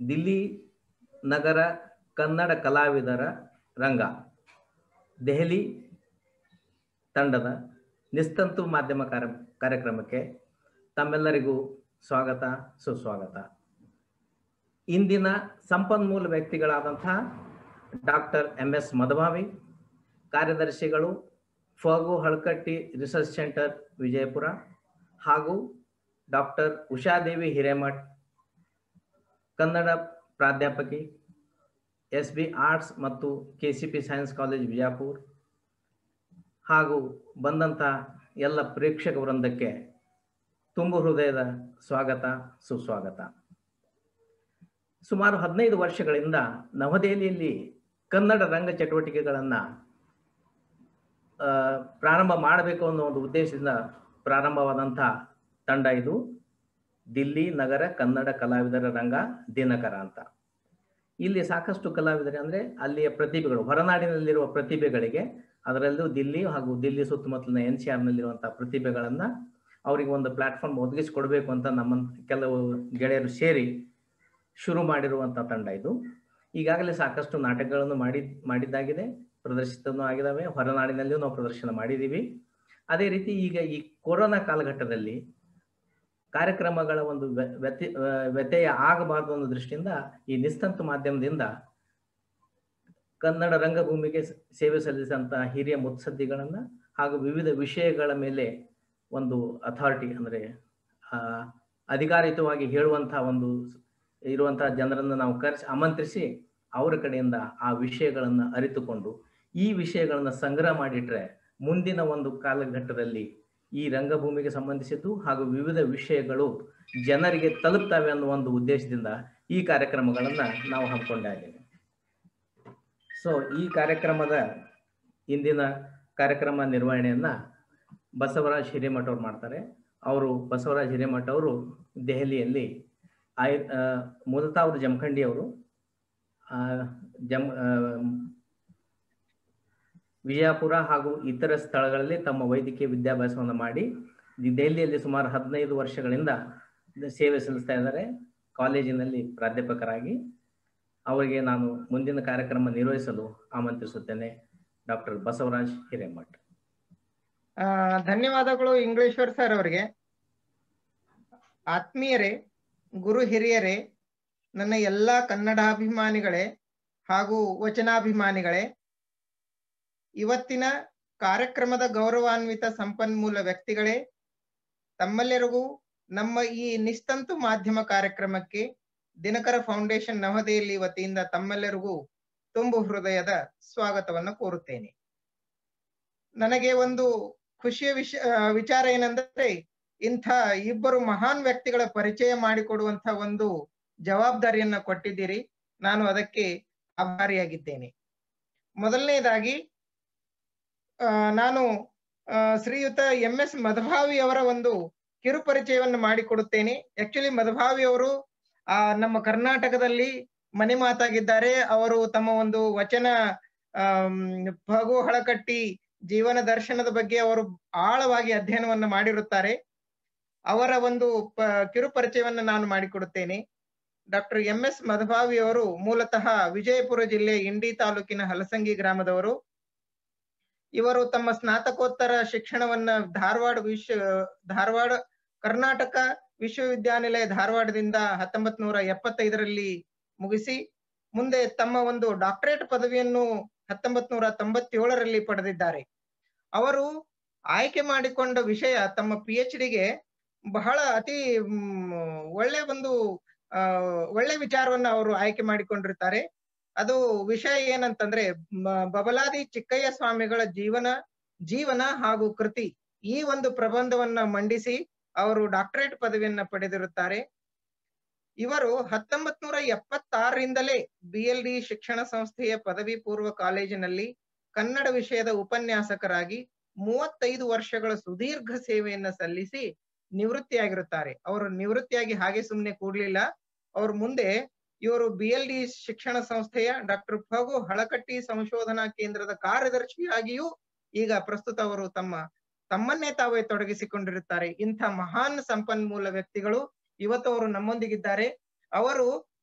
ದಿಲ್ಲಿ ನಗರ ಕನ್ನಡ ಕಲಾವಿದರ ರಂಗ ದೆಹಲಿ ತಂಡದ ನಿಸ್ತಂತು ಮಾಧ್ಯಮ ಕಾರ್ಯ ಕಾರ್ಯಕ್ರಮಕ್ಕೆ ತಮ್ಮೆಲ್ಲರಿಗೂ ಸ್ವಾಗತ ಸುಸ್ವಾಗತ ಇಂದಿನ ಸಂಪನ್ಮೂಲ ವ್ಯಕ್ತಿಗಳಾದಂತಹ ಡಾಕ್ಟರ್ ಎಂ ಎಸ್ ಮಧುಭಾವಿ ಕಾರ್ಯದರ್ಶಿಗಳು ಫಗು ಹಳ್ಕಟ್ಟಿ ರಿಸರ್ಚ್ ಸೆಂಟರ್ ವಿಜಯಪುರ ಹಾಗೂ ಡಾಕ್ಟರ್ ಉಷಾದೇವಿ ಹಿರೇಮಠ್ ಕನ್ನಡ ಪ್ರಾಧ್ಯಾಪಕಿ ಎಸ್ ಬಿ ಆರ್ಟ್ಸ್ ಮತ್ತು K C P science college Vijayapura ಹಾಗೂ ಬಂದಂಥ ಎಲ್ಲ ಪ್ರೇಕ್ಷಕ ವೃಂದಕ್ಕೆ ತುಂಬು ಹೃದಯದ ಸ್ವಾಗತ ಸುಸ್ವಾಗತ ಸುಮಾರು ಹದಿನೈದು ವರ್ಷಗಳಿಂದ ನವದೆಹಲಿಯಲ್ಲಿ ಕನ್ನಡ ರಂಗ ಚಟುವಟಿಕೆಗಳನ್ನು ಪ್ರಾರಂಭ ಮಾಡಬೇಕು ಅನ್ನೋ ಒಂದು ಉದ್ದೇಶದಿಂದ ಪ್ರಾರಂಭವಾದಂಥ ತಂಡ ಇದು ದಿಲ್ಲಿ ನಗರ ಕನ್ನಡ ಕಲಾವಿದರ ರಂಗ ದಿನಕರ ಅಂತ ಇಲ್ಲಿ ಸಾಕಷ್ಟು ಕಲಾವಿದರು ಅಂದರೆ ಅಲ್ಲಿಯ ಪ್ರತಿಭೆಗಳು ಹೊರನಾಡಿನಲ್ಲಿರುವ ಪ್ರತಿಭೆಗಳಿಗೆ ಅದರಲ್ಲೂ ದಿಲ್ಲಿ ಹಾಗೂ ದಿಲ್ಲಿ ಸುತ್ತಮುತ್ತಲಿನ ಎನ್ ಸಿ ಆರ್ನಲ್ಲಿರುವಂಥ ಪ್ರತಿಭೆಗಳನ್ನು ಅವರಿಗೆ ಒಂದು ಪ್ಲಾಟ್ಫಾರ್ಮ್ ಒದಗಿಸಿಕೊಡ್ಬೇಕು ಅಂತ ನಮ್ಮ ಕೆಲವು ಗೆಳೆಯರು ಸೇರಿ ಶುರು ಮಾಡಿರುವಂಥ ತಂಡ ಇದು ಈಗಾಗಲೇ ಸಾಕಷ್ಟು ನಾಟಕಗಳನ್ನು ಮಾಡಿ ಮಾಡಿದ್ದಾಗಿದೆ ಪ್ರದರ್ಶಿತನೂ ಆಗಿದ್ದಾವೆ ಹೊರನಾಡಿನಲ್ಲಿಯೂ ನಾವು ಪ್ರದರ್ಶನ ಮಾಡಿದ್ದೀವಿ ಅದೇ ರೀತಿ ಈಗ ಈ ಕೊರೋನಾ ಕಾಲಘಟ್ಟದಲ್ಲಿ ಕಾರ್ಯಕ್ರಮಗಳ ಒಂದು ವ್ಯತ್ಯ ವ್ಯತ್ಯಯ ಆಗಬಾರದು ಅನ್ನೋ ದೃಷ್ಟಿಯಿಂದ ಈ ನಿಸ್ತಂತು ಮಾಧ್ಯಮದಿಂದ ಕನ್ನಡ ರಂಗಭೂಮಿಗೆ ಸೇವೆ ಸಲ್ಲಿಸಿದಂಥ ಹಿರಿಯ ಮುತ್ಸದ್ದಿಗಳನ್ನು ಹಾಗೂ ವಿವಿಧ ವಿಷಯಗಳ ಮೇಲೆ ಒಂದು ಅಥಾರಿಟಿ ಅಂದರೆ ಅಧಿಕಾರಿತವಾಗಿ ಹೇಳುವಂಥ ಒಂದು ಇರುವಂತಹ ಜನರನ್ನು ನಾವು ಕರೆಸಿ ಆಮಂತ್ರಿಸಿ ಅವರ ಕಡೆಯಿಂದ ಆ ವಿಷಯಗಳನ್ನು ಅರಿತುಕೊಂಡು ಈ ವಿಷಯಗಳನ್ನು ಸಂಗ್ರಹ ಮಾಡಿಟ್ರೆ ಮುಂದಿನ ಒಂದು ಕಾಲಘಟ್ಟದಲ್ಲಿ ಈ ರಂಗಭೂಮಿಗೆ ಸಂಬಂಧಿಸಿದ್ದು ಹಾಗೂ ವಿವಿಧ ವಿಷಯಗಳು ಜನರಿಗೆ ತಲುಪ್ತವೆ ಅನ್ನೋ ಒಂದು ಉದ್ದೇಶದಿಂದ ಈ ಕಾರ್ಯಕ್ರಮಗಳನ್ನು ನಾವು ಹಮ್ಮಿಕೊಂಡಿದ್ದೇವೆ ಸೊ ಈ ಕಾರ್ಯಕ್ರಮದ ಇಂದಿನ ಕಾರ್ಯಕ್ರಮ ನಿರ್ವಹಣೆಯನ್ನ ಬಸವರಾಜ್ ಹಿರೇಮಠ ಅವ್ರು ಮಾಡ್ತಾರೆ ಅವರು ಬಸವರಾಜ್ ಹಿರೇಮಠ ಅವರು ದೆಹಲಿಯಲ್ಲಿ ಆಯ್ ಮೂಲತಃ ಅವರು ಜಮಖಂಡಿ ಅವರು ಜಮ್ ವಿಜಯಪುರ ಹಾಗೂ ಇತರ ಸ್ಥಳಗಳಲ್ಲಿ ತಮ್ಮ ವೈದ್ಯಕೀಯ ವಿದ್ಯಾಭ್ಯಾಸವನ್ನು ಮಾಡಿ ದೆಹಲಿಯಲ್ಲಿ ಸುಮಾರು ಹದಿನೈದು ವರ್ಷಗಳಿಂದ ಸೇವೆ ಸಲ್ಲಿಸ್ತಾ ಇದ್ದಾರೆ ಕಾಲೇಜಿನಲ್ಲಿ ಪ್ರಾಧ್ಯಾಪಕರಾಗಿ ಅವರಿಗೆ ನಾನು ಮುಂದಿನ ಕಾರ್ಯಕ್ರಮ ನಿರ್ವಹಿಸಲು ಆಮಂತ್ರಿಸುತ್ತೇನೆ ಡಾಕ್ಟರ್ ಬಸವರಾಜ್ ಹಿರೇಮಠ್ ಧನ್ಯವಾದಗಳು ಇಂಗ್ಲೇಶ್ವರ್ ಸರ್ ಅವರಿಗೆ ಆತ್ಮೀಯರೇ ಗುರು ಹಿರಿಯರೇ ನನ್ನ ಎಲ್ಲಾ ಕನ್ನಡಾಭಿಮಾನಿಗಳೇ ಹಾಗೂ ವಚನಾಭಿಮಾನಿಗಳೇ ಇವತ್ತಿನ ಕಾರ್ಯಕ್ರಮದ ಗೌರವಾನ್ವಿತ ಸಂಪನ್ಮೂಲ ವ್ಯಕ್ತಿಗಳೇ ತಮ್ಮೆಲ್ಲರಿಗೂ ನಮ್ಮ ಈ ನಿಸ್ತಂತು ಮಾಧ್ಯಮ ಕಾರ್ಯಕ್ರಮಕ್ಕೆ ದಿನಕರ ಫೌಂಡೇಶನ್ ನವದೆಹಲಿ ವತಿಯಿಂದ ತಮ್ಮೆಲ್ಲರಿಗೂ ತುಂಬು ಹೃದಯದ ಸ್ವಾಗತವನ್ನು ಕೋರುತ್ತೇನೆ ನನಗೆ ಒಂದು ಖುಷಿಯ ವಿಷ ವಿಚಾರ ಏನಂದ್ರೆ ಇಂಥ ಇಬ್ಬರು ಮಹಾನ್ ವ್ಯಕ್ತಿಗಳ ಪರಿಚಯ ಮಾಡಿಕೊಡುವಂತ ಒಂದು ಜವಾಬ್ದಾರಿಯನ್ನ ಕೊಟ್ಟಿದ್ದೀರಿ ನಾನು ಅದಕ್ಕೆ ಆಭಾರಿಯಾಗಿದ್ದೇನೆ ಮೊದಲನೇದಾಗಿ ನಾನು ಶ್ರೀಯುತ ಎಂ ಎಸ್ ಮಧುಭಾವಿ ಅವರ ಒಂದು ಕಿರು ಪರಿಚಯವನ್ನು ಮಾಡಿಕೊಡುತ್ತೇನೆ ಆಕ್ಚುಲಿ ಮಧುಭಾವಿ ಅವರು ಆ ನಮ್ಮ ಕರ್ನಾಟಕದಲ್ಲಿ ಮನೆ ಮಾತಾಗಿದ್ದಾರೆ ಅವರು ತಮ್ಮ ಒಂದು ವಚನ ಫಗು ಹಳಕಟ್ಟಿ ಜೀವನ ದರ್ಶನದ ಬಗ್ಗೆ ಅವರು ಆಳವಾಗಿ ಅಧ್ಯಯನವನ್ನು ಮಾಡಿರುತ್ತಾರೆ ಅವರ ಒಂದು ಪ ಕಿರು ಪರಿಚಯವನ್ನು ನಾನು ಮಾಡಿಕೊಡುತ್ತೇನೆ ಡಾಕ್ಟರ್ ಎಂ ಎಸ್ ಮಧುಭಾವಿ ಅವರು ಮೂಲತಃ ವಿಜಯಪುರ ಜಿಲ್ಲೆ ಇಂಡಿ ತಾಲೂಕಿನ ಹಲಸಂಗಿ ಗ್ರಾಮದವರು ಇವರು ತಮ್ಮ ಸ್ನಾತಕೋತ್ತರ ಶಿಕ್ಷಣವನ್ನ ಧಾರವಾಡ ವಿಶ್ವ ಧಾರವಾಡ ಕರ್ನಾಟಕ ವಿಶ್ವವಿದ್ಯಾನಿಲಯ ಧಾರವಾಡದಿಂದ ಹತ್ತೊಂಬತ್ ನೂರ ಎಪ್ಪತ್ತೈದರಲ್ಲಿ ಮುಗಿಸಿ ಮುಂದೆ ತಮ್ಮ ಒಂದು ಡಾಕ್ಟರೇಟ್ ಪದವಿಯನ್ನು ಹತ್ತೊಂಬತ್ ನೂರ ತೊಂಬತ್ತೇಳರಲ್ಲಿ ಪಡೆದಿದ್ದಾರೆ ಅವರು ಆಯ್ಕೆ ಮಾಡಿಕೊಂಡ ವಿಷಯ ತಮ್ಮ ಪಿ ಎಚ್ ಡಿಗೆ ಬಹಳ ಅತಿ ಒಳ್ಳೆ ಒಂದು ಒಳ್ಳೆ ವಿಚಾರವನ್ನ ಅವರು ಆಯ್ಕೆ ಮಾಡಿಕೊಂಡಿರ್ತಾರೆ ಅದು ವಿಷಯ ಏನಂತಂದ್ರೆ ಬಬಲಾದಿ ಚಿಕ್ಕಯ್ಯ ಸ್ವಾಮಿಗಳ ಜೀವನ ಜೀವನ ಹಾಗೂ ಕೃತಿ ಈ ಒಂದು ಪ್ರಬಂಧವನ್ನ ಮಂಡಿಸಿ ಅವರು ಡಾಕ್ಟರೇಟ್ ಪದವಿಯನ್ನ ಪಡೆದಿರುತ್ತಾರೆ ಇವರು ಹತ್ತೊಂಬತ್ ನೂರ ಎಪ್ಪತ್ತಾರರಿಂದಲೇ ಬಿ ಎಲ್ ಡಿ ಶಿಕ್ಷಣ ಸಂಸ್ಥೆಯ ಪದವಿ ಪೂರ್ವ ಕಾಲೇಜಿನಲ್ಲಿ ಕನ್ನಡ ವಿಷಯದ ಉಪನ್ಯಾಸಕರಾಗಿ ಮೂವತ್ತೈದು ವರ್ಷಗಳ ಸುದೀರ್ಘ ಸೇವೆಯನ್ನ ಸಲ್ಲಿಸಿ ನಿವೃತ್ತಿಯಾಗಿರುತ್ತಾರೆ ಅವರು ನಿವೃತ್ತಿಯಾಗಿ ಹಾಗೆ ಸುಮ್ಮನೆ ಕೂಡ್ಲಿಲ್ಲ ಅವ್ರ ಮುಂದೆ ಇವರು ಬಿ ಎಲ್ ಡಿ ಶಿಕ್ಷಣ ಸಂಸ್ಥೆಯ ಡಾಕ್ಟರ್ ಫಗು ಹಳಕಟ್ಟಿ ಸಂಶೋಧನಾ ಕೇಂದ್ರದ ಕಾರ್ಯದರ್ಶಿಯಾಗಿಯೂ ಈಗ ಪ್ರಸ್ತುತ ಅವರು ತಮ್ಮ ತಮ್ಮನ್ನೇ ತಾವೇ ತೊಡಗಿಸಿಕೊಂಡಿರುತ್ತಾರೆ ಇಂಥ ಮಹಾನ್ ಸಂಪನ್ಮೂಲ ವ್ಯಕ್ತಿಗಳು ಇವತ್ತು ಅವರು ನಮ್ಮೊಂದಿಗಿದ್ದಾರೆ ಅವರು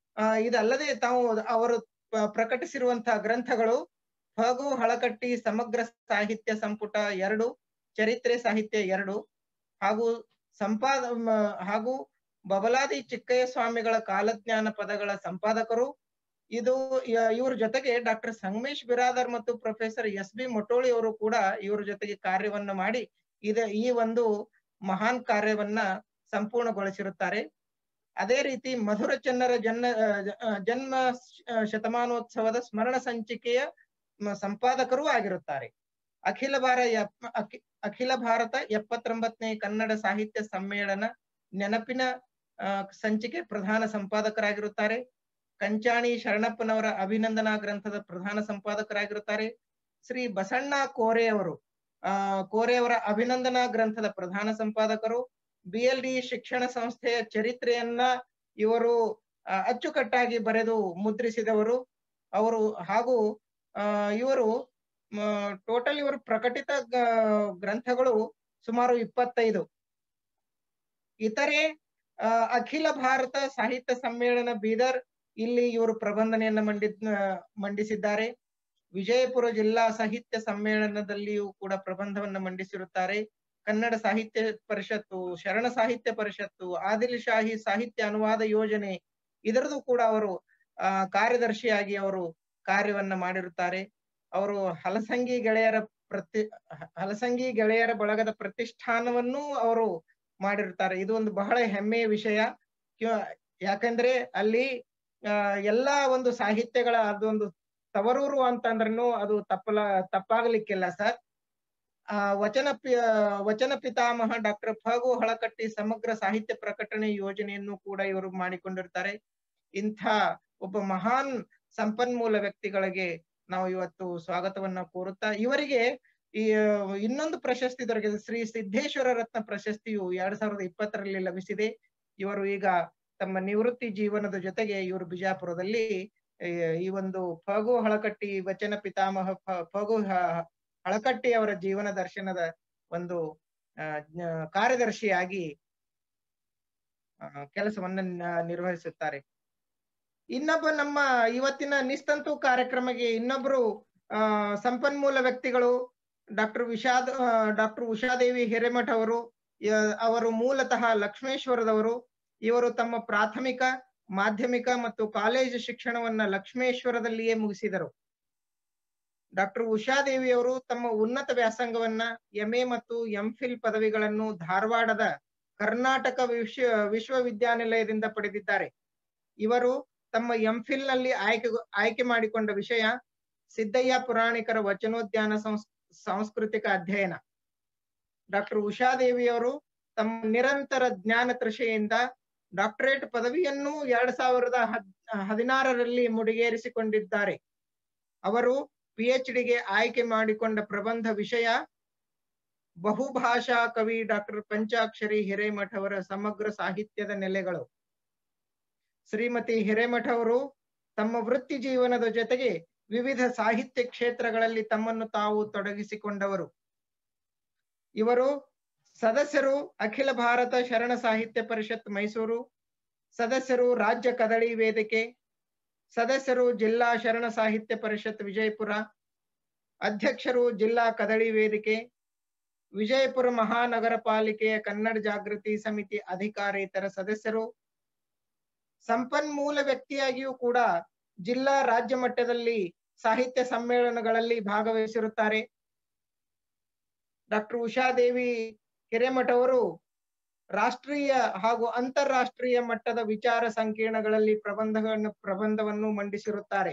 ಆ ಇದಲ್ಲದೆ ತಾವು ಅವರು ಪ- ಪ್ರಕಟಿಸಿರುವಂತಹ ಗ್ರಂಥಗಳು ಫಗು ಹಳಕಟ್ಟಿ ಸಮಗ್ರ ಸಾಹಿತ್ಯ ಸಂಪುಟ ಎರಡು ಚರಿತ್ರೆ ಸಾಹಿತ್ಯ ಎರಡು ಹಾಗೂ ಸಂಪಾದ ಮ- ಹಾಗೂ ಬಬಲಾದಿ ಚಿಕ್ಕಯ್ಯ ಸ್ವಾಮಿಗಳ ಕಾಲಜ್ಞಾನ ಪದಗಳ ಸಂಪಾದಕರು ಇದು ಯ- ಇವ್ರ ಜೊತೆಗೆ ಡಾಕ್ಟರ್ ಸಂಗಮೇಶ್ ಬಿರಾದರ್ ಮತ್ತು ಪ್ರೊಫೆಸರ್ ಎಸ್ ಬಿ ಮೊಟೋಳಿ ಅವರು ಕೂಡ ಇವ್ರ ಜೊತೆಗೆ ಕಾರ್ಯವನ್ನ ಮಾಡಿ ಇದ ಈ ಒಂದು ಮಹಾನ್ ಕಾರ್ಯವನ್ನ ಸಂಪೂರ್ಣಗೊಳಿಸಿರುತ್ತಾರೆ ಅದೇ ರೀತಿ ಮಧುರ ಚನ್ನರ ಜನ್ಮ ಆ, ಜನ್ಮ ಶ- ಶತಮಾನೋತ್ಸವದ ಸ್ಮರಣ ಸಂಚಿಕೆಯ ಮ- ಸಂಪಾದಕರೂ ಆಗಿರುತ್ತಾರೆ ಅಖಿಲ ಭಾರ ಎಪ್- ಅಖಿ- ಅಖಿಲ ಭಾರತ ಎಪ್ಪತ್ತೊಂಬತ್ತನೇ ಕನ್ನಡ ಸಾಹಿತ್ಯ ಸಮ್ಮೇಳನ ನೆನಪಿನ ಆ, ಸಂಚಿಕೆ ಪ್ರಧಾನ ಸಂಪಾದಕರಾಗಿರುತ್ತಾರೆ ಕಂಚಾಣಿ ಶರಣಪ್ಪನವರ ಅಭಿನಂದನಾ ಗ್ರಂಥದ ಪ್ರಧಾನ ಸಂಪಾದಕರಾಗಿರುತ್ತಾರೆ ಶ್ರೀ ಬಸಣ್ಣ ಕೋರೆ ಅವರು ಆ ಕೋರೆ ಅವರ ಅಭಿನಂದನಾ ಗ್ರಂಥದ ಪ್ರಧಾನ ಸಂಪಾದಕರು ಬಿ ಎಲ್ ಡಿ ಶಿಕ್ಷಣ ಸಂಸ್ಥೆಯ ಚರಿತ್ರೆಯನ್ನ ಇವರು ಆ, ಅಚ್ಚುಕಟ್ಟಾಗಿ ಬರೆದು ಮುದ್ರಿಸಿದವರು ಅವರು ಹಾಗೂ ಆ ಇವರು ಟೋಟಲ್ ಇವರು ಪ್ರಕಟಿತ ಗ- ಗ್ರಂಥಗಳು ಸುಮಾರು ಇಪ್ಪತ್ತೈದು ಇತರೆ ಆ, ಅಖಿಲ ಭಾರತ ಸಾಹಿತ್ಯ ಸಮ್ಮೇಳನ ಬೀದರ್ ಇಲ್ಲಿ ಇವರು ಪ್ರಬಂಧನೆಯನ್ನ ಮಂಡಿ ಮಂಡಿಸಿದ್ದಾರೆ ವಿಜಯಪುರ ಜಿಲ್ಲಾ ಸಾಹಿತ್ಯ ಸಮ್ಮೇಳನದಲ್ಲಿಯೂ ಕೂಡ ಪ್ರಬಂಧವನ್ನ ಮಂಡಿಸಿರುತ್ತಾರೆ ಕನ್ನಡ ಸಾಹಿತ್ಯ ಪರಿಷತ್ತು ಶರಣ ಸಾಹಿತ್ಯ ಪರಿಷತ್ತು ಆದಿಲ್ ಶಾಹಿ ಸಾಹಿತ್ಯ ಅನುವಾದ ಯೋಜನೆ ಇದರದು ಕೂಡ ಅವರು ಆ ಕಾರ್ಯದರ್ಶಿಯಾಗಿ ಅವರು ಕಾರ್ಯವನ್ನ ಮಾಡಿರುತ್ತಾರೆ ಅವರು ಹಲಸಂಗಿ ಗೆಳೆಯರ ಪ್ರತಿ ಹ- ಹಲಸಂಗಿ ಗೆಳೆಯರ ಬಳಗದ ಪ್ರತಿಷ್ಠಾನವನ್ನು ಅವರು ಮಾಡಿರುತ್ತಾರೆ ಇದು ಒಂದು ಬಹಳ ಹೆಮ್ಮೆಯ ವಿಷಯ ಕ್ಯ- ಯಾಕಂದ್ರೆ ಅಲ್ಲಿ ಆ ಎಲ್ಲಾ ಒಂದು ಸಾಹಿತ್ಯಗಳ ಅದೊಂದು ತವರೂರು ಅಂತಂದ್ರೂ ಅದು ತಪ್ಪಲ ತಪ್ಪಾಗ್ಲಿಕ್ಕಿಲ್ಲ ಸರ್ ಆ ವಚನ ಪಿ ವಚನ ಪಿತಾಮಹ ಡಾಕ್ಟರ್ ಫಗು ಹಳಕಟ್ಟಿ ಸಮಗ್ರ ಸಾಹಿತ್ಯ ಪ್ರಕಟಣೆ ಯೋಜನೆಯನ್ನು ಕೂಡ ಇವರು ಮಾಡಿಕೊಂಡಿರ್ತಾರೆ ಇಂಥ ಒಬ್ಬ ಮಹಾನ್ ಸಂಪನ್ಮೂಲ ವ್ಯಕ್ತಿಗಳಿಗೆ ನಾವು ಇವತ್ತು ಸ್ವಾಗತವನ್ನ ಕೋರುತ್ತಾ ಇವರಿಗೆ ಈ ಆ, ಇನ್ನೊಂದು ಪ್ರಶಸ್ತಿ ದೊರಕಿದೆ ಶ್ರೀ ಸಿದ್ದೇಶ್ವರ ರತ್ನ ಪ್ರಶಸ್ತಿಯು ಎರಡ್ ಸಾವಿರದ ಇಪ್ಪತ್ತರಲ್ಲಿ ಲಭಿಸಿದೆ ಇವರು ಈಗ ತಮ್ಮ ನಿವೃತ್ತಿ ಜೀವನದ ಜೊತೆಗೆ ಇವರು ಬಿಜಾಪುರದಲ್ಲಿ ಈ ಈ ಒಂದು ಫಗು ಹಳಕಟ್ಟಿ ವಚನ ಪಿತಾಮಹ ಫ- ಫಗು ಹ- ಹಳಕಟ್ಟಿ ಅವರ ಜೀವನ ದರ್ಶನದ ಒಂದು ಆ, ಜ್ಞ- ಕಾರ್ಯದರ್ಶಿಯಾಗಿ ಆ, ಕೆಲಸವನ್ನ ನ- ನಿರ್ವಹಿಸುತ್ತಾರೆ ಇನ್ನೊಬ್ಬ ನಮ್ಮ ಇವತ್ತಿನ ನಿಸ್ತಂತು ಕಾರ್ಯಕ್ರಮಕ್ಕೆ ಇನ್ನೊಬ್ರು ಆ ಸಂಪನ್ಮೂಲ ವ್ಯಕ್ತಿಗಳು ಡಾಕ್ಟರ್ ವಿಷಾದ್ ಡಾಕ್ಟರ್ ಉಷಾದೇವಿ ಹಿರೇಮಠ ಅವರು ಯ- ಅವರು ಮೂಲತಃ ಲಕ್ಷ್ಮೇಶ್ವರದವರು ಇವರು ತಮ್ಮ ಪ್ರಾಥಮಿಕ ಮಾಧ್ಯಮಿಕ ಮತ್ತು ಕಾಲೇಜು ಶಿಕ್ಷಣವನ್ನ ಲಕ್ಷ್ಮೇಶ್ವರದಲ್ಲಿಯೇ ಮುಗಿಸಿದರು ಡಾಕ್ಟರ್ ಉಷಾದೇವಿ ಅವರು ತಮ್ಮ ಉನ್ನತ ವ್ಯಾಸಂಗವನ್ನ ಎಂಎ ಮತ್ತು ಎಂಫಿಲ್ ಪದವಿಗಳನ್ನು ಧಾರವಾಡದ ಕರ್ನಾಟಕ ವಿಶ್ವ ವಿಶ್ವವಿದ್ಯಾನಿಲಯದಿಂದ ಪಡೆದಿದ್ದಾರೆ ಇವರು ತಮ್ಮ ಎಂಫಿಲ್ ನಲ್ಲಿ ಆಯ್ಕೆ ಆಯ್ಕೆ ಮಾಡಿಕೊಂಡ ವಿಷಯ ಸಿದ್ದಯ್ಯ ಪುರಾಣಿಕರ ವಚನೋದ್ಯಾನ ಸಂಸ್ ಸಾಂಸ್ಕೃತಿಕ ಅಧ್ಯಯನ ಡಾಕ್ಟರ್ ಉಷಾದೇವಿಯವರು ತಮ್ಮ ನಿರಂತರ ಜ್ಞಾನ ತೃಷೆಯಿಂದ ಡಾಕ್ಟರೇಟ್ ಪದವಿಯನ್ನು ಎರಡ್ ಸಾವಿರದ ಹದ್ ಹದಿನಾರರಲ್ಲಿ ಮುಡಿಗೇರಿಸಿಕೊಂಡಿದ್ದಾರೆ ಅವರು ಪಿ ಎಚ್ ಡಿಗೆ ಆಯ್ಕೆ ಮಾಡಿಕೊಂಡ ಪ್ರಬಂಧ ವಿಷಯ ಬಹುಭಾಷಾ ಕವಿ ಡಾಕ್ಟರ್ ಪಂಚಾಕ್ಷರಿ ಹಿರೇಮಠ ಅವರ ಸಮಗ್ರ ಸಾಹಿತ್ಯದ ನೆಲೆಗಳು ಶ್ರೀಮತಿ ಹಿರೇಮಠ ಅವರು ತಮ್ಮ ವೃತ್ತಿ ಜೀವನದ ಜೊತೆಗೆ ವಿವಿಧ ಸಾಹಿತ್ಯ ಕ್ಷೇತ್ರಗಳಲ್ಲಿ ತಮ್ಮನ್ನು ತಾವು ತೊಡಗಿಸಿಕೊಂಡವರು ಇವರು ಸದಸ್ಯರು ಅಖಿಲ ಭಾರತ ಶರಣ ಸಾಹಿತ್ಯ ಪರಿಷತ್ ಮೈಸೂರು ಸದಸ್ಯರು ರಾಜ್ಯ ಕದಳಿ ವೇದಿಕೆ ಸದಸ್ಯರು ಜಿಲ್ಲಾ ಶರಣ ಸಾಹಿತ್ಯ ಪರಿಷತ್ ವಿಜಯಪುರ ಅಧ್ಯಕ್ಷರು ಜಿಲ್ಲಾ ಕದಳಿ ವೇದಿಕೆ ವಿಜಯಪುರ ಮಹಾನಗರ ಪಾಲಿಕೆಯ ಕನ್ನಡ ಜಾಗೃತಿ ಸಮಿತಿ ಅಧಿಕಾರೇತರ ಸದಸ್ಯರು ಸಂಪನ್ಮೂಲ ವ್ಯಕ್ತಿಯಾಗಿಯೂ ಕೂಡ ಜಿಲ್ಲಾ ರಾಜ್ಯ ಮಟ್ಟದಲ್ಲಿ ಸಾಹಿತ್ಯ ಸಮ್ಮೇಳನಗಳಲ್ಲಿ ಭಾಗವಹಿಸಿರುತ್ತಾರೆ ಡಾಕ್ಟರ್ ಉಷಾದೇವಿ ಹಿರೇಮಠ ಅವರು ರಾಷ್ಟ್ರೀಯ ಹಾಗೂ ಅಂತಾರಾಷ್ಟ್ರೀಯ ಮಟ್ಟದ ವಿಚಾರ ಸಂಕಿರಣಗಳಲ್ಲಿ ಪ್ರಬಂಧಗಳನ್ನು ಪ್ರಬಂಧವನ್ನು ಮಂಡಿಸಿರುತ್ತಾರೆ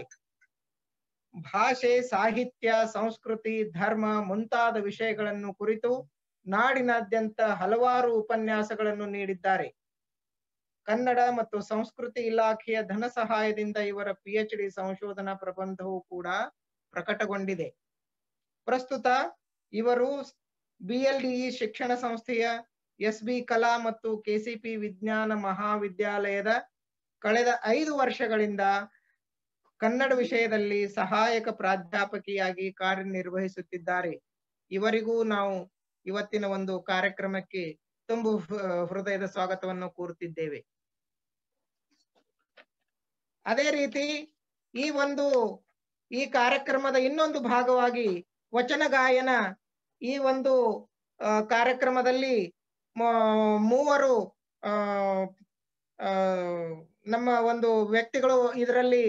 ಭಾಷೆ ಸಾಹಿತ್ಯ ಸಂಸ್ಕೃತಿ ಧರ್ಮ ಮುಂತಾದ ವಿಷಯಗಳನ್ನು ಕುರಿತು ನಾಡಿನಾದ್ಯಂತ ಹಲವಾರು ಉಪನ್ಯಾಸಗಳನ್ನು ನೀಡಿದ್ದಾರೆ ಕನ್ನಡ ಮತ್ತು ಸಂಸ್ಕೃತಿ ಇಲಾಖೆಯ ಧನ ಸಹಾಯದಿಂದ ಇವರ ಪಿ ಎಚ್ ಡಿ ಸಂಶೋಧನಾ ಪ್ರಬಂಧವು ಕೂಡ ಪ್ರಕಟಗೊಂಡಿದೆ ಪ್ರಸ್ತುತ ಇವರು ಬಿಎಲ್ಡಿಇ ಶಿಕ್ಷಣ ಸಂಸ್ಥೆಯ ಎಸ್ ಬಿ ಕಲಾ ಮತ್ತು ಕೆಸಿಪಿ ವಿಜ್ಞಾನ ಮಹಾವಿದ್ಯಾಲಯದ ಕಳೆದ ಐದು ವರ್ಷಗಳಿಂದ ಕನ್ನಡ ವಿಷಯದಲ್ಲಿ ಸಹಾಯಕ ಪ್ರಾಧ್ಯಾಪಕಿಯಾಗಿ ಕಾರ್ಯನಿರ್ವಹಿಸುತ್ತಿದ್ದಾರೆ ಇವರಿಗೂ ನಾವು ಇವತ್ತಿನ ಒಂದು ಕಾರ್ಯಕ್ರಮಕ್ಕೆ ತುಂಬು ಹೃ- ಹೃದಯದ ಸ್ವಾಗತವನ್ನು ಕೋರುತ್ತಿದ್ದೇವೆ ಅದೇ ರೀತಿ ಈ ಒಂದು ಈ ಕಾರ್ಯಕ್ರಮದ ಇನ್ನೊಂದು ಭಾಗವಾಗಿ ವಚನ ಗಾಯನ ಈ ಒಂದು ಆ, ಕಾರ್ಯಕ್ರಮದಲ್ಲಿ ಮ- ಮೂವರು ಆ, ಆ, ನಮ್ಮ ಒಂದು ವ್ಯಕ್ತಿಗಳು ಇದರಲ್ಲಿ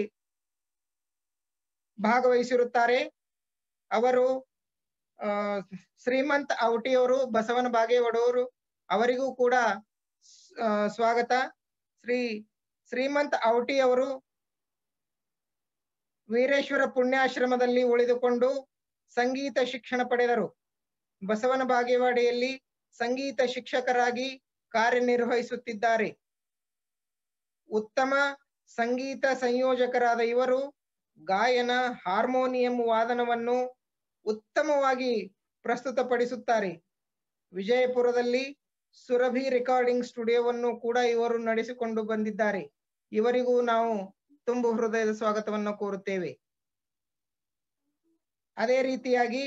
ಭಾಗವಹಿಸಿರುತ್ತಾರೆ ಅವರು ಆ, ಶ್ರೀಮಂತ್ ಔಟಿಯವರು ಬಸವನ ಬಾಗೇವಾಡವರು ಅವರಿಗೂ ಕೂಡ ಸ್- ಆ, ಸ್ವಾಗತ ಶ್ರೀ ಶ್ರೀಮಂತ್ ಔಟಿ ಅವರು ವೀರೇಶ್ವರ ಪುಣ್ಯಾಶ್ರಮದಲ್ಲಿ ಉಳಿದುಕೊಂಡು ಸಂಗೀತ ಶಿಕ್ಷಣ ಪಡೆದರು ಬಸವನ ಬಾಗೇವಾಡಿಯಲ್ಲಿ ಸಂಗೀತ ಶಿಕ್ಷಕರಾಗಿ ಕಾರ್ಯನಿರ್ವಹಿಸುತ್ತಿದ್ದಾರೆ ಉತ್ತಮ ಸಂಗೀತ ಸಂಯೋಜಕರಾದ ಇವರು ಗಾಯನ ಹಾರ್ಮೋನಿಯಂ ವಾದನವನ್ನು ಉತ್ತಮವಾಗಿ ಪ್ರಸ್ತುತಪಡಿಸುತ್ತಾರೆ ವಿಜಯಪುರದಲ್ಲಿ ಸುರಭಿ ರೆಕಾರ್ಡಿಂಗ್ ಸ್ಟುಡಿಯೋವನ್ನು ಕೂಡ ಇವರು ನಡೆಸಿಕೊಂಡು ಬಂದಿದ್ದಾರೆ ಇವರಿಗೂ ನಾವು ತುಂಬು ಹೃದಯದ ಸ್ವಾಗತವನ್ನು ಕೋರುತ್ತೇವೆ ಅದೇ ರೀತಿಯಾಗಿ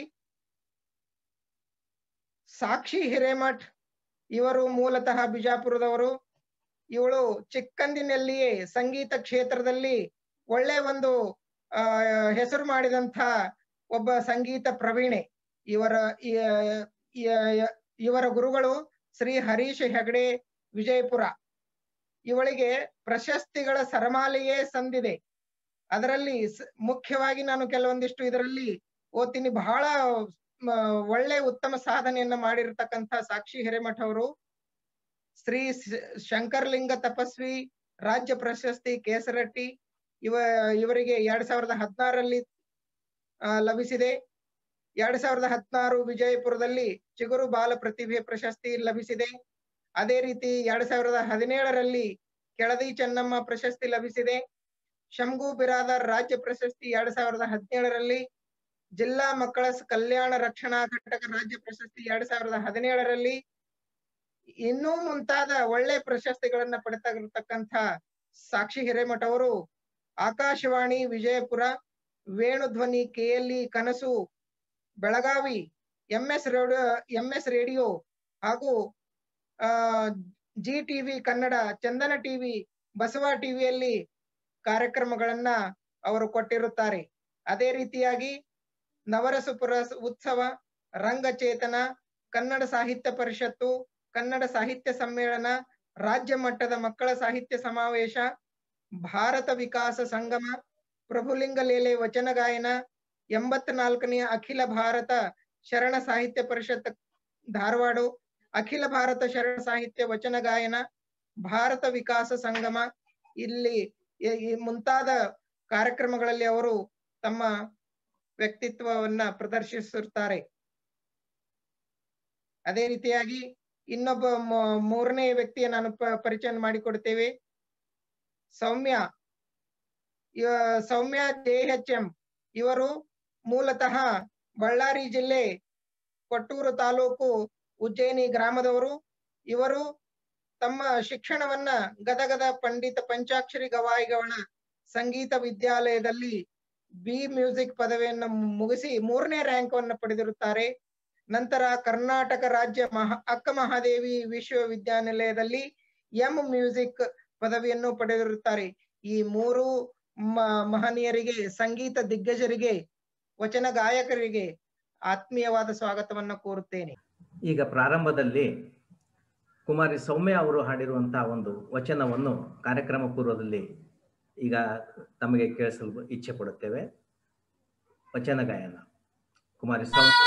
ಸಾಕ್ಷಿ ಹಿರೇಮಠ್ ಇವರು ಮೂಲತಃ ಬಿಜಾಪುರದವರು ಇವಳು ಚಿಕ್ಕಂದಿನಲ್ಲಿಯೇ ಸಂಗೀತ ಕ್ಷೇತ್ರದಲ್ಲಿ ಒಳ್ಳೆ ಒಂದು ಆ ಹೆಸರು ಮಾಡಿದಂಥ ಒಬ್ಬ ಸಂಗೀತ ಪ್ರವೀಣೆ ಇವರ ಈ- ಈ- ಇವರ ಗುರುಗಳು ಶ್ರೀ ಹರೀಶ್ ಹೆಗಡೆ ವಿಜಯಪುರ ಇವಳಿಗೆ ಪ್ರಶಸ್ತಿಗಳ ಸರಮಾಲೆಯೇ ಸಂದಿದೆ ಅದರಲ್ಲಿ ಸ್- ಮುಖ್ಯವಾಗಿ ನಾನು ಕೆಲವೊಂದಿಷ್ಟು ಇದರಲ್ಲಿ ಓದ್ತೀನಿ ಬಹಳ ಮ, ಒಳ್ಳೆ ಉತ್ತಮ ಸಾಧನೆಯನ್ನ ಮಾಡಿರ್ತಕ್ಕಂಥ ಸಾಕ್ಷಿ ಹಿರೇಮಠ ಅವರು ಶ್ರೀ ಶ- ಶಂಕರಲಿಂಗ ತಪಸ್ವಿ ರಾಜ್ಯ ಪ್ರಶಸ್ತಿ ಕೇಸರಟ್ಟಿ ಇವ ಇವರಿಗೆ ಎರಡ್ ಸಾವಿರದ ಹದಿನಾರರಲ್ಲಿ ಲಭಿಸಿದೆ ಎರಡ್ ಸಾವಿರದ ಹದಿನಾರು ವಿಜಯಪುರದಲ್ಲಿ ಚಿಗುರು ಬಾಲ ಪ್ರತಿಭೆ ಪ್ರಶಸ್ತಿ ಲಭಿಸಿದೆ ಅದೇ ರೀತಿ ಎರಡ್ ಸಾವಿರದ ಹದಿನೇಳರಲ್ಲಿ ಕೆಳದಿ ಚೆನ್ನಮ್ಮ ಪ್ರಶಸ್ತಿ ಲಭಿಸಿದೆ ಶಂಭು ಬಿರಾದರ್ ರಾಜ್ಯ ಪ್ರಶಸ್ತಿ ಎರಡ್ ಸಾವಿರದ ಹದಿನೇಳರಲ್ಲಿ ಜಿಲ್ಲಾ ಮಕ್ಕಳ ಸ- ಕಲ್ಯಾಣ ರಕ್ಷಣಾ ಘಟಕ ರಾಜ್ಯ ಪ್ರಶಸ್ತಿ ಎರಡ್ ಸಾವಿರದ ಹದಿನೇಳರಲ್ಲಿ ಇನ್ನೂ ಮುಂತಾದ ಒಳ್ಳೆ ಪ್ರಶಸ್ತಿಗಳನ್ನ ಪಡೆದಿರ್ತಕ್ಕಂಥ ಸಾಕ್ಷಿ ಹಿರೇಮಠ ಅವರು ಆಕಾಶವಾಣಿ ವಿಜಯಪುರ ವೇಣುಧ್ವನಿ ಕೆಎಲ್ಇ ಕನಸು Belagavi M S radio M S radio ಹಾಗೂ ಆ Zee TV Kannada Chandana TV Basava ಟಿವಿಯಲ್ಲಿ ಕಾರ್ಯಕ್ರಮಗಳನ್ನ ಅವರು ಕೊಟ್ಟಿರುತ್ತಾರೆ ಅದೇ ರೀತಿಯಾಗಿ ನವರಸಪುರ ಉತ್ಸವ ರಂಗಚೇತನ ಕನ್ನಡ ಸಾಹಿತ್ಯ ಪರಿಷತ್ತು ಕನ್ನಡ ಸಾಹಿತ್ಯ ಸಮ್ಮೇಳನ ರಾಜ್ಯ ಮಟ್ಟದ ಮಕ್ಕಳ ಸಾಹಿತ್ಯ ಸಮಾವೇಶ ಭಾರತ ವಿಕಾಸ ಸಂಗಮ ಪ್ರಭುಲಿಂಗ ಲೀಲೆ ವಚನ ಗಾಯನ ಎಂಬತ್ನಾಲ್ಕನೆಯ ಅಖಿಲ ಭಾರತ ಶರಣ ಸಾಹಿತ್ಯ ಪರಿಷತ್ ಧಾರವಾಡ ಅಖಿಲ ಭಾರತ ಶರಣ ಸಾಹಿತ್ಯ ವಚನ ಗಾಯನ ಭಾರತ ವಿಕಾಸ ಸಂಗಮ ಇಲ್ಲಿ ಈ- ಈ ಮುಂತಾದ ಕಾರ್ಯಕ್ರಮಗಳಲ್ಲಿ ಅವರು ತಮ್ಮ ವ್ಯಕ್ತಿತ್ವವನ್ನ ಪ್ರದರ್ಶಿಸುತ್ತಾರೆ ಅದೇ ರೀತಿಯಾಗಿ ಇನ್ನೊಬ್ಬ ಮೂ- ಮೂರನೇ ವ್ಯಕ್ತಿಯ ನಾನು ಪ- ಪರಿಚಯ ಮಾಡಿಕೊಡ್ತೇವೆ ಸೌಮ್ಯ ಇವ- ಸೌಮ್ಯ ಜೆ ಎಚ್ ಎಂ ಇವರು ಮೂಲತಃ ಬಳ್ಳಾರಿ ಜಿಲ್ಲೆ ಕೊಟ್ಟೂರು ತಾಲೂಕು ಉಜ್ಜಯಿನಿ ಗ್ರಾಮದವರು ಇವರು ತಮ್ಮ ಶಿಕ್ಷಣವನ್ನ ಗದಗದ ಪಂಡಿತ ಪಂಚಾಕ್ಷರಿ ಗವಾಯಿಗಳ ಸಂಗೀತ ವಿದ್ಯಾಲಯದಲ್ಲಿ ಬಿ ಮ್ಯೂಸಿಕ್ ಪದವಿಯನ್ನು ಮುಗಿಸಿ ಮೂರನೇ ರ್ಯಾಂಕ್ ಅನ್ನು ಪಡೆದಿರುತ್ತಾರೆ ನಂತರ ಕರ್ನಾಟಕ ರಾಜ್ಯ ಮಹಾ ಅಕ್ಕ ಮಹಾದೇವಿ ವಿಶ್ವವಿದ್ಯಾನಿಲಯದಲ್ಲಿ ಎಂ ಮ್ಯೂಸಿಕ್ ಪದವಿಯನ್ನು ಪಡೆದಿರುತ್ತಾರೆ ಈ ಮೂರು ಮ- ಮಹನೀಯರಿಗೆ ಸಂಗೀತ ದಿಗ್ಗಜರಿಗೆ ವಚನ ಗಾಯಕರಿಗೆ ಆತ್ಮೀಯವಾದ ಸ್ವಾಗತವನ್ನು ಕೋರುತ್ತೇನೆ ಈಗ ಪ್ರಾರಂಭದಲ್ಲಿ ಕುಮಾರಿ ಸೌಮ್ಯ ಅವರು ಹಾಡಿರುವಂತಹ ಒಂದು ವಚನವನ್ನು ಕಾರ್ಯಕ್ರಮ ಪೂರ್ವದಲ್ಲಿ ಈಗ ತಮಗೆ ಕೇಳಿಸಲು ಇಚ್ಛೆ ಪಡುತ್ತೇವೆ ವಚನ ಗಾಯನ ಕುಮಾರಿ ಸೌಮ್ಯ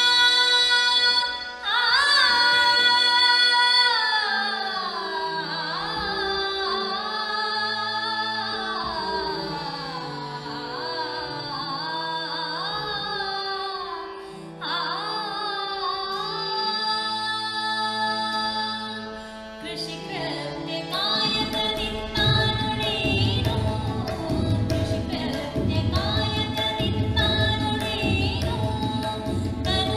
ಕೃಷಿ ಕೃತ್ಯ ಕಾಯಕದಿಂದಾನುಡೇನು ಕೃಷಿ ಕೃತ್ಯ ಕಾಯಕದಿಂದಾನುಡೇನು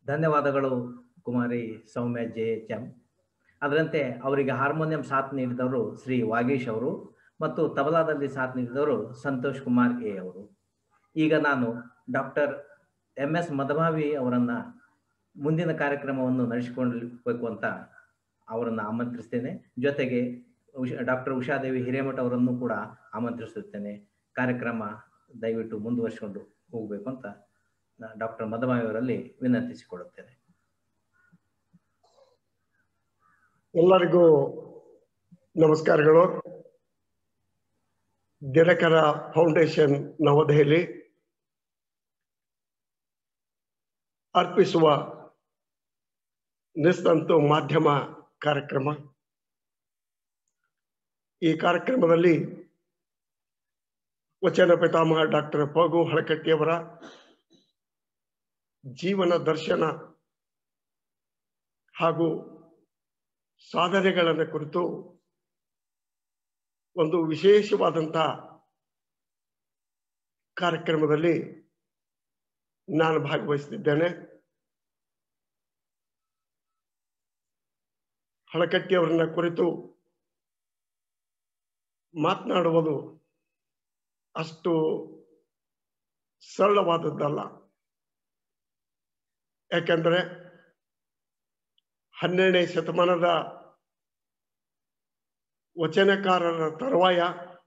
ಧನ್ಯವಾದಗಳು ಕುಮಾರಿ ಸೌಮ್ಯ ಜೆ ಎಚ್ ಎಂ ಅದರಂತೆ ಅವರಿಗೆ ಹಾರ್ಮೋನಿಯಂ ಸಾಥ್ ನೀಡಿದವರು ಶ್ರೀ ವಾಗೀಶ್ ಅವರು ಮತ್ತು ತಬಲಾದಲ್ಲಿ ಸಾಥ್ ನೀಡಿದವರು ಸಂತೋಷ್ ಕುಮಾರ್ ಎ ಅವರು ಈಗ ನಾನು ಡಾಕ್ಟರ್ ಎಂ ಎಸ್ ಮದಭಾವಿ ಅವರನ್ನ ಮುಂದಿನ ಕಾರ್ಯಕ್ರಮವನ್ನು ನಡೆಸಿಕೊಳ್ಳಬೇಕು ಅಂತ ಅವರನ್ನು ಆಮಂತ್ರಿಸ್ತೇನೆ ಜೊತೆಗೆ ಉಷ ಡಾಕ್ಟರ್ ಉಷಾದೇವಿ ಹಿರೇಮಠ ಅವರನ್ನು ಕೂಡ ಆಮಂತ್ರಿಸುತ್ತೇನೆ ಕಾರ್ಯಕ್ರಮ ದಯವಿಟ್ಟು ಮುಂದುವರಿಸಿಕೊಂಡು ಹೋಗಬೇಕು ಅಂತ ಡಾಕ್ಟರ್ ಮದಭಾವಿ ಅವರಲ್ಲಿ ವಿನಂತಿಸಿಕೊಳ್ಳುತ್ತೇನೆ ಎಲ್ಲರಿಗೂ ನಮಸ್ಕಾರಗಳು ದಿನಕರ ಫೌಂಡೇಶನ್ ನವದೆಹಲಿ ಅರ್ಪಿಸುವ ನಿಸ್ತಂತು ಮಾಧ್ಯಮ ಕಾರ್ಯಕ್ರಮ ಈ ಕಾರ್ಯಕ್ರಮದಲ್ಲಿ ವಚನ ಪಿತಾಮಹ ಡಾಕ್ಟರ್ ಪಗು ಹಳಕಟ್ಟಿಯವರ ಜೀವನ ದರ್ಶನ ಹಾಗೂ ಸಾಧನೆಗಳನ್ನು ಕುರಿತು ಒಂದು ವಿಶೇಷವಾದಂಥ ಕಾರ್ಯಕ್ರಮದಲ್ಲಿ ನಾನು ಭಾಗವಹಿಸುತ್ತಿದ್ದೇನೆ ಹಳಕಟ್ಟಿಯವರನ್ನ ಕುರಿತು ಮಾತನಾಡುವುದು ಅಷ್ಟು ಸರಳವಾದದ್ದಲ್ಲ ಯಾಕೆಂದ್ರೆ ಹನ್ನೆರಡನೇ ಶತಮಾನದ ವಚನಕಾರರ ತರುವಾಯ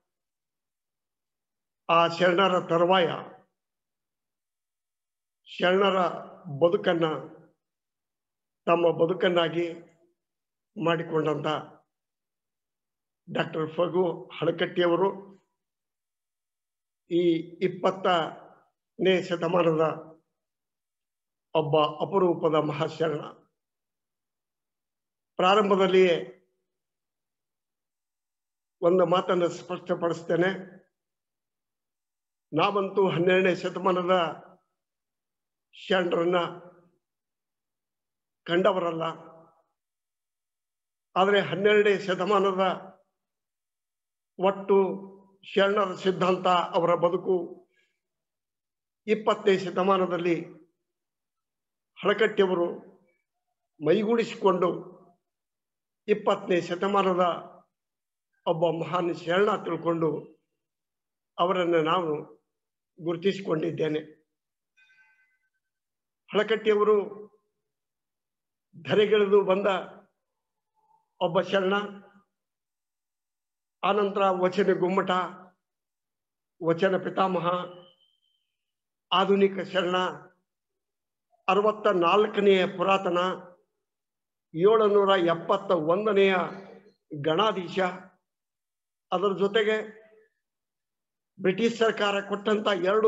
ಆ ಶರಣರ ತರುವಾಯ ಶರಣರ ಬದುಕನ್ನ ತಮ್ಮ ಬದುಕನ್ನಾಗಿ ಮಾಡಿಕೊಂಡಂತ ಡಾಕ್ಟರ್ ಫಗು ಹಳಕಟ್ಟಿಯವರು ಈ ಇಪ್ಪತ್ತನೇ ಶತಮಾನದ ಒಬ್ಬ ಅಪರೂಪದ ಮಹಾಶರಣ ಪ್ರಾರಂಭದಲ್ಲಿಯೇ ಒಂದು ಮಾತನ್ನು ಸ್ಪಷ್ಟಪಡಿಸ್ತೇನೆ ನಾವಂತೂ ಹನ್ನೆರಡನೇ ಶತಮಾನದ ಶರಣರನ್ನ ಕಂಡವರಲ್ಲ ಆದರೆ ಹನ್ನೆರಡನೇ ಶತಮಾನದ ಒಟ್ಟು ಶರಣರ ಸಿದ್ಧಾಂತ ಅವರ ಬದುಕು ಇಪ್ಪತ್ತನೇ ಶತಮಾನದಲ್ಲಿ ಹಳಕಟ್ಟಿಯವರು ಮೈಗೂಡಿಸಿಕೊಂಡು ಇಪ್ಪತ್ತನೇ ಶತಮಾನದ ಒಬ್ಬ ಮಹಾನ್ ಶರಣ ತಿಳ್ಕೊಂಡು ಅವರನ್ನು ನಾನು ಗುರುತಿಸಿಕೊಂಡಿದ್ದೇನೆ ಹಳಕಟ್ಟಿಯವರು ಧರೆಗಿಳಿದು ಬಂದ ಒಬ್ಬ ಶರಣ ಆನಂತರ ವಚನ ಗುಮ್ಮಟ ವಚನ ಪಿತಾಮಹ ಆಧುನಿಕ ಶರಣ ಅರವತ್ತ ನಾಲ್ಕನೆಯ ಪುರಾತನ ಏಳುನೂರ ಎಪ್ಪತ್ತ ಒಂದನೆಯ ಗಣಾಧೀಶ ಅದರ ಜೊತೆಗೆ ಬ್ರಿಟಿಷ್ ಸರ್ಕಾರ ಕೊಟ್ಟಂತ ಎರಡು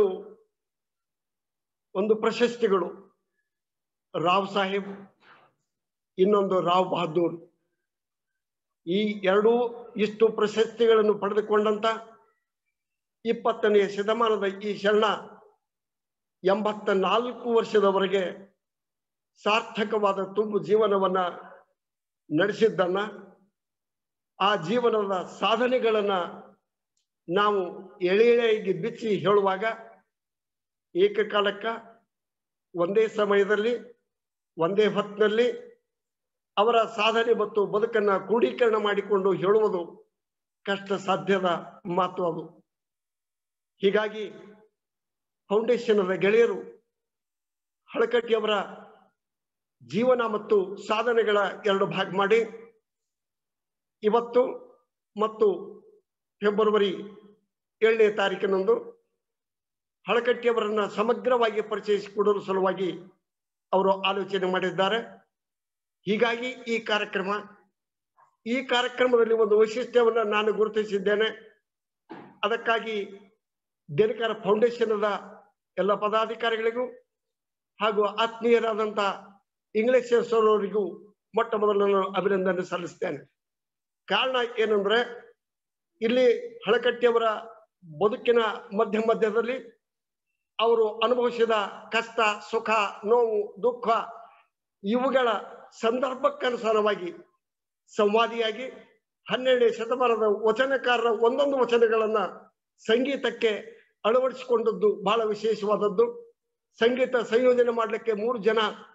ಒಂದು ಪ್ರಶಸ್ತಿಗಳು ರಾವ್ ಸಾಹೇಬ್ ಇನ್ನೊಂದು ರಾವ್ ಬಹದ್ದೂರ್ ಈ ಎರಡೂ ಇಷ್ಟು ಪ್ರಶಸ್ತಿಗಳನ್ನು ಪಡೆದುಕೊಂಡಂತ ಇಪ್ಪತ್ತನೆಯ ಶತಮಾನದ ಈ ಶರಣ ಎಂಬತ್ತ ನಾಲ್ಕು ವರ್ಷದವರೆಗೆ ಸಾರ್ಥಕವಾದ ತುಂಬು ಜೀವನವನ್ನ ನಡೆಸಿದ್ದನ್ನ ಆ ಜೀವನದ ಸಾಧನೆಗಳನ್ನ ನಾವು ಎಳೆ ಎಳೆಯಾಗಿ ಬಿಚ್ಚಿ ಹೇಳುವಾಗ ಏಕಕಾಲಕ್ಕ ಒಂದೇ ಸಮಯದಲ್ಲಿ ಒಂದೇ ಹೊತ್ತಿನಲ್ಲಿ ಅವರ ಸಾಧನೆ ಮತ್ತು ಬದುಕನ್ನ ಕ್ರೋಢೀಕರಣ ಮಾಡಿಕೊಂಡು ಹೇಳುವುದು ಕಷ್ಟ ಸಾಧ್ಯದ ಮಾತು ಅದು ಹೀಗಾಗಿ ಫೌಂಡೇಶನದ ಗೆಳೆಯರು ಹಳಕಟ್ಟಿಯವರ ಜೀವನ ಮತ್ತು ಸಾಧನೆಗಳ ಎರಡು ಭಾಗ ಮಾಡಿ ಇವತ್ತು ಮತ್ತು ಫೆಬ್ರವರಿ ಏಳನೇ ತಾರೀಕಿನಂದು ಹಳಕಟ್ಟಿಯವರನ್ನ ಸಮಗ್ರವಾಗಿ ಪರಿಚಯಿಸಿಕೊಡಲು ಸಲುವಾಗಿ ಅವರು ಆಲೋಚನೆ ಮಾಡಿದ್ದಾರೆ ಹೀಗಾಗಿ ಈ ಕಾರ್ಯಕ್ರಮ ಈ ಕಾರ್ಯಕ್ರಮದಲ್ಲಿ ಒಂದು ವೈಶಿಷ್ಟ್ಯವನ್ನ ನಾನು ಗುರುತಿಸಿದ್ದೇನೆ ಅದಕ್ಕಾಗಿ ದಿನಕರ ಫೌಂಡೇಶನದ ಎಲ್ಲ ಪದಾಧಿಕಾರಿಗಳಿಗೂ ಹಾಗೂ ಆತ್ಮೀಯರಾದಂಥ ಇಂಗ್ಲಿಷ್ ಸರ್ ಅವರಿಗೂ ಮೊಟ್ಟ ಮೊದಲು ನಾನು ಅಭಿನಂದನೆ ಸಲ್ಲಿಸ್ತೇನೆ ಕಾರಣ ಏನಂದ್ರೆ ಇಲ್ಲಿ ಹಳಕಟ್ಟಿಯವರ ಬದುಕಿನ ಮಧ್ಯ ಮಧ್ಯದಲ್ಲಿ ಅವರು ಅನುಭವಿಸಿದ ಕಷ್ಟ ಸುಖ ನೋವು ದುಃಖ ಇವುಗಳ ಸಂದರ್ಭಕ್ಕನುಸಾರವಾಗಿ ಸಂವಾದಿಯಾಗಿ ಹನ್ನೆರಡನೇ ಶತಮಾನದ ವಚನಕಾರರ ಒಂದೊಂದು ವಚನಗಳನ್ನ ಸಂಗೀತಕ್ಕೆ ಅಳವಡಿಸಿಕೊಂಡದ್ದು ಬಹಳ ವಿಶೇಷವಾದದ್ದು ಸಂಗೀತ ಸಂಯೋಜನೆ ಮಾಡಲಿಕ್ಕೆ ಮೂರು ಜನ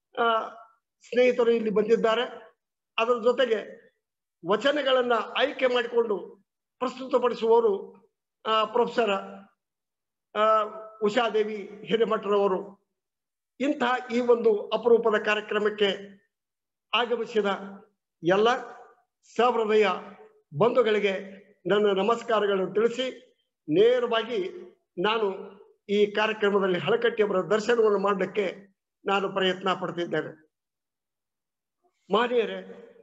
ಆ, ಸ್ನೇಹಿತರು ಇಲ್ಲಿ ಬಂದಿದ್ದಾರೆ ಅದರ ಜೊತೆಗೆ ವಚನಗಳನ್ನ ಆಯ್ಕೆ ಮಾಡಿಕೊಂಡು ಪ್ರಸ್ತುತಪಡಿಸುವವರು ಆ, ಪ್ರೊಫೆಸರ್ ಆ, ಉಷಾದೇವಿ ಹಿರೇಮಠರವರು ಇಂತಹ ಈ ಒಂದು ಅಪರೂಪದ ಕಾರ್ಯಕ್ರಮಕ್ಕೆ ಆಗಮಿಸಿದ ಎಲ್ಲ ಸಹೃದಯ ಬಂಧುಗಳಿಗೆ ನನ್ನ ನಮಸ್ಕಾರಗಳನ್ನು ತಿಳಿಸಿ ನೇರವಾಗಿ ನಾನು ಈ ಕಾರ್ಯಕ್ರಮದಲ್ಲಿ ಹಳಕಟ್ಟಿಯವರ ದರ್ಶನವನ್ನು ಮಾಡಲಿಕ್ಕೆ ನಾನು ಪ್ರಯತ್ನ ಪಡ್ತಿದ್ದೇನೆ ಮಾನ್ಯರೇ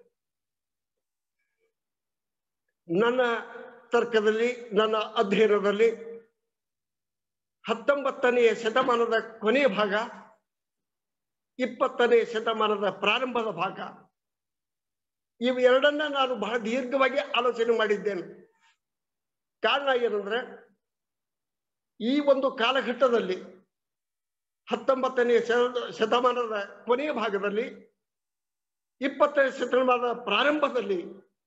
ನನ್ನ ತರ್ಕದಲ್ಲಿ ನನ್ನ ಅಧ್ಯಯನದಲ್ಲಿ ಹತ್ತೊಂಬತ್ತನೆಯ ಶತಮಾನದ ಕೊನೆಯ ಭಾಗ ಇಪ್ಪತ್ತನೇ ಶತಮಾನದ ಪ್ರಾರಂಭದ ಭಾಗ ಇವು ಎರಡನ್ನ ನಾನು ಬಹಳ ದೀರ್ಘವಾಗಿ ಆಲೋಚನೆ ಮಾಡಿದ್ದೇನೆ ಕಾರಣ ಏನಂದ್ರೆ ಈ ಒಂದು ಕಾಲಘಟ್ಟದಲ್ಲಿ ಹತ್ತೊಂಬತ್ತನೇ ಶ- ಶತಮಾನದ ಕೊನೆಯ ಭಾಗದಲ್ಲಿ ಇಪ್ಪತ್ತನೇ ಶತಮಾನದ ಪ್ರಾರಂಭದಲ್ಲಿ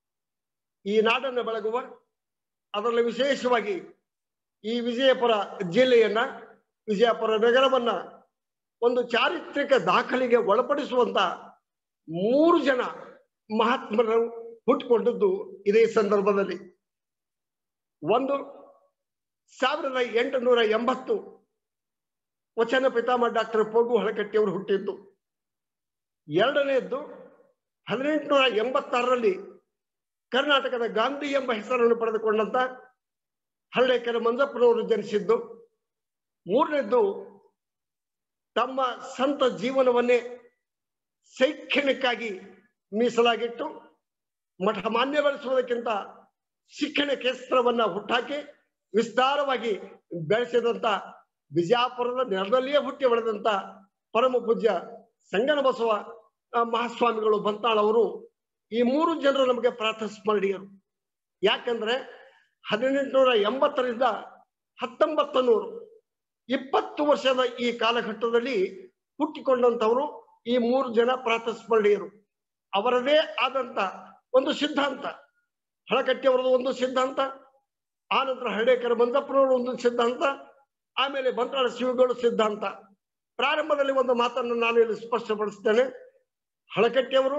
ಈ ನಾಡನ್ನು ಬೆಳಗುವ ಅದರಲ್ಲಿ ವಿಶೇಷವಾಗಿ ಈ ವಿಜಯಪುರ ಜಿಲ್ಲೆಯನ್ನ ವಿಜಯಪುರ ನಗರವನ್ನ ಒಂದು ಚಾರಿತ್ರಿಕ ದಾಖಲೆಗೆ ಒಳಪಡಿಸುವಂತ ಮೂರು ಜನ ಮಹಾತ್ಮರು ಹುಟ್ಟಿಕೊಂಡದ್ದು ಇದೇ ಸಂದರ್ಭದಲ್ಲಿ ಒಂದು ಸಾವಿರದ ಎಂಟುನೂರ ಎಂಬತ್ತು ವಚನ ಪಿತಾಮಹ ಡಾಕ್ಟರ್ ಪೋಗು ಹಳಕಟ್ಟಿಯವರು ಹುಟ್ಟಿದ್ದು ಎರಡನೆಯದ್ದು ಹದಿನೆಂಟುನೂರ ಎಂಬತ್ತಾರರಲ್ಲಿ ಕರ್ನಾಟಕದ ಗಾಂಧಿ ಎಂಬ ಹೆಸರನ್ನು ಪಡೆದುಕೊಂಡಂತ ಹಳ್ಳೆಕರ ಮಂಜಪ್ಪನವರು ಜನಿಸಿದ್ದು ಮೂರನೇದ್ದು ತಮ್ಮ ಸಂತ ಜೀವನವನ್ನೇ ಶೈಕ್ಷಣಿಕ್ಕಾಗಿ ಮೀಸಲಾಗಿಟ್ಟು ಮಠ ಮಾನ್ಯಗೊಳಿಸುವುದಕ್ಕಿಂತ ಶಿಕ್ಷಣ ಕ್ಷೇತ್ರವನ್ನ ಹುಟ್ಟಾಕಿ ವಿಸ್ತಾರವಾಗಿ ಬೆಳೆಸಿದಂತ ಬಿಜಾಪುರದ ನೆಲದಲ್ಲಿಯೇ ಹುಟ್ಟಿ ಬೆಳೆದಂತ ಪರಮ ಪೂಜ್ಯ ಸಂಗನ ಬಸವ ಆ, ಮಹಾಸ್ವಾಮಿಗಳು ಬಂತಾಳ್ ಅವರು ಈ ಮೂರು ಜನರು ನಮಗೆ ಪ್ರಾತಸ್ಮರಣೀಯರು ಯಾಕಂದ್ರೆ ಹದಿನೆಂಟುನೂರ ಎಂಬತ್ತರಿಂದ ಹತ್ತೊಂಬತ್ತು ನೂರು ಇಪ್ಪತ್ತು ವರ್ಷದ ಈ ಕಾಲಘಟ್ಟದಲ್ಲಿ ಹುಟ್ಟಿಕೊಂಡಂತವರು ಈ ಮೂರು ಜನ ಪ್ರಾತಸ್ಮರಣೀಯರು ಅವರದೇ ಆದಂತ ಒಂದು ಸಿದ್ಧಾಂತ ಹಳಕಟ್ಟಿಯವರದು ಒಂದು ಸಿದ್ಧಾಂತ ಆನಂತರ ಹಳ್ಳೇಕರ ಮಂಜಪ್ಪನವರು ಒಂದು ಸಿದ್ಧಾಂತ ಆಮೇಲೆ ಬಂತಾಳ ಶಿವಗಳು ಸಿದ್ಧಾಂತ ಪ್ರಾರಂಭದಲ್ಲಿ ಒಂದು ಮಾತನ್ನು ನಾನು ಇಲ್ಲಿ ಸ್ಪಷ್ಟಪಡಿಸ್ತೇನೆ ಹಳಕಟ್ಟಿಯವರು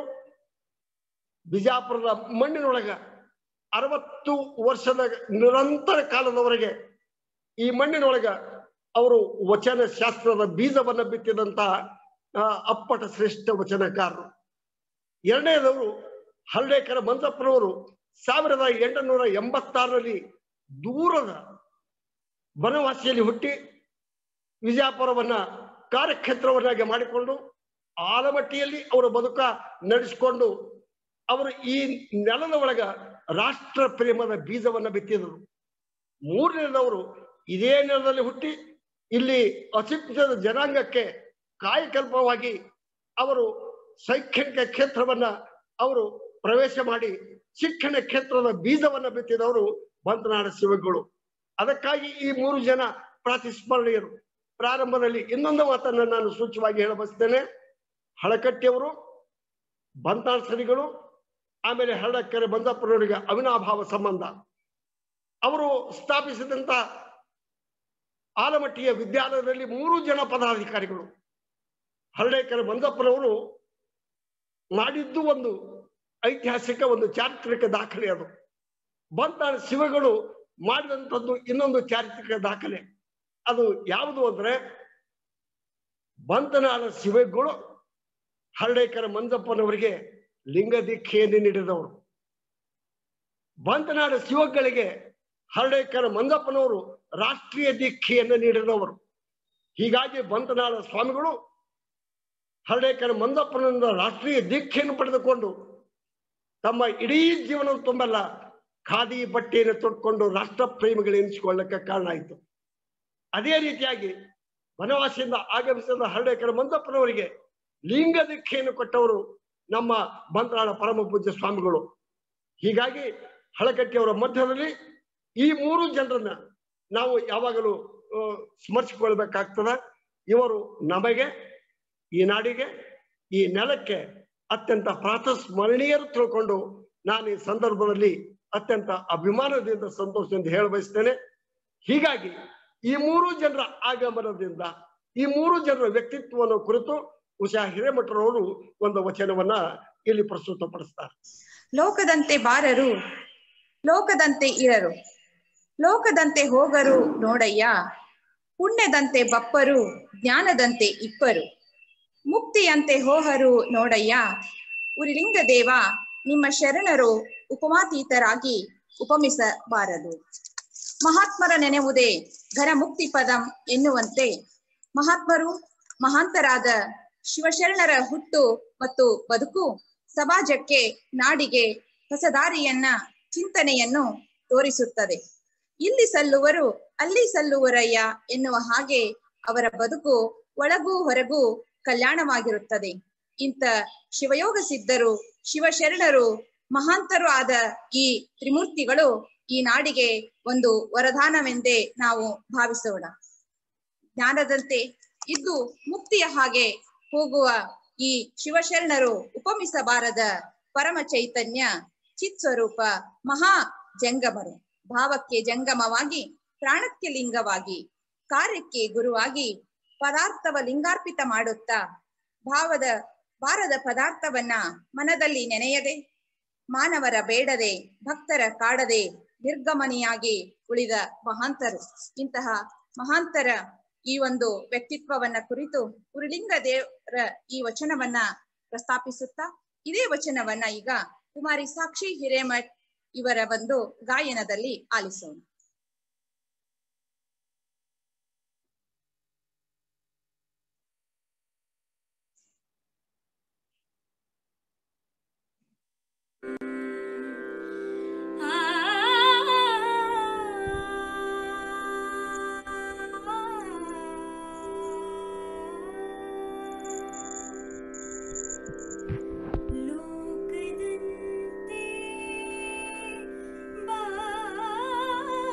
ಬಿಜಾಪುರದ ಮಣ್ಣಿನೊಳಗ ಅರವತ್ತು ವರ್ಷದ ನಿರಂತರ ಕಾಲದವರೆಗೆ ಈ ಮಣ್ಣಿನೊಳಗ ಅವರು ವಚನ ಶಾಸ್ತ್ರದ ಬೀಜವನ್ನ ಬಿತ್ತಿದಂತ ಆ, ಅಪ್ಪಟ ಶ್ರೇಷ್ಠ ವಚನಕಾರರು ಎರಡನೇದವರು ಹಳ್ಳೇಕರ ಮಂಜಪ್ಪನವರು ಸಾವಿರದ ಎಂಟುನೂರ ಎಂಬತ್ತಾರರಲ್ಲಿ ದೂರದ ಬನವಾಸಿಯಲ್ಲಿ ಹುಟ್ಟಿ ವಿಜಯಪುರವನ್ನ ಕಾರ್ಯಕ್ಷೇತ್ರವನ್ನಾಗಿ ಮಾಡಿಕೊಂಡು ಆಲಮಟ್ಟಿಯಲ್ಲಿ ಅವರ ಬದುಕ ನಡೆಸಿಕೊಂಡು ಅವರು ಈ ನೆಲದ ಒಳಗ ರಾಷ್ಟ್ರ ಪ್ರೇಮದ ಬೀಜವನ್ನ ಬಿತ್ತಿದರು ಮೂರನೇದವರು ಇದೇ ನೆಲದಲ್ಲಿ ಹುಟ್ಟಿ ಇಲ್ಲಿ ಅಶಿಕ್ಷಿತ ಜನಾಂಗಕ್ಕೆ ಕಾಯಕಲ್ಪವಾಗಿ ಅವರು ಶೈಕ್ಷಣಿಕ ಕ್ಷೇತ್ರವನ್ನ ಅವರು ಪ್ರವೇಶ ಮಾಡಿ ಶಿಕ್ಷಣ ಕ್ಷೇತ್ರದ ಬೀಜವನ್ನ ಬಿತ್ತಿದವರು ಬಂತನಾಡ ಶಿವಗಳು ಅದಕ್ಕಾಗಿ ಈ ಮೂರು ಜನ ಪ್ರಾತಿಸ್ಮರಣೀಯರು ಪ್ರಾರಂಭದಲ್ಲಿ ಇನ್ನೊಂದು ಮಾತನ್ನ ನಾನು ಸೂಚ್ಯವಾಗಿ ಹೇಳ ಬಯಸ್ತೇನೆ ಹಳಕಟ್ಟಿಯವರು ಬಂತಾಳ್ ಸರಿಗಳು ಆಮೇಲೆ ಹಳ್ಳಕೆರೆ ಬಂದಪ್ಪನವರಿಗೆ ಅವಿನಾಭಾವ ಸಂಬಂಧ ಅವರು ಸ್ಥಾಪಿಸಿದಂತ ಆಲಮಟ್ಟಿಯ ವಿದ್ಯಾಲಯದಲ್ಲಿ ಮೂರು ಜನ ಪದಾಧಿಕಾರಿಗಳು ಹಳ್ಳೆಕೆರೆ ಮಂಜಪ್ಪನವರು ಮಾಡಿದ್ದು ಒಂದು ಐತಿಹಾಸಿಕ ಒಂದು ಚಾರಿತ್ರಿಕ ದಾಖಲೆ ಅದು ಬಂತಾಳ ಶಿವಗಳು ಮಾಡಿದಂಥದ್ದು ಇನ್ನೊಂದು ಚಾರಿತ್ರಿಕ ದಾಖಲೆ ಅದು ಯಾವುದು ಅಂದ್ರೆ ಬಂತನಾಳ ಶಿವಗಳು ಹಳ್ಳೆಕರ ಮಂಜಪ್ಪನವರಿಗೆ ಲಿಂಗ ದೀಕ್ಷೆಯನ್ನು ನೀಡಿದವರು ಬಂತನಾಡ ಶಿವಗಳಿಗೆ ಹಳ್ಳೆಕರ ಮಂಜಪ್ಪನವರು ರಾಷ್ಟ್ರೀಯ ದೀಕ್ಷೆಯನ್ನು ನೀಡಿದವರು ಹೀಗಾಗಿ ಬಂತನಾಳ ಸ್ವಾಮಿಗಳು ಹಳ್ಳೆಕರ ಮಂಜಪ್ಪನಿಂದ ರಾಷ್ಟ್ರೀಯ ದೀಕ್ಷೆಯನ್ನು ಪಡೆದುಕೊಂಡು ತಮ್ಮ ಇಡೀ ಜೀವನ ತುಂಬೆಲ್ಲ ಖಾದಿ ಬಟ್ಟೆಯನ್ನು ತೊಟ್ಕೊಂಡು ರಾಷ್ಟ್ರ ಪ್ರೇಮಿಗಳು ಎನಿಸಿಕೊಳ್ಳಕ್ಕೆ ಕಾರಣ ಆಯಿತು ಅದೇ ರೀತಿಯಾಗಿ ವನವಾಸಿಯಿಂದ ಆಗಮಿಸಿದ ಹಳ್ಳೆಕರ ಮಂಜಪ್ಪನವರಿಗೆ ಲಿಂಗ ದೀಕ್ಷೆಯನ್ನು ಕೊಟ್ಟವರು ನಮ್ಮ ಬಂತ್ರಾಳ ಪರಮ ಪೂಜ್ಯ ಸ್ವಾಮಿಗಳು ಹೀಗಾಗಿ ಹಳಕಟ್ಟಿಯವರ ಮಧ್ಯದಲ್ಲಿ ಈ ಮೂರು ಜನರನ್ನ ನಾವು ಯಾವಾಗಲೂ ಆ, ಸ್ಮರಿಸಿಕೊಳ್ಬೇಕಾಗ್ತದ ಇವರು ನಮಗೆ ಈ ನಾಡಿಗೆ ಈ ನೆಲಕ್ಕೆ ಅತ್ಯಂತ ಪ್ರಾತಸ್ಮರಣೀಯರು ತಿಳ್ಕೊಂಡು ನಾನು ಈ ಸಂದರ್ಭದಲ್ಲಿ ಅತ್ಯಂತ ಅಭಿಮಾನದಿಂದ ಸಂತೋಷದಿಂದ ಹೇಳ ಬಯಸ್ತೇನೆ ಹೀಗಾಗಿ ಈ ಮೂರು ಜನರ ಆಗಮನದಿಂದ ಈ ಮೂರು ಜನರ ವ್ಯಕ್ತಿತ್ವವನ್ನು ಕುರಿತು ಉಷಾ ಹಿರೇಮಠರವರು ಒಂದು ವಚನವನ್ನ ಇಲ್ಲಿ ಪ್ರಸ್ತುತಪಡಿಸ್ತಾರೆ ಲೋಕದಂತೆ ಬಾರರು ಲೋಕದಂತೆ ಇರರು ಲೋಕದಂತೆ ಹೋಗರು ನೋಡಯ್ಯ ಪುಣ್ಯದಂತೆ ಬಪ್ಪರು ಜ್ಞಾನದಂತೆ ಇಪ್ಪರು ಮುಕ್ತಿಯಂತೆ ಹೋಹರು ನೋಡಯ್ಯ ಉರಿಲಿಂಗ ದೇವ ನಿಮ್ಮ ಶರಣರು ಉಪಮಾತೀತರಾಗಿ ಉಪಮಿಸಬಾರದು ಮಹಾತ್ಮರ ನೆನೆವುದೇ ಘನ ಮುಕ್ತಿ ಪದಂ ಎನ್ನುವಂತೆ ಮಹಾತ್ಮರು ಮಹಾಂತರಾದ ಶಿವಶರಣರ ಹುಟ್ಟು ಮತ್ತು ಬದುಕು ಸಮಾಜಕ್ಕೆ ನಾಡಿಗೆ ಹೊಸ ದಾರಿಯನ್ನ ಚಿಂತನೆಯನ್ನು ತೋರಿಸುತ್ತದೆ ಇಲ್ಲಿ ಸಲ್ಲುವರು ಅಲ್ಲಿ ಸಲ್ಲುವರಯ್ಯ ಎನ್ನುವ ಹಾಗೆ ಅವರ ಬದುಕು ಒಳಗೂ ಹೊರಗೂ ಕಲ್ಯಾಣವಾಗಿರುತ್ತದೆ ಇಂಥ ಶಿವಯೋಗ ಸಿದ್ಧರು ಶಿವಶರಣರು ಮಹಾಂತರು ಆದ ಈ ತ್ರಿಮೂರ್ತಿಗಳು ಈ ನಾಡಿಗೆ ಒಂದು ವರದಾನವೆಂದೇ ನಾವು ಭಾವಿಸೋಣ ಜ್ಞಾನದಂತೆ ಇದ್ದು ಮುಕ್ತಿಯ ಹಾಗೆ ಹೋಗುವ ಈ ಶಿವಶರಣರು ಉಪಮಿಸಬಾರದ ಪರಮ ಚೈತನ್ಯ ಚಿತ್ ಸ್ವರೂಪ ಮಹಾ ಜಂಗಮರು ಭಾವಕ್ಕೆ ಜಂಗಮವಾಗಿ ಪ್ರಾಣಕ್ಕೆ ಲಿಂಗವಾಗಿ ಕಾರ್ಯಕ್ಕೆ ಗುರುವಾಗಿ ಪದಾರ್ಥವ ಲಿಂಗಾರ್ಪಿತ ಮಾಡುತ್ತಾ ಭಾವದ ಬಾರದ ಪದಾರ್ಥವನ್ನ ಮನದಲ್ಲಿ ನೆನೆಯದೆ ಮಾನವರ ಬೇಡದೆ ಭಕ್ತರ ಕಾಡದೆ ನಿರ್ಗಮನಿಯಾಗಿ ಉಳಿದ ಮಹಾಂತರು ಇಂತಹ ಮಹಾಂತರ ಈ ಒಂದು ವ್ಯಕ್ತಿತ್ವವನ್ನ ಕುರಿತು ಉರುಲಿಂಗ ದೇವರ ಈ ವಚನವನ್ನ ಪ್ರಸ್ತಾಪಿಸುತ್ತಾ ಇದೇ ವಚನವನ್ನ ಈಗ ಕುಮಾರಿ ಸಾಕ್ಷಿ ಹಿರೇಮಠ್ ಇವರ ಒಂದು ಗಾಯನದಲ್ಲಿ ಆಲಿಸೋಣ ಲೋಕದಂತೆ ಬಾರರು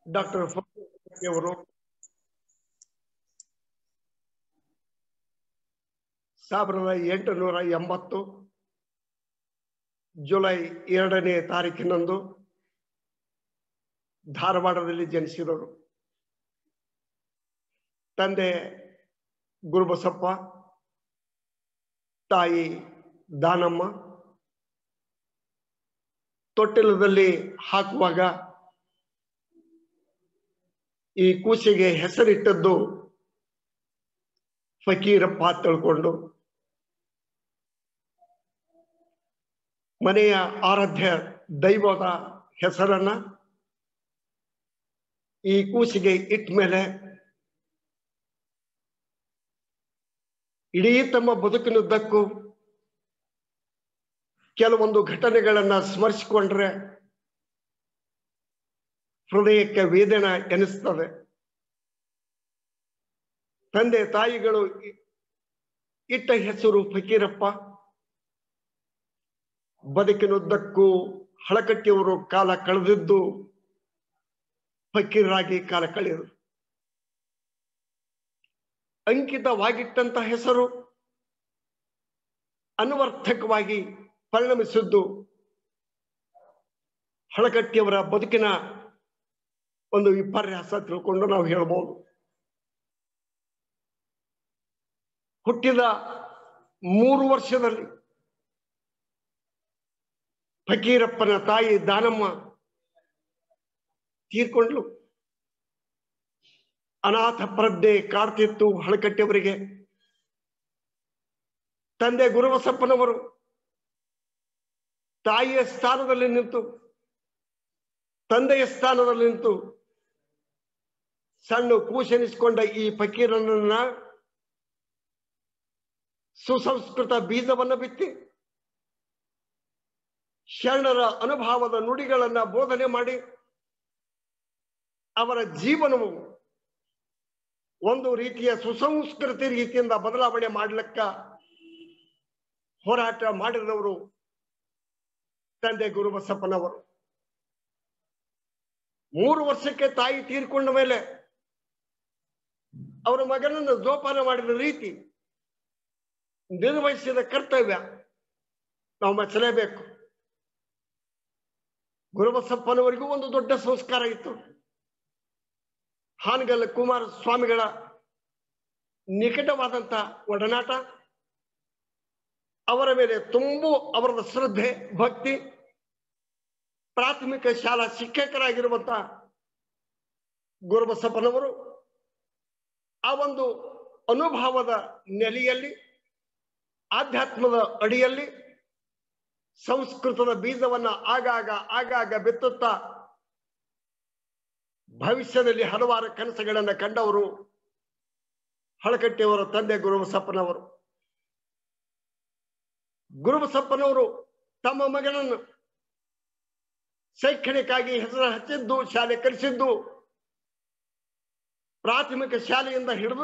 ಡಾಕ್ಟರ್ ಅವರು ಸಾವಿರದ ಎಂಟುನೂರ ಎಂಬತ್ತು ಜುಲೈ ಎರಡನೇ ತಾರೀಕಿನಂದು ಧಾರವಾಡದಲ್ಲಿ ಜನಿಸಿದವರು ತಂದೆ ಗುರುಬಸಪ್ಪ ತಾಯಿ ದಾನಮ್ಮ ತೊಟ್ಟಿಲದಲ್ಲಿ ಹಾಕುವಾಗ ಈ ಕೂಸಿಗೆ ಹೆಸರಿಟ್ಟದ್ದು ಫಕೀರಪ್ಪ ತಿಳ್ಕೊಂಡು ಮನೆಯ ಆರಾಧ್ಯ ದೈವದ ಹೆಸರನ್ನ ಈ ಕೂಸಿಗೆ ಇಟ್ಟ ಮೇಲೆ ಇಡೀ ತಮ್ಮ ಬದುಕಿನುದ್ದಕ್ಕೂ ಕೆಲವೊಂದು ಘಟನೆಗಳನ್ನ ಸ್ಮರಿಸಿಕೊಂಡ್ರೆ ಹೃದಯಕ್ಕೆ ವೇದನ ಎನಿಸ್ತದೆ ತಂದೆ ತಾಯಿಗಳು ಇ- ಇಟ್ಟ ಹೆಸರು ಫಕೀರಪ್ಪ ಬದುಕಿನುದ್ದಕ್ಕೂ ಹಳಕಟ್ಟಿಯವರು ಕಾಲ ಕಳೆದಿದ್ದು ಫಕೀರರಾಗಿ ಕಾಲ ಕಳೆದರು ಅಂಕಿತವಾಗಿಟ್ಟಂತ ಹೆಸರು ಅನ್ವರ್ಥಕವಾಗಿ ಪರಿಣಮಿಸಿದ್ದು ಹಳಕಟ್ಟಿಯವರ ಬದುಕಿನ ಒಂದು ವಿಪರ್ಯಾಸ ತಿಳ್ಕೊಂಡು ನಾವು ಹೇಳ್ಬೋದು ಹುಟ್ಟಿದ ಮೂರು ವರ್ಷದಲ್ಲಿ ಫಕೀರಪ್ಪನ ತಾಯಿ ದಾನಮ್ಮ ತೀರ್ಕೊಂಡ್ಲು ಅನಾಥ ಪ್ರಜ್ಞೆ ಕಾಡ್ತಿತ್ತು ಹಳಕಟ್ಟಿಯವರಿಗೆ ತಂದೆ ಗುರುಬಸಪ್ಪನವರು ತಾಯಿಯ ಸ್ಥಾನದಲ್ಲಿ ನಿಂತು ತಂದೆಯ ಸ್ಥಾನದಲ್ಲಿ ನಿಂತು ಸಣ್ಣ ಕೂಶನಿಸಿಕೊಂಡ ಈ ಫಕೀರನನ್ನ ಸುಸಂಸ್ಕೃತ ಬೀಜವನ್ನ ಬಿತ್ತಿ ಶರಣರ ಅನುಭವದ ನುಡಿಗಳನ್ನ ಬೋಧನೆ ಮಾಡಿ ಅವರ ಜೀವನವು ಒಂದು ರೀತಿಯ ಸುಸಂಸ್ಕೃತಿ ರೀತಿಯಿಂದ ಬದಲಾವಣೆ ಮಾಡ್ಲಿಕ್ಕ ಹೋರಾಟ ಮಾಡಿದವರು ತಂದೆ ಗುರುಬಸಪ್ಪನವರು ಮೂರು ವರ್ಷಕ್ಕೆ ತಾಯಿ ತೀರ್ಕೊಂಡ ಮೇಲೆ ಅವರ ಮಗನನ್ನು ಜೋಪಾನ ಮಾಡಿದ ರೀತಿ ನಿರ್ವಹಿಸಿದ ಕರ್ತವ್ಯ ನಾವು ಮೆಚ್ಚಲೇಬೇಕು ಗುರುಬಸಪ್ಪನವರಿಗೂ ಒಂದು ದೊಡ್ಡ ಸಂಸ್ಕಾರ ಇತ್ತು ಹಾನಗಲ್ ಕುಮಾರ ಸ್ವಾಮಿಗಳ ನಿಕಟವಾದಂತ ಒಡನಾಟ ಅವರ ಮೇಲೆ ತುಂಬು ಅವರದ ಶ್ರದ್ಧೆ ಭಕ್ತಿ ಪ್ರಾಥಮಿಕ ಶಾಲಾ ಶಿಕ್ಷಕರಾಗಿರುವಂತ ಗುರುಬಸಪ್ಪನವರು ಆ ಒಂದು ಅನುಭವದ ನೆಲೆಯಲ್ಲಿ ಆಧ್ಯಾತ್ಮದ ಅಡಿಯಲ್ಲಿ ಸಂಸ್ಕೃತದ ಬೀಜವನ್ನ ಆಗಾಗ ಆಗಾಗ ಬಿತ್ತುತ್ತಾ ಭವಿಷ್ಯದಲ್ಲಿ ಹಲವಾರು ಕನಸುಗಳನ್ನ ಕಂಡವರು ಹಳಕಟ್ಟಿಯವರ ತಂದೆ ಗುರುಬಸಪ್ಪನವರು ಗುರುಬಸಪ್ಪನವರು ತಮ್ಮ ಮಗನನ್ನು ಶೈಕ್ಷಣಿಕಾಗಿ ಹೆಸರು ಹಚ್ಚಿದ್ದು ಶಾಲೆ ಕಲಿಸಿದ್ದು ಪ್ರಾಥಮಿಕ ಶಾಲೆಯಿಂದ ಹಿಡಿದು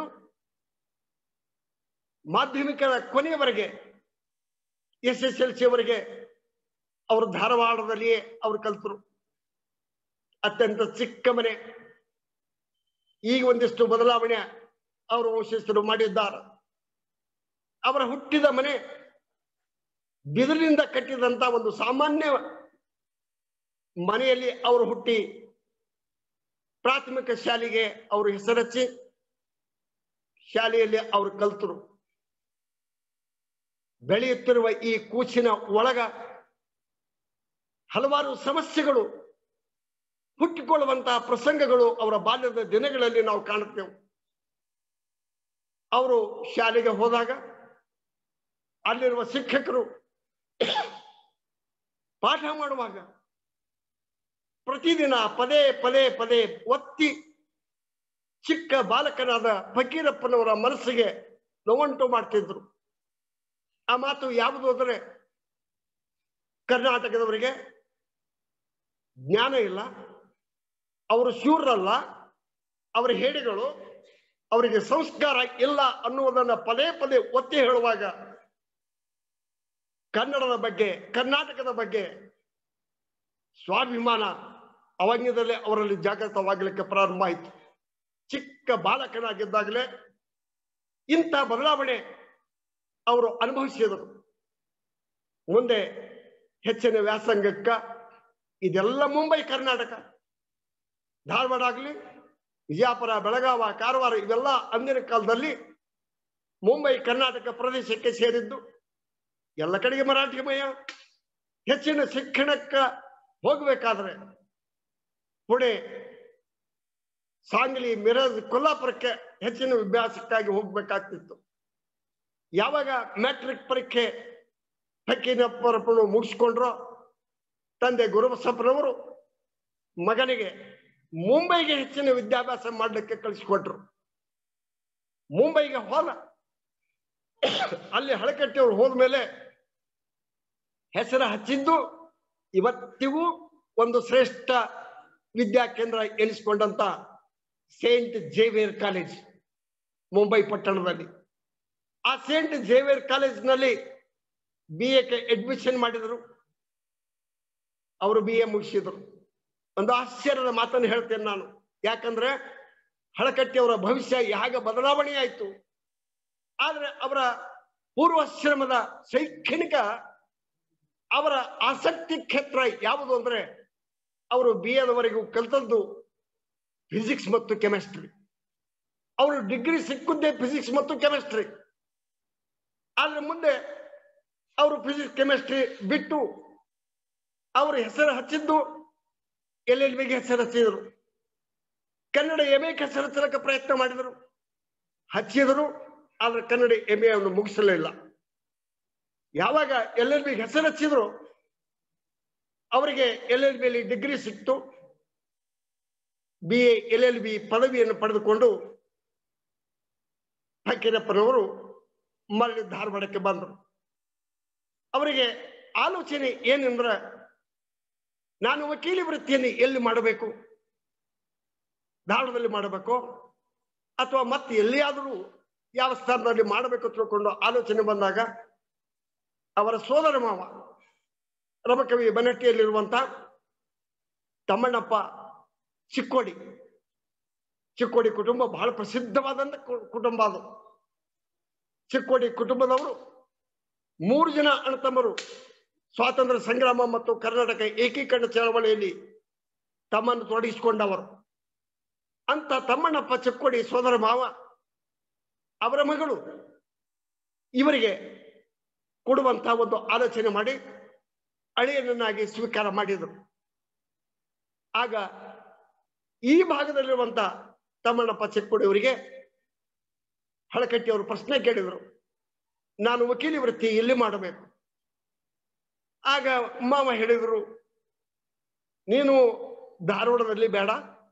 ಮಾಧ್ಯಮಿಕದ ಕೊನೆಯವರೆಗೆ ಎಸ್ ಎಸ್ ಎಲ್ ಸಿ ಅವರೆಗೆ ಅವರು ಧಾರವಾಡದಲ್ಲಿಯೇ ಅವರು ಕಲ್ತರು ಅತ್ಯಂತ ಚಿಕ್ಕ ಮನೆ ಈಗ ಒಂದಿಷ್ಟು ಬದಲಾವಣೆ ಅವರು ವಂಶಸ್ಥರು ಮಾಡಿದ್ದಾರೆ ಅವರ ಹುಟ್ಟಿದ ಮನೆ ಬಿದಿರಿನಿಂದ ಕಟ್ಟಿದಂತ ಒಂದು ಸಾಮಾನ್ಯ ಮನೆಯಲ್ಲಿ ಅವರು ಹುಟ್ಟಿ ಪ್ರಾಥಮಿಕ ಶಾಲೆಗೆ ಅವರು ಹೆಸರಚ್ಚಿ ಶಾಲೆಯಲ್ಲಿ ಅವರು ಕಲ್ತರು ಬೆಳೆಯುತ್ತಿರುವ ಈ ಕೂಚಿನ ಒಳಗ ಹಲವಾರು ಸಮಸ್ಯೆಗಳು ಹುಟ್ಟಿಕೊಳ್ಳುವಂತಹ ಪ್ರಸಂಗಗಳು ಅವರ ಬಾಲ್ಯದ ದಿನಗಳಲ್ಲಿ ನಾವು ಕಾಣುತ್ತೇವೆ ಅವರು ಶಾಲೆಗೆ ಹೋದಾಗ ಅಲ್ಲಿರುವ ಶಿಕ್ಷಕರು ಪಾಠ ಮಾಡುವಾಗ ಪ್ರತಿದಿನ ಪದೇ ಪದೇ ಪದೇ ಒತ್ತಿ ಚಿಕ್ಕ ಬಾಲಕನಾದ ಫಕೀರಪ್ಪನವರ ಮನಸ್ಸಿಗೆ ನೋವುಂಟು ಮಾಡ್ತಿದ್ರು ಆ ಮಾತು ಯಾವುದು ಅಂದರೆ ಕರ್ನಾಟಕದವರಿಗೆ ಜ್ಞಾನ ಇಲ್ಲ ಅವರು ಶೂರರಲ್ಲ ಅವರ ಹೇಡಿಗಳು ಅವರಿಗೆ ಸಂಸ್ಕಾರ ಇಲ್ಲ ಅನ್ನುವುದನ್ನ ಪದೇ ಪದೇ ಒತ್ತಿ ಹೇಳುವಾಗ ಕನ್ನಡದ ಬಗ್ಗೆ ಕರ್ನಾಟಕದ ಬಗ್ಗೆ ಸ್ವಾಭಿಮಾನ ಅವಾನ್ಯದಲ್ಲೇ ಅವರಲ್ಲಿ ಜಾಗೃತವಾಗಲಿಕ್ಕೆ ಪ್ರಾರಂಭ ಆಯಿತು ಚಿಕ್ಕ ಬಾಲಕನಾಗಿದ್ದಾಗಲೇ ಇಂಥ ಬದಲಾವಣೆ ಅವರು ಅನುಭವಿಸಿದರು ಮುಂದೆ ಹೆಚ್ಚಿನ ವ್ಯಾಸಂಗಕ್ಕ ಇದೆಲ್ಲ ಮುಂಬೈ ಕರ್ನಾಟಕ ಧಾರವಾಡ ಆಗಲಿ ವಿಜಯಪುರ ಬೆಳಗಾವ ಕಾರವಾರ ಇವೆಲ್ಲ ಅಂದಿನ ಕಾಲದಲ್ಲಿ ಮುಂಬೈ ಕರ್ನಾಟಕ ಪ್ರದೇಶಕ್ಕೆ ಸೇರಿದ್ದು ಎಲ್ಲ ಕಡೆಗೆ ಮರಾಠಿಮಯ ಹೆಚ್ಚಿನ ಶಿಕ್ಷಣಕ್ಕ ಹೋಗ್ಬೇಕಾದ್ರೆ ಪುಣೆ ಸಾಂಗ್ಲಿ ಮಿರಜ್ ಕೊಲ್ಲಾಪುರಕ್ಕೆ ಹೆಚ್ಚಿನ ವಿಭ್ಯಾಸಕ್ಕಾಗಿ ಹೋಗ್ಬೇಕಾಗ್ತಿತ್ತು ಯಾವಾಗ ಮ್ಯಾಟ್ರಿಕ್ ಪರೀಕ್ಷೆ ಹಕ್ಕಿನಪ್ಪರಪ್ಪನು ಮುಗಿಸ್ಕೊಂಡ್ರು ತಂದೆ ಗುರುಬಸಪ್ಪನವರು ಮಗನಿಗೆ ಮುಂಬೈಗೆ ಹೆಚ್ಚಿನ ವಿದ್ಯಾಭ್ಯಾಸ ಮಾಡಲಿಕ್ಕೆ ಕಳಿಸಿಕೊಟ್ರು ಮುಂಬೈಗೆ ಹೋದ ಅಲ್ಲಿ ಹಳಕಟ್ಟಿಯವರು ಹೋದ್ಮೇಲೆ ಹೆಸರು ಹಚ್ಚಿದ್ದು ಇವತ್ತಿಗೂ ಒಂದು ಶ್ರೇಷ್ಠ ವಿದ್ಯಾ ಕೇಂದ್ರ ಎನಿಸಿಕೊಂಡಂತ ಸೇಂಟ್ ಜೇವಿಯರ್ ಕಾಲೇಜ್ ಮುಂಬೈ ಪಟ್ಟಣದಲ್ಲಿ ಆ ಸೇಂಟ್ ಜೇವಿಯರ್ ಕಾಲೇಜ್ನಲ್ಲಿ ಬಿ ಎಕ್ಕೆ ಅಡ್ಮಿಷನ್ ಮಾಡಿದರು ಅವರು ಬಿ ಎ ಮುಗಿಸಿದ್ರು ಒಂದು ಆಶ್ಚರ್ಯದ ಮಾತನ್ನು ಹೇಳ್ತೇನೆ ನಾನು ಯಾಕಂದ್ರೆ ಹಳಕಟ್ಟಿ ಅವರ ಭವಿಷ್ಯ ಹೇಗೆ ಬದಲಾವಣೆ ಆಯಿತು ಆದ್ರೆ ಅವರ ಪೂರ್ವಾಶ್ರಮದ ಶೈಕ್ಷಣಿಕ ಅವರ ಆಸಕ್ತಿ ಕ್ಷೇತ್ರ ಯಾವುದು ಅಂದ್ರೆ ಅವರು ಬಿ ಎದವರೆಗೂ ಕಲಿತದ್ದು ಫಿಸಿಕ್ಸ್ ಮತ್ತು ಕೆಮಿಸ್ಟ್ರಿ ಅವರು ಡಿಗ್ರಿ ಸಿಕ್ಕುದ್ದೇ ಫಿಸಿಕ್ಸ್ ಮತ್ತು ಕೆಮಿಸ್ಟ್ರಿ ಆದ್ರೆ ಮುಂದೆ ಅವರು ಫಿಸಿಕ್ಸ್ ಕೆಮಿಸ್ಟ್ರಿ ಬಿಟ್ಟು ಅವರು ಹೆಸರು ಹಚ್ಚಿದ್ದು ಎಲ್ ಎಲ್ ಬಿಗೆ ಹೆಸರು ಹಚ್ಚಿದರು ಕನ್ನಡ ಎಂ ಎಗೆ ಹೆಸರು ಹಚ್ಚಲಿಕ್ಕೆ ಪ್ರಯತ್ನ ಮಾಡಿದರು ಹಚ್ಚಿದರು ಆದ್ರೆ ಕನ್ನಡ ಎಂ ಎ ಅನ್ನು ಮುಗಿಸಲಿಲ್ಲ ಯಾವಾಗ ಎಲ್ ಎಲ್ ಬಿಗೆ ಹೆಸರು ಹಚ್ಚಿದ್ರು ಅವರಿಗೆ ಎಲ್ ಎಲ್ ಬಿಯಲ್ಲಿ ಡಿಗ್ರಿ ಸಿಕ್ತು B A L L B ಪದವಿಯನ್ನು ಪಡೆದುಕೊಂಡು ಫಕೀರಪ್ಪನವರು ಮರಳಿ ಧಾರವಾಡಕ್ಕೆ ಬಂದರು ಅವರಿಗೆ ಆಲೋಚನೆ ಏನಂದ್ರ ನಾನು ವಕೀಲಿ ವೃತ್ತಿಯನ್ನು ಎಲ್ಲಿ ಮಾಡಬೇಕು ಧಾರವಾಡದಲ್ಲಿ ಮಾಡಬೇಕು ಅಥವಾ ಮತ್ತೆ ಎಲ್ಲಿಯಾದರೂ ಯಾವ ಸ್ಥಾನದಲ್ಲಿ ಮಾಡಬೇಕು ತಿಳ್ಕೊಂಡು ಆಲೋಚನೆ ಬಂದಾಗ ಅವರ ಸೋದರ ಮಾವ ರಮಕವಿ ಬನಟ್ಟಿಯಲ್ಲಿರುವಂತ ತಮ್ಮಣ್ಣಪ್ಪ ಚಿಕ್ಕೋಡಿ ಚಿಕ್ಕೋಡಿ ಕುಟುಂಬ ಬಹಳ ಪ್ರಸಿದ್ಧವಾದಂತ ಕು- ಕುಟುಂಬ ಅದು ಚಿಕ್ಕೋಡಿ ಕುಟುಂಬದವರು ಮೂರು ಜನ ಅಣ್ಣತಮ್ಮರು ಸ್ವಾತಂತ್ರ್ಯ ಸಂಗ್ರಾಮ ಮತ್ತು ಕರ್ನಾಟಕ ಏಕೀಕರಣ ಚಳವಳಿಯಲ್ಲಿ ತಮ್ಮನ್ನು ತೊಡಗಿಸಿಕೊಂಡವರು ಅಂತ ತಮ್ಮಣ್ಣಪ್ಪ ಚಿಕ್ಕೋಡಿ ಸೋದರ ಮಾವ ಅವರ ಮಗಳು ಇವರಿಗೆ ಕೊಡುವಂತ ಒಂದು ಆಲೋಚನೆ ಮಾಡಿ ಅಳಿಯನನ್ನಾಗಿ ಸ್ವೀಕಾರ ಮಾಡಿದರು ಆಗ ಈ ಭಾಗದಲ್ಲಿರುವಂತ ತಮ್ಮಣ್ಣಪ್ಪ ಚಿಕ್ಕೋಡಿ ಅವರಿಗೆ ಹಳಕಟ್ಟಿ ಅವರು ಪ್ರಶ್ನೆ ಕೇಳಿದರು ನಾನು ವಕೀಲಿ ವೃತ್ತಿ ಎಲ್ಲಿ ಮಾಡಬೇಕು ಆಗ ಮಾವ ಹೇಳಿದರು ನೀನು ಧಾರವಾಡದಲ್ಲಿ ಬೇಡ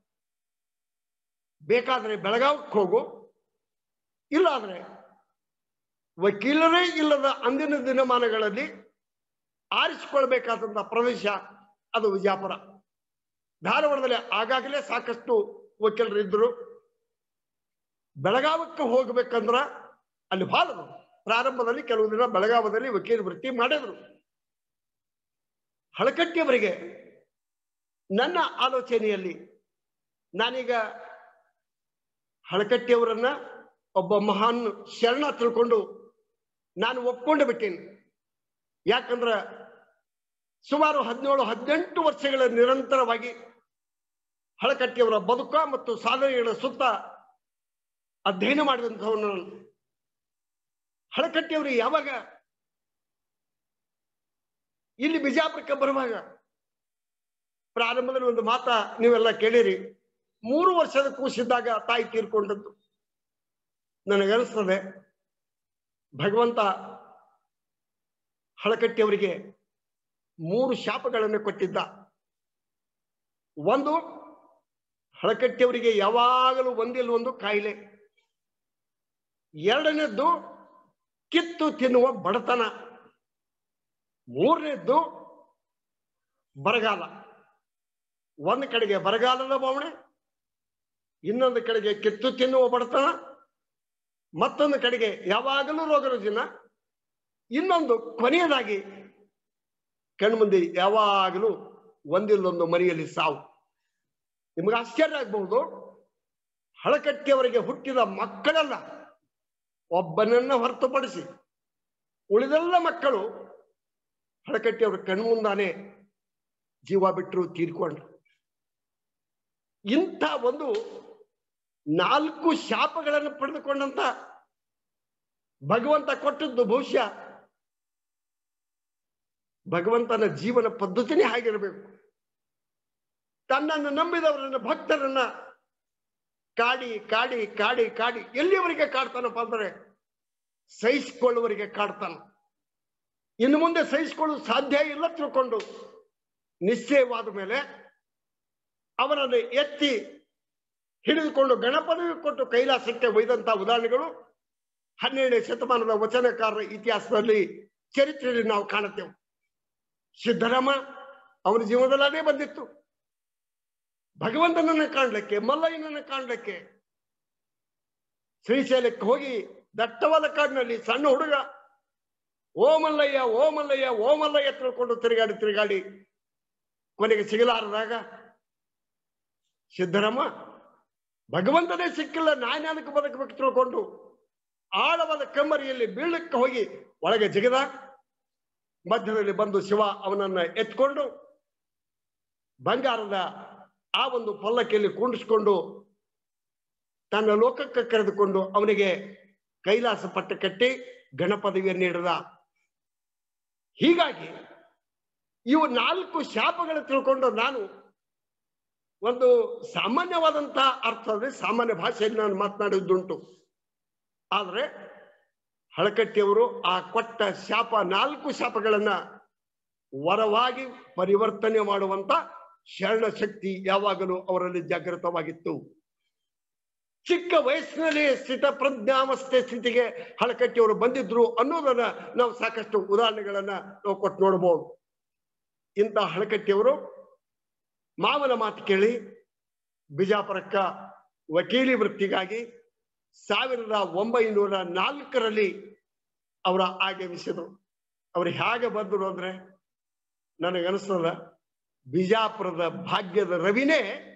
ಬೇಕಾದ್ರೆ ಬೆಳಗಾವಕ್ಕೆ ಹೋಗು ಇಲ್ಲಾದ್ರೆ ವಕೀಲರೇ ಇಲ್ಲದ ಅಂದಿನ ದಿನಮಾನಗಳಲ್ಲಿ ಆರಿಸಿಕೊಳ್ಬೇಕಾದಂತ ಪ್ರದೇಶ ಅದು ವಿಜಯಪುರ ಧಾರವಾಡದಲ್ಲಿ ಆಗಾಗಲೇ ಸಾಕಷ್ಟು ವಕೀಲರಿದ್ದರು ಬೆಳಗಾವಕ್ಕೆ ಹೋಗ್ಬೇಕಂದ್ರ ಅಲ್ಲಿ ಬಾರದು ಪ್ರಾರಂಭದಲ್ಲಿ ಕೆಲವು ದಿನ ಬೆಳಗಾವದಲ್ಲಿ ವಕೀಲ ವೃತ್ತಿ ಮಾಡಿದ್ರು ಹಳಕಟ್ಟಿಯವರಿಗೆ ನನ್ನ ಆಲೋಚನೆಯಲ್ಲಿ ನಾನೀಗ ಹಳಕಟ್ಟಿಯವರನ್ನ ಒಬ್ಬ ಮಹಾನ್ ಶರಣ ತಿಳ್ಕೊಂಡು ನಾನು ಒಪ್ಕೊಂಡು ಬಿಟ್ಟೇನೆ ಯಾಕಂದ್ರ ಸುಮಾರು ಹದಿನೇಳು ಹದಿನೆಂಟು ವರ್ಷಗಳ ನಿರಂತರವಾಗಿ ಹಳಕಟ್ಟಿಯವರ ಬದುಕ ಮತ್ತು ಸಾಧನೆಗಳ ಸುತ್ತ ಅಧ್ಯಯನ ಮಾಡಿದಂಥವನು ನಾನು. ಹಳಕಟ್ಟಿಯವರು ಯಾವಾಗ ಇಲ್ಲಿ ಬಿಜಾಪುರಕ್ಕೆ ಬರುವಾಗ ಪ್ರಾರಂಭದಲ್ಲಿ ಒಂದು ಮಾತ ನೀವೆಲ್ಲ ಕೇಳಿರಿ ಮೂರು ವರ್ಷದ ಕೂಸಿದ್ದಾಗ ತಾಯಿ ತೀರ್ಕೊಂಡದ್ದು ನನಗನಿಸ್ತದೆ ಭಗವಂತ ಹಳಕಟ್ಟಿಯವರಿಗೆ ಮೂರು ಶಾಪಗಳನ್ನು ಕೊಟ್ಟಿದ್ದ ಒಂದು ಹಳಕಟ್ಟಿಯವರಿಗೆ ಯಾವಾಗಲೂ ಒಂದಿಲ್ಲ ಒಂದು ಕಾಯಿಲೆ ಎರಡನೇದ್ದು ಕಿತ್ತು ತಿನ್ನುವ ಬಡತನ ಮೂರನೇದ್ದು ಬರಗಾಲ ಒಂದು ಕಡೆಗೆ ಬರಗಾಲದ ಬವಣೆ ಇನ್ನೊಂದು ಕಡೆಗೆ ಕಿತ್ತು ತಿನ್ನುವ ಬಡತನ ಮತ್ತೊಂದು ಕಡೆಗೆ ಯಾವಾಗಲೂ ರೋಗ ರುಜಿನ ಇನ್ನೊಂದು ಕೊನೆಯದಾಗಿ ಕಣ್ಮುಂದೆ ಯಾವಾಗಲೂ ಒಂದಿಲ್ಲೊಂದು ಮನೆಯಲ್ಲಿ ಸಾವು ನಿಮ್ಗೆ ಆಶ್ಚರ್ಯ ಆಗ್ಬಹುದು ಹಳಕಟ್ಟಿಯವರಿಗೆ ಹುಟ್ಟಿದ ಮಕ್ಕಳೆಲ್ಲ ಒಬ್ಬನನ್ನ ಹೊರತುಪಡಿಸಿ ಉಳಿದೆಲ್ಲ ಮಕ್ಕಳು ಹಳಕಟ್ಟಿಯವರ ಕಣ್ಮುಂದಾನೆ ಜೀವ ಬಿಟ್ಟರು ತೀರ್ಕೊಂಡ್ರು ಇಂಥ ಒಂದು ನಾಲ್ಕು ಶಾಪಗಳನ್ನು ಪಡೆದುಕೊಂಡಂತ ಭಗವಂತ ಕೊಟ್ಟದ್ದು ಬಹುಶಃ ಭಗವಂತನ ಜೀವನ ಪದ್ಧತಿನೇ ಹಾಗಿರಬೇಕು ತನ್ನನ್ನು ನಂಬಿದವರನ್ನ ಭಕ್ತರನ್ನ ಕಾಡಿ ಕಾಡಿ ಕಾಡಿ ಕಾಡಿ ಎಲ್ಲಿಯವರೆಗೆ ಕಾಡ್ತಾನಪ್ಪ ಅಂದ್ರೆ ಸಹಿಸಿಕೊಳ್ಳುವವರಿಗೆ ಕಾಡ್ತಾನ ಇನ್ನು ಮುಂದೆ ಸಹಿಸಿಕೊಳ್ಳಲು ಸಾಧ್ಯ ಇಲ್ಲ ತಿಳ್ಕೊಂಡು ನಿಶ್ಚಯವಾದ ಮೇಲೆ ಅವರನ್ನು ಎತ್ತಿ ಹಿಡಿದುಕೊಂಡು ಗಣಪದವಿ ಕೊಟ್ಟು ಕೈಲಾಸಕ್ಕೆ ಒಯ್ದಂತ ಉದಾಹರಣೆಗಳು ಹನ್ನೆರಡನೇ ಶತಮಾನದ ವಚನಕಾರರ ಇತಿಹಾಸದಲ್ಲಿ ಚರಿತ್ರೆಯಲ್ಲಿ ನಾವು ಕಾಣುತ್ತೇವೆ ಸಿದ್ದರಾಮ ಅವನ ಜೀವನದಲ್ಲಿ ಅದೇ ಬಂದಿತ್ತು ಭಗವಂತನನ್ನ ಕಾಣ್ಲಿಕ್ಕೆ ಮಲ್ಲಯ್ಯನನ್ನ ಕಾಣ್ಲಿಕ್ಕೆ ಶ್ರೀಶೈಲಕ್ಕೆ ಹೋಗಿ ದಟ್ಟವಾದ ಕಾಡಿನಲ್ಲಿ ಸಣ್ಣ ಹುಡುಗ ಓ ಮಲ್ಲಯ್ಯ ಓ ಮಲ್ಲಯ್ಯ ಓ ಮಲ್ಲಯ್ಯ ತಿಳ್ಕೊಂಡು ತಿರುಗಾಡಿ ತಿರುಗಾಡಿ ಕೊನೆಗೆ ಸಿಗಲಾರದಾಗ ಸಿದ್ದರಾಮ ಭಗವಂತನೇ ಸಿಕ್ಕಿಲ್ಲ ನಾನ್ಯಾನಕ್ಕೆ ಬದುಕಬೇಕು ತಿಳ್ಕೊಂಡು ಆಳವಾದ ಕಮ್ಮರಿಯಲ್ಲಿ ಬೀಳಕ್ಕೆ ಹೋಗಿ ಒಳಗೆ ಜಿಗದ ಮಧ್ಯದಲ್ಲಿ ಬಂದು ಶಿವ ಅವನನ್ನ ಎತ್ಕೊಂಡು ಬಂಗಾರದ ಆ ಒಂದು ಪಲ್ಲಕ್ಕಿಯಲ್ಲಿ ಕುಂಡಿಸ್ಕೊಂಡು ತನ್ನ ಲೋಕಕ್ಕೆ ಕರೆದುಕೊಂಡು ಅವನಿಗೆ ಕೈಲಾಸ ಪಟ್ಟ ಕಟ್ಟಿ ಗಣಪದವಿಯನ್ನು ನೀಡಿದ ಹೀಗಾಗಿ ಇವು ನಾಲ್ಕು ಶಾಪಗಳು ತಿಳ್ಕೊಂಡು ನಾನು ಒಂದು ಸಾಮಾನ್ಯವಾದಂತಹ ಅರ್ಥದಲ್ಲಿ ಸಾಮಾನ್ಯ ಭಾಷೆಯಲ್ಲಿ ನಾನು ಮಾತನಾಡಿದ್ದುಂಟು ಆದ್ರೆ ಹಳಕಟ್ಟಿಯವರು ಆ ಕೊಟ್ಟ ಶಾಪ ನಾಲ್ಕು ಶಾಪಗಳನ್ನ ವರವಾಗಿ ಪರಿವರ್ತನೆ ಮಾಡುವಂತ ಶರಣ ಶಕ್ತಿ ಯಾವಾಗಲೂ ಅವರಲ್ಲಿ ಜಾಗೃತವಾಗಿತ್ತು ಚಿಕ್ಕ ವಯಸ್ಸಿನಲ್ಲಿ ಸ್ಥಿತ ಪ್ರಜ್ಞಾವಸ್ಥೆ ಸ್ಥಿತಿಗೆ ಹಳಕಟ್ಟಿಯವರು ಬಂದಿದ್ರು ಅನ್ನೋದನ್ನ ನಾವು ಸಾಕಷ್ಟು ಉದಾಹರಣೆಗಳನ್ನ ನಾವು ಕೊಟ್ಟು ನೋಡಬಹುದು ಇಂಥ ಹಳಕಟ್ಟಿಯವರು ಮಾವನ ಮಾತು ಕೇಳಿ ಬಿಜಾಪುರಕ್ಕ ವಕೀಲಿ ವೃತ್ತಿಗಾಗಿ ಸಾವಿರದ ಒಂಬೈನೂರ ನಾಲ್ಕರಲ್ಲಿ ಅವರ ಆಗಮಿಸಿದ್ರು ಅವ್ರು ಹೇಗೆ ಬಂದರು ಅಂದ್ರೆ ನನಗನ್ಸ್ತದ ಬಿಜಾಪುರದ ಭಾಗ್ಯದ ರವಿನೇ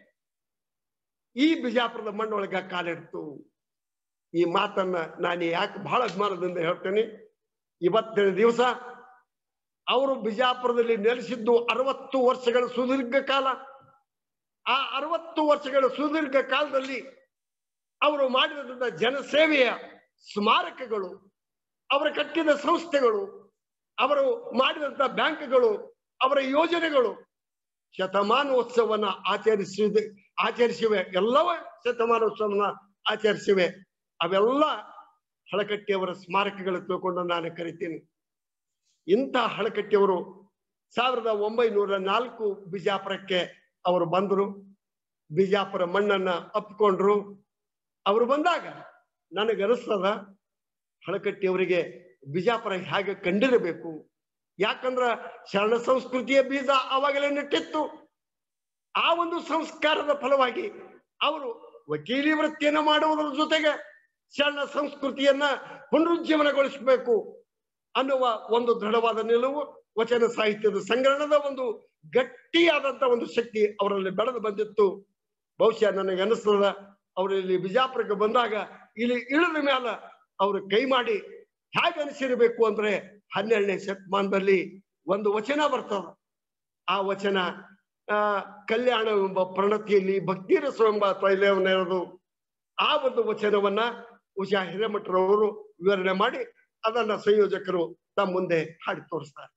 ಈ ಬಿಜಾಪುರದ ಮಣ್ಣೊಳಗ ಕಾಲಿಡ್ತು ಈ ಮಾತನ್ನ ನಾನು ಯಾಕೆ ಬಹಳ ಅಭಿಮಾನದಿಂದ ಹೇಳ್ತೇನೆ ಇವತ್ತಿನ ದಿವಸ ಅವರು ಬಿಜಾಪುರದಲ್ಲಿ ನೆಲೆಸಿದ್ದು ಅರವತ್ತು ವರ್ಷಗಳ ಸುದೀರ್ಘ ಕಾಲ ಆ ಅರವತ್ತು ವರ್ಷಗಳ ಸುದೀರ್ಘ ಕಾಲದಲ್ಲಿ ಅವರು ಮಾಡಿದಂತ ಜನಸೇವೆಯ ಸ್ಮಾರಕಗಳು ಅವರು ಕಟ್ಟಿದ ಸಂಸ್ಥೆಗಳು ಅವರು ಮಾಡಿದಂತ ಬ್ಯಾಂಕ್ಗಳು ಅವರ ಯೋಜನೆಗಳು ಶತಮಾನೋತ್ಸವನ ಆಚರಿಸಿದ ಆಚರಿಸಿವೆ ಎಲ್ಲವೂ ಶತಮಾನೋತ್ಸವನ ಆಚರಿಸಿವೆ ಅವೆಲ್ಲ ಹಳಕಟ್ಟಿಯವರ ಸ್ಮಾರಕಗಳು ತಿಳ್ಕೊಂಡು ನಾನು ಕರಿತೀನಿ ಇಂಥ ಹಳಕಟ್ಟಿಯವರು ಸಾವಿರದ ಒಂಬೈನೂರ ನಾಲ್ಕು ಬಿಜಾಪುರಕ್ಕೆ ಅವರು ಬಂದರು ಬಿಜಾಪುರ ಮಣ್ಣನ್ನ ಅಪ್ಕೊಂಡ್ರು ಅವರು ಬಂದಾಗ ನನಗನಿಸ್ತದ ಹಳಕಟ್ಟಿಯವರಿಗೆ ಬಿಜಾಪುರ ಹೇಗೆ ಕಂಡಿರಬೇಕು ಯಾಕಂದ್ರ ಶರಣ ಸಂಸ್ಕೃತಿಯ ಬೀಜ ಅವಾಗಲೇ ನೆಟ್ಟಿತ್ತು ಆ ಒಂದು ಸಂಸ್ಕಾರದ ಫಲವಾಗಿ ಅವರು ವಕೀಲಿ ವೃತ್ತಿಯನ್ನ ಮಾಡುವುದರ ಜೊತೆಗೆ ಶರಣ ಸಂಸ್ಕೃತಿಯನ್ನ ಪುನರುಜ್ಜೀವನಗೊಳಿಸಬೇಕು ಅನ್ನುವ ಒಂದು ದೃಢವಾದ ನಿಲುವು ವಚನ ಸಾಹಿತ್ಯದ ಸಂಗ್ರಹಣದ ಒಂದು ಗಟ್ಟಿಯಾದಂತ ಒಂದು ಶಕ್ತಿ ಅವರಲ್ಲಿ ಬೆಳೆದು ಬಂದಿತ್ತು ಬಹುಶಃ ನನಗೆ ಅನಿಸ್ತದ ಅವರು ಇಲ್ಲಿ ಬಿಜಾಪುರಕ್ಕೆ ಬಂದಾಗ ಇಲ್ಲಿ ಇಳಿದ ಮೇಲೆ ಅವರು ಕೈ ಮಾಡಿ ಹೇಗೆ ಅನಿಸಿರ್ಬೇಕು ಅಂದ್ರೆ ಹನ್ನೆರಡನೇ ಶತಮಾನದಲ್ಲಿ ಒಂದು ವಚನ ಬರ್ತದ ಆ ವಚನ ಆ ಕಲ್ಯಾಣವೆಂಬ ಪ್ರಣತಿಯಲ್ಲಿ ಭಕ್ತಿ ರಸವೆಂಬ ತೈಲವನ್ನೆರದು ಆ ಒಂದು ವಚನವನ್ನ ಉಷಾ ಹಿರೇಮಠರವರು ವಿವರಣೆ ಮಾಡಿ ಅದನ್ನ ಸಂಯೋಜಕರು ತಮ್ಮ ಮುಂದೆ ಹಾಡಿ ತೋರಿಸ್ತಾರೆ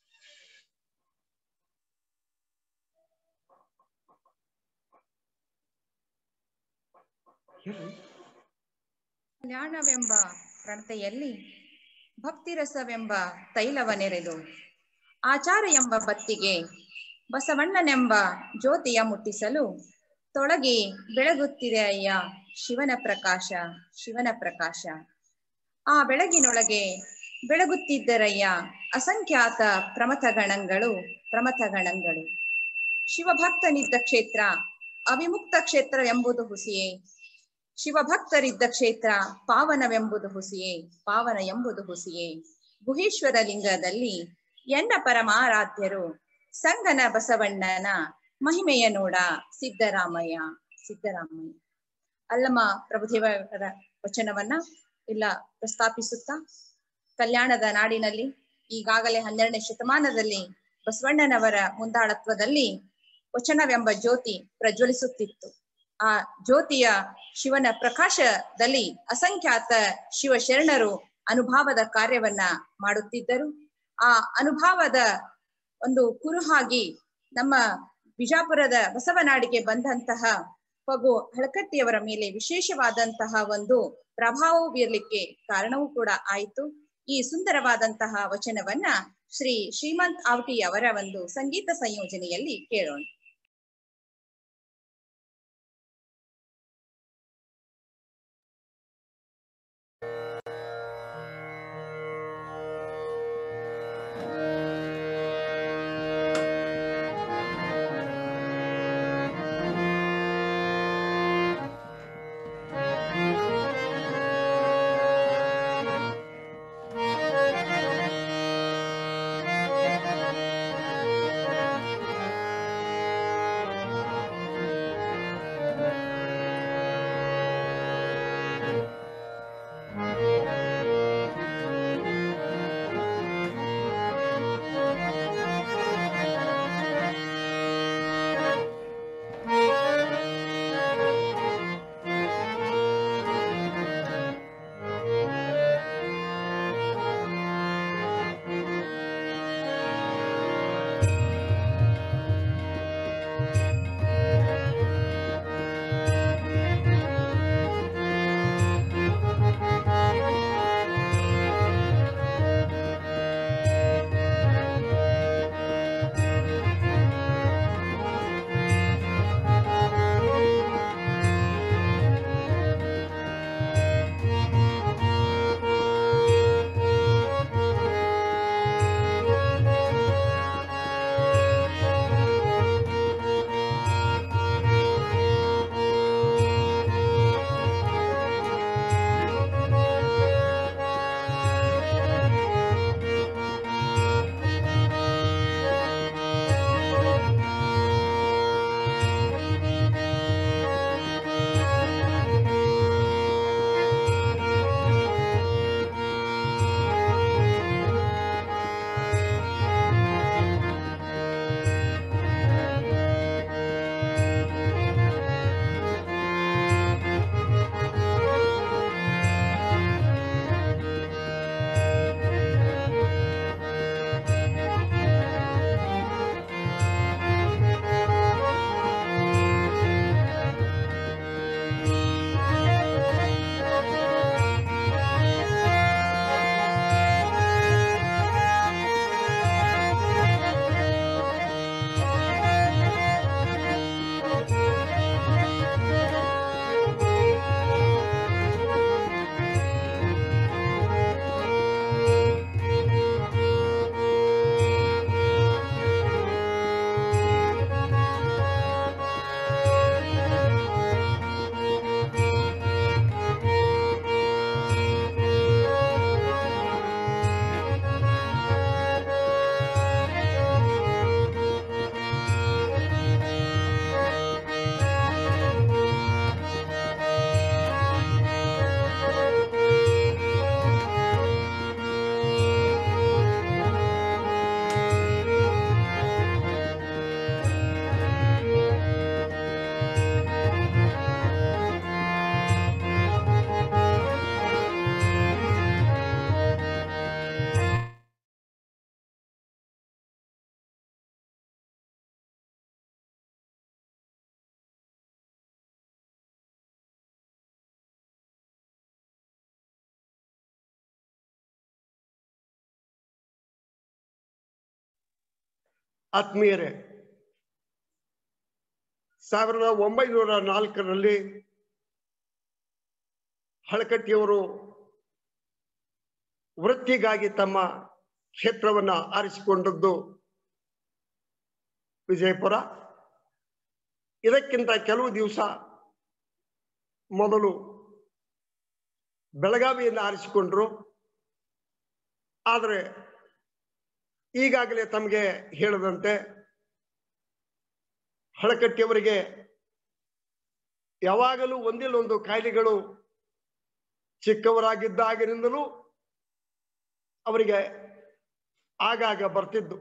ಕಲ್ಯಾಣವೆಂಬ ಪ್ರಣತೆಯಲ್ಲಿ ಭಕ್ತಿರಸವೆಂಬ ತೈಲವನೆರೆದು ಆಚಾರ ಎಂಬ ಬತ್ತಿಗೆ ಬಸವಣ್ಣನೆಂಬ ಜ್ಯೋತಿಯ ಮುಟ್ಟಿಸಲು ತೊಳಗಿ ಬೆಳಗುತ್ತಿದೆ ಅಯ್ಯ ಶಿವನ ಪ್ರಕಾಶ ಶಿವನ ಪ್ರಕಾಶ ಆ ಬೆಳಗಿನೊಳಗೆ ಬೆಳಗುತ್ತಿದ್ದರಯ್ಯ ಅಸಂಖ್ಯಾತ ಪ್ರಮಥಗಣಗಳು ಪ್ರಮಥಗಣಗಳು ಶಿವಭಕ್ತನಿದ್ದ ಕ್ಷೇತ್ರ ಅವಿಮುಕ್ತ ಕ್ಷೇತ್ರವೆಂಬುದು ಹುಸಿಯೇ ಶಿವಭಕ್ತರಿದ್ದ ಕ್ಷೇತ್ರ ಪಾವನವೆಂಬುದು ಹುಸಿಯೇ ಪಾವನ ಎಂಬುದು ಹುಸಿಯೇ ಗುಹೇಶ್ವರ ಲಿಂಗದಲ್ಲಿ ಎನ್ನ ಪರಮಾರಾಧ್ಯರು ಸಂಗನ ಬಸವಣ್ಣನ ಮಹಿಮೆಯ ನೋಡ ಸಿದ್ದರಾಮಯ್ಯ ಸಿದ್ದರಾಮಯ್ಯ ಅಲ್ಲಮ್ಮ ಪ್ರಭುದೇವರ ವಚನವನ್ನ ಇಲ್ಲ ಪ್ರಸ್ತಾಪಿಸುತ್ತಾ ಕಲ್ಯಾಣದ ನಾಡಿನಲ್ಲಿ ಈಗಾಗಲೇ ಹನ್ನೆರಡನೇ ಶತಮಾನದಲ್ಲಿ ಬಸವಣ್ಣನವರ ಮುಂದಾಳತ್ವದಲ್ಲಿ ವಚನವೆಂಬ ಜ್ಯೋತಿ ಪ್ರಜ್ವಲಿಸುತ್ತಿತ್ತು ಆ ಜ್ಯೋತಿಯ ಶಿವನ ಪ್ರಕಾಶದಲ್ಲಿ ಅಸಂಖ್ಯಾತ ಶಿವಶರಣರು ಅನುಭಾವದ ಕಾರ್ಯವನ್ನ ಮಾಡುತ್ತಿದ್ದರು ಆ ಅನುಭಾವದ ಒಂದು ಕುರುಹಾಗಿ ನಮ್ಮ ಬಿಜಾಪುರದ ಬಸವನಾಡಿಗೆ ಬಂದಂತಹ ಪಗು ಹಳಕಟ್ಟಿಯವರ ಮೇಲೆ ವಿಶೇಷವಾದಂತಹ ಒಂದು ಪ್ರಭಾವವು ಬೀರ್ಲಿಕ್ಕೆ ಕಾರಣವೂ ಕೂಡ ಆಯಿತು ಈ ಸುಂದರವಾದಂತಹ ವಚನವನ್ನ ಶ್ರೀ ಶ್ರೀಮಂತ್ ಆವಟಿ ಅವರ ಒಂದು ಸಂಗೀತ ಸಂಯೋಜನೆಯಲ್ಲಿ ಕೇಳೋಣ ಆತ್ಮೀಯರೇ ಸಾವಿರದ ಒಂಬೈನೂರ ನಾಲ್ಕರಲ್ಲಿ ಹಳಕಟ್ಟಿಯವರು ವೃತ್ತಿಗಾಗಿ ತಮ್ಮ ಕ್ಷೇತ್ರವನ್ನ ಆರಿಸಿಕೊಂಡದ್ದು ವಿಜಯಪುರ ಇದಕ್ಕಿಂತ ಕೆಲವು ದಿವಸ ಮೊದಲು ಬೆಳಗಾವಿಯನ್ನು ಆರಿಸಿಕೊಂಡ್ರು ಆದರೆ ಈಗಾಗಲೇ ತಮಗೆ ಹೇಳದಂತೆ ಹಳಕಟ್ಟಿಯವರಿಗೆ ಯಾವಾಗಲೂ ಒಂದಿಲ್ಲೊಂದು ಕಾಯಿಲೆಗಳು ಚಿಕ್ಕವರಾಗಿದ್ದಾಗಿನಿಂದಲೂ ಅವರಿಗೆ ಆಗಾಗ ಬರ್ತಿದ್ದು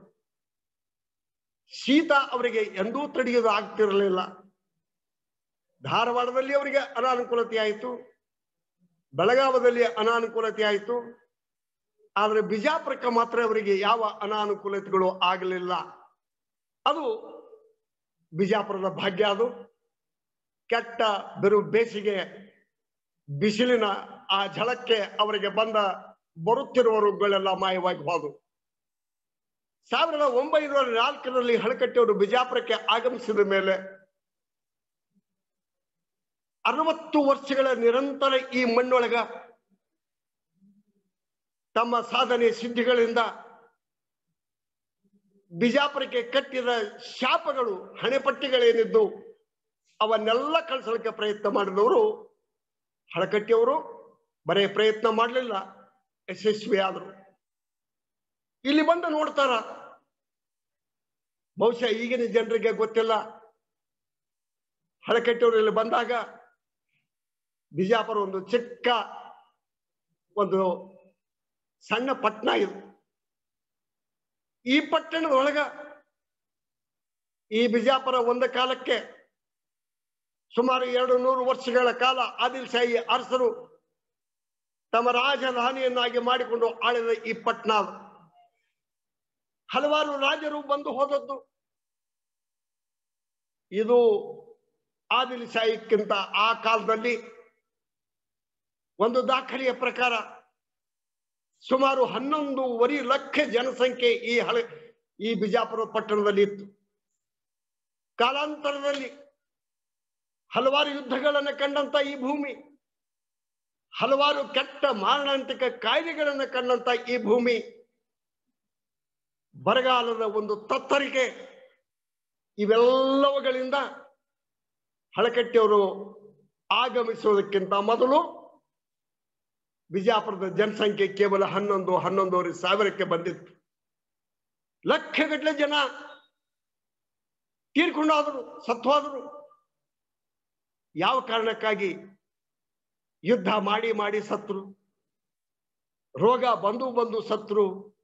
ಶೀತ ಅವರಿಗೆ ಎಂದೂ ತಡೆಯೋದು ಆಗ್ತಿರಲಿಲ್ಲ ಧಾರವಾಡದಲ್ಲಿ ಅವರಿಗೆ ಅನಾನುಕೂಲತೆ ಆಯಿತು ಬೆಳಗಾವದಲ್ಲಿ ಅನಾನುಕೂಲತೆ ಆಯಿತು ಆದ್ರೆ ಬಿಜಾಪುರಕ್ಕೆ ಮಾತ್ರ ಅವರಿಗೆ ಯಾವ ಅನಾನುಕೂಲತೆಗಳು ಆಗಲಿಲ್ಲ ಅದು ಬಿಜಾಪುರದ ಭಾಗ್ಯ ಅದು ಕೆಟ್ಟ ಬೆರು ಬೇಸಿಗೆ ಬಿಸಿಲಿನ ಆ ಝಳಕ್ಕೆ ಅವರಿಗೆ ಬಂದ ಬರುತ್ತಿರುವ ರೋಗಗಳೆಲ್ಲ ಮಾಯವಾಗಿ ಹೋದವು ಸಾವಿರದ ಒಂಬೈನೂರ ನಾಲ್ಕರಲ್ಲಿ ಹಳಕಟ್ಟಿಯವರು ಬಿಜಾಪುರಕ್ಕೆ ಆಗಮಿಸಿದ ಮೇಲೆ ಅರವತ್ತು ವರ್ಷಗಳ ನಿರಂತರ ಈ ಮಣ್ಣೊಳಗ ತಮ್ಮ ಸಾಧನೆ ಸಿದ್ಧಿಗಳಿಂದ ಬಿಜಾಪುರಕ್ಕೆ ಕಟ್ಟಿದ ಶಾಪಗಳು ಹಣೆಪಟ್ಟಿಗಳೇನಿದ್ದು ಅವನ್ನೆಲ್ಲ ಕಳಿಸಲಿಕ್ಕೆ ಪ್ರಯತ್ನ ಮಾಡಿದವರು ಹಳಕಟ್ಟಿಯವರು ಬರೇ ಪ್ರಯತ್ನ ಮಾಡಲಿಲ್ಲ ಯಶಸ್ವಿ ಆದರು ಇಲ್ಲಿ ಬಂದು ನೋಡ್ತಾರ ಬಹುಶಃ ಈಗಿನ ಜನರಿಗೆ ಗೊತ್ತಿಲ್ಲ ಹಳಕಟ್ಟಿಯವರು ಇಲ್ಲಿ ಬಂದಾಗ ಬಿಜಾಪುರ ಒಂದು ಚಿಕ್ಕ ಒಂದು ಸಣ್ಣ ಪಟ್ಟಣ ಇದು ಈ ಪಟ್ಟಣದೊಳಗ ಈ ಬಿಜಾಪುರ ಒಂದು ಕಾಲಕ್ಕೆ ಸುಮಾರು ಎರಡು ನೂರು ವರ್ಷಗಳ ಕಾಲ ಆದಿಲ್ ಶಾಹಿ ಅರಸರು ತಮ್ಮ ರಾಜಧಾನಿಯನ್ನಾಗಿ ಮಾಡಿಕೊಂಡು ಆಳಿದ ಈ ಪಟ್ಟಣ ಅದು. ಹಲವಾರು ರಾಜರು ಬಂದು ಹೋದದ್ದು ಇದು ಆದಿಲ್ ಶಾಹಿಕ್ಕಿಂತ ಆ ಕಾಲದಲ್ಲಿ ಒಂದು ದಾಖಲೆಯ ಪ್ರಕಾರ ಸುಮಾರು ಹನ್ನೊಂದೂವರೆ ಲಕ್ಷ ಜನಸಂಖ್ಯೆ ಈ ಹಳೆ ಈ ಬಿಜಾಪುರ ಪಟ್ಟಣದಲ್ಲಿ ಇತ್ತು ಕಾಲಾಂತರದಲ್ಲಿ ಹಲವಾರು ಯುದ್ಧಗಳನ್ನು ಕಂಡಂತ ಈ ಭೂಮಿ ಹಲವಾರು ಕೆಟ್ಟ ಮಾರಣಾಂತಿಕ ಕಾಯ್ದೆಗಳನ್ನು ಕಂಡಂತ ಈ ಭೂಮಿ ಬರಗಾಲದ ಒಂದು ತತ್ತರಿಕೆ ಇವೆಲ್ಲವುಗಳಿಂದ ಹಳಕಟ್ಟಿಯವರು ಆಗಮಿಸುವುದಕ್ಕಿಂತ ಮೊದಲು ಬಿಜಾಪುರದ ಜನಸಂಖ್ಯೆ ಕೇವಲ ಹನ್ನೊಂದು ಹನ್ನೊಂದೂವರೆ ಸಾವಿರಕ್ಕೆ ಬಂದಿತ್ತು ಲಕ್ಷಗಟ್ಟಲೆ ಜನ ತೀರ್ಕೊಂಡಾದರು ಸತ್ವಾದರು ಯಾವ ಕಾರಣಕ್ಕಾಗಿ ಯುದ್ಧ ಮಾಡಿ ಮಾಡಿ ಸತ್ರು ರೋಗ ಬಂದು ಬಂದು ಸತ್ರು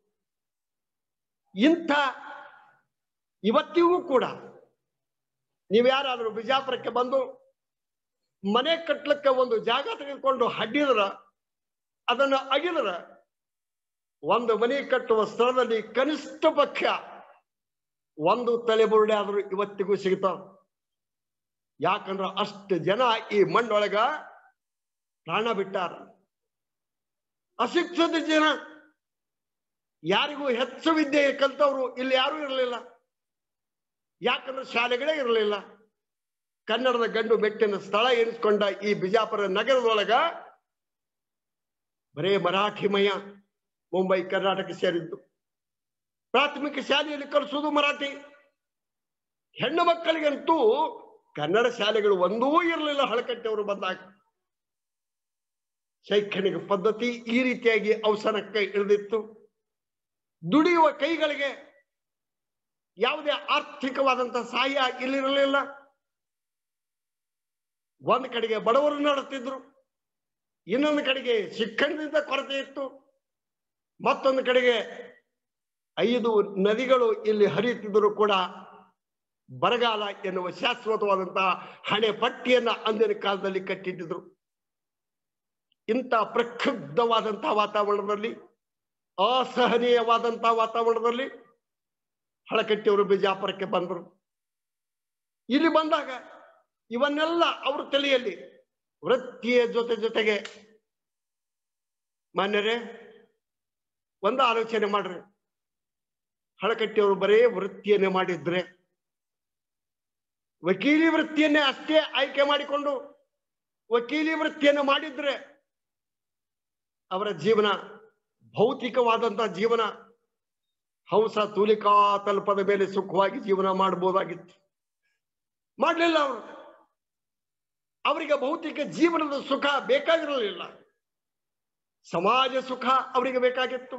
ಇಂಥ ಇವತ್ತಿಗೂ ಕೂಡ ನೀವು ಯಾರಾದರೂ ಬಿಜಾಪುರಕ್ಕೆ ಬಂದು ಮನೆ ಕಟ್ಲಿಕ್ಕೆ ಒಂದು ಜಾಗ ತೆಗೆದುಕೊಂಡು ಹಡ್ಡಿದ್ರ ಅದನ್ನು ಅಗಿದ್ರ ಒಂದು ಮನೆ ಕಟ್ಟುವ ಸ್ಥಳದಲ್ಲಿ ಕನಿಷ್ಠ ಪಕ್ಷ ಒಂದು ತಲೆಬುರುಡೆ ಆದ್ರೂ ಇವತ್ತಿಗೂ ಸಿಗ್ತಾವ ಯಾಕಂದ್ರ ಅಷ್ಟು ಜನ ಈ ಮಣ್ಣೊಳಗ ಪ್ರಾಣ ಬಿಟ್ಟಾರ ಅಶಿಕ್ಷಿತ ಜನ ಯಾರಿಗೂ ಹೆಚ್ಚು ವಿದ್ಯೆ ಕಲ್ತವ್ರು ಇಲ್ಲಿ ಯಾರೂ ಇರಲಿಲ್ಲ ಯಾಕಂದ್ರೆ ಶಾಲೆಗಳೇ ಇರಲಿಲ್ಲ ಕನ್ನಡದ ಗಂಡು ಬೆಟ್ಟಿನ ಸ್ಥಳ ಎನಿಸ್ಕೊಂಡ ಈ ಬಿಜಾಪುರ ನಗರದೊಳಗ ಬರೇ ಮರಾಠಿಮಯ ಮುಂಬೈ ಕರ್ನಾಟಕ ಸೇರಿದ್ದು ಪ್ರಾಥಮಿಕ ಶಾಲೆಯಲ್ಲಿ ಕಲಿಸೋದು ಮರಾಠಿ ಹೆಣ್ಣು ಮಕ್ಕಳಿಗಂತೂ ಕನ್ನಡ ಶಾಲೆಗಳು ಒಂದೂ ಇರಲಿಲ್ಲ ಹಳಕಟ್ಟೆಯವರು ಬಂದಾಗ ಶೈಕ್ಷಣಿಕ ಪದ್ಧತಿ ಈ ರೀತಿಯಾಗಿ ಅವಸರಕ್ಕೆ ಇಳಿದಿತ್ತು ದುಡಿಯುವ ಕೈಗಳಿಗೆ ಯಾವುದೇ ಆರ್ಥಿಕವಾದಂತಹ ಸಹಾಯ ಇಲ್ಲಿರಲಿಲ್ಲ ಒಂದ್ ಕಡೆಗೆ ಬಡವರು ನಡೆಸ್ತಿದ್ರು ಇನ್ನೊಂದು ಕಡೆಗೆ ಶಿಕ್ಷಣದಿಂದ ಕೊರತೆ ಇತ್ತು ಮತ್ತೊಂದು ಕಡೆಗೆ ಐದು ನದಿಗಳು ಇಲ್ಲಿ ಹರಿಯುತ್ತಿದ್ದರೂ ಕೂಡ ಬರಗಾಲ ಎನ್ನುವ ಶಾಶ್ವತವಾದಂತಹ ಹಣೆ ಪಟ್ಟಿಯನ್ನ ಅಂದಿನ ಕಾಲದಲ್ಲಿ ಕಟ್ಟಿಟ್ಟಿದ್ರು ಇಂಥ ಪ್ರಕ್ಷುಬ್ಧವಾದಂತಹ ವಾತಾವರಣದಲ್ಲಿ ಅಸಹನೀಯವಾದಂತಹ ವಾತಾವರಣದಲ್ಲಿ ಹಳಕಟ್ಟಿಯವರು ಬಿಜಾಪುರಕ್ಕೆ ಬಂದರು ಇಲ್ಲಿ ಬಂದಾಗ ಇವನ್ನೆಲ್ಲ ಅವ್ರ ತಲೆಯಲ್ಲಿ ವೃತ್ತಿಯ ಜೊತೆ ಜೊತೆಗೆ ಮಾನ್ಯರೇ ಒಂದು ಆಲೋಚನೆ ಮಾಡ್ರಿ ಹಳಕಟ್ಟಿಯವರು ಬರೇ ವೃತ್ತಿಯನ್ನೇ ಮಾಡಿದ್ರೆ ವಕೀಲಿ ವೃತ್ತಿಯನ್ನೇ ಅಷ್ಟೇ ಆಯ್ಕೆ ಮಾಡಿಕೊಂಡು ವಕೀಲಿ ವೃತ್ತಿಯನ್ನು ಮಾಡಿದ್ರೆ ಅವರ ಜೀವನ ಭೌತಿಕವಾದಂತಹ ಜೀವನ ಹಂಸ ತೂಲಿಕಾ ತಲುಪದ ಮೇಲೆ ಸುಖವಾಗಿ ಜೀವನ ಮಾಡಬಹುದಾಗಿತ್ತು ಮಾಡಲಿಲ್ಲ ಅವರು ಅವರಿಗೆ ಭೌತಿಕ ಜೀವನದ ಸುಖ ಬೇಕಾಗಿರಲಿಲ್ಲ ಸಮಾಜ ಸುಖ ಅವರಿಗೆ ಬೇಕಾಗಿತ್ತು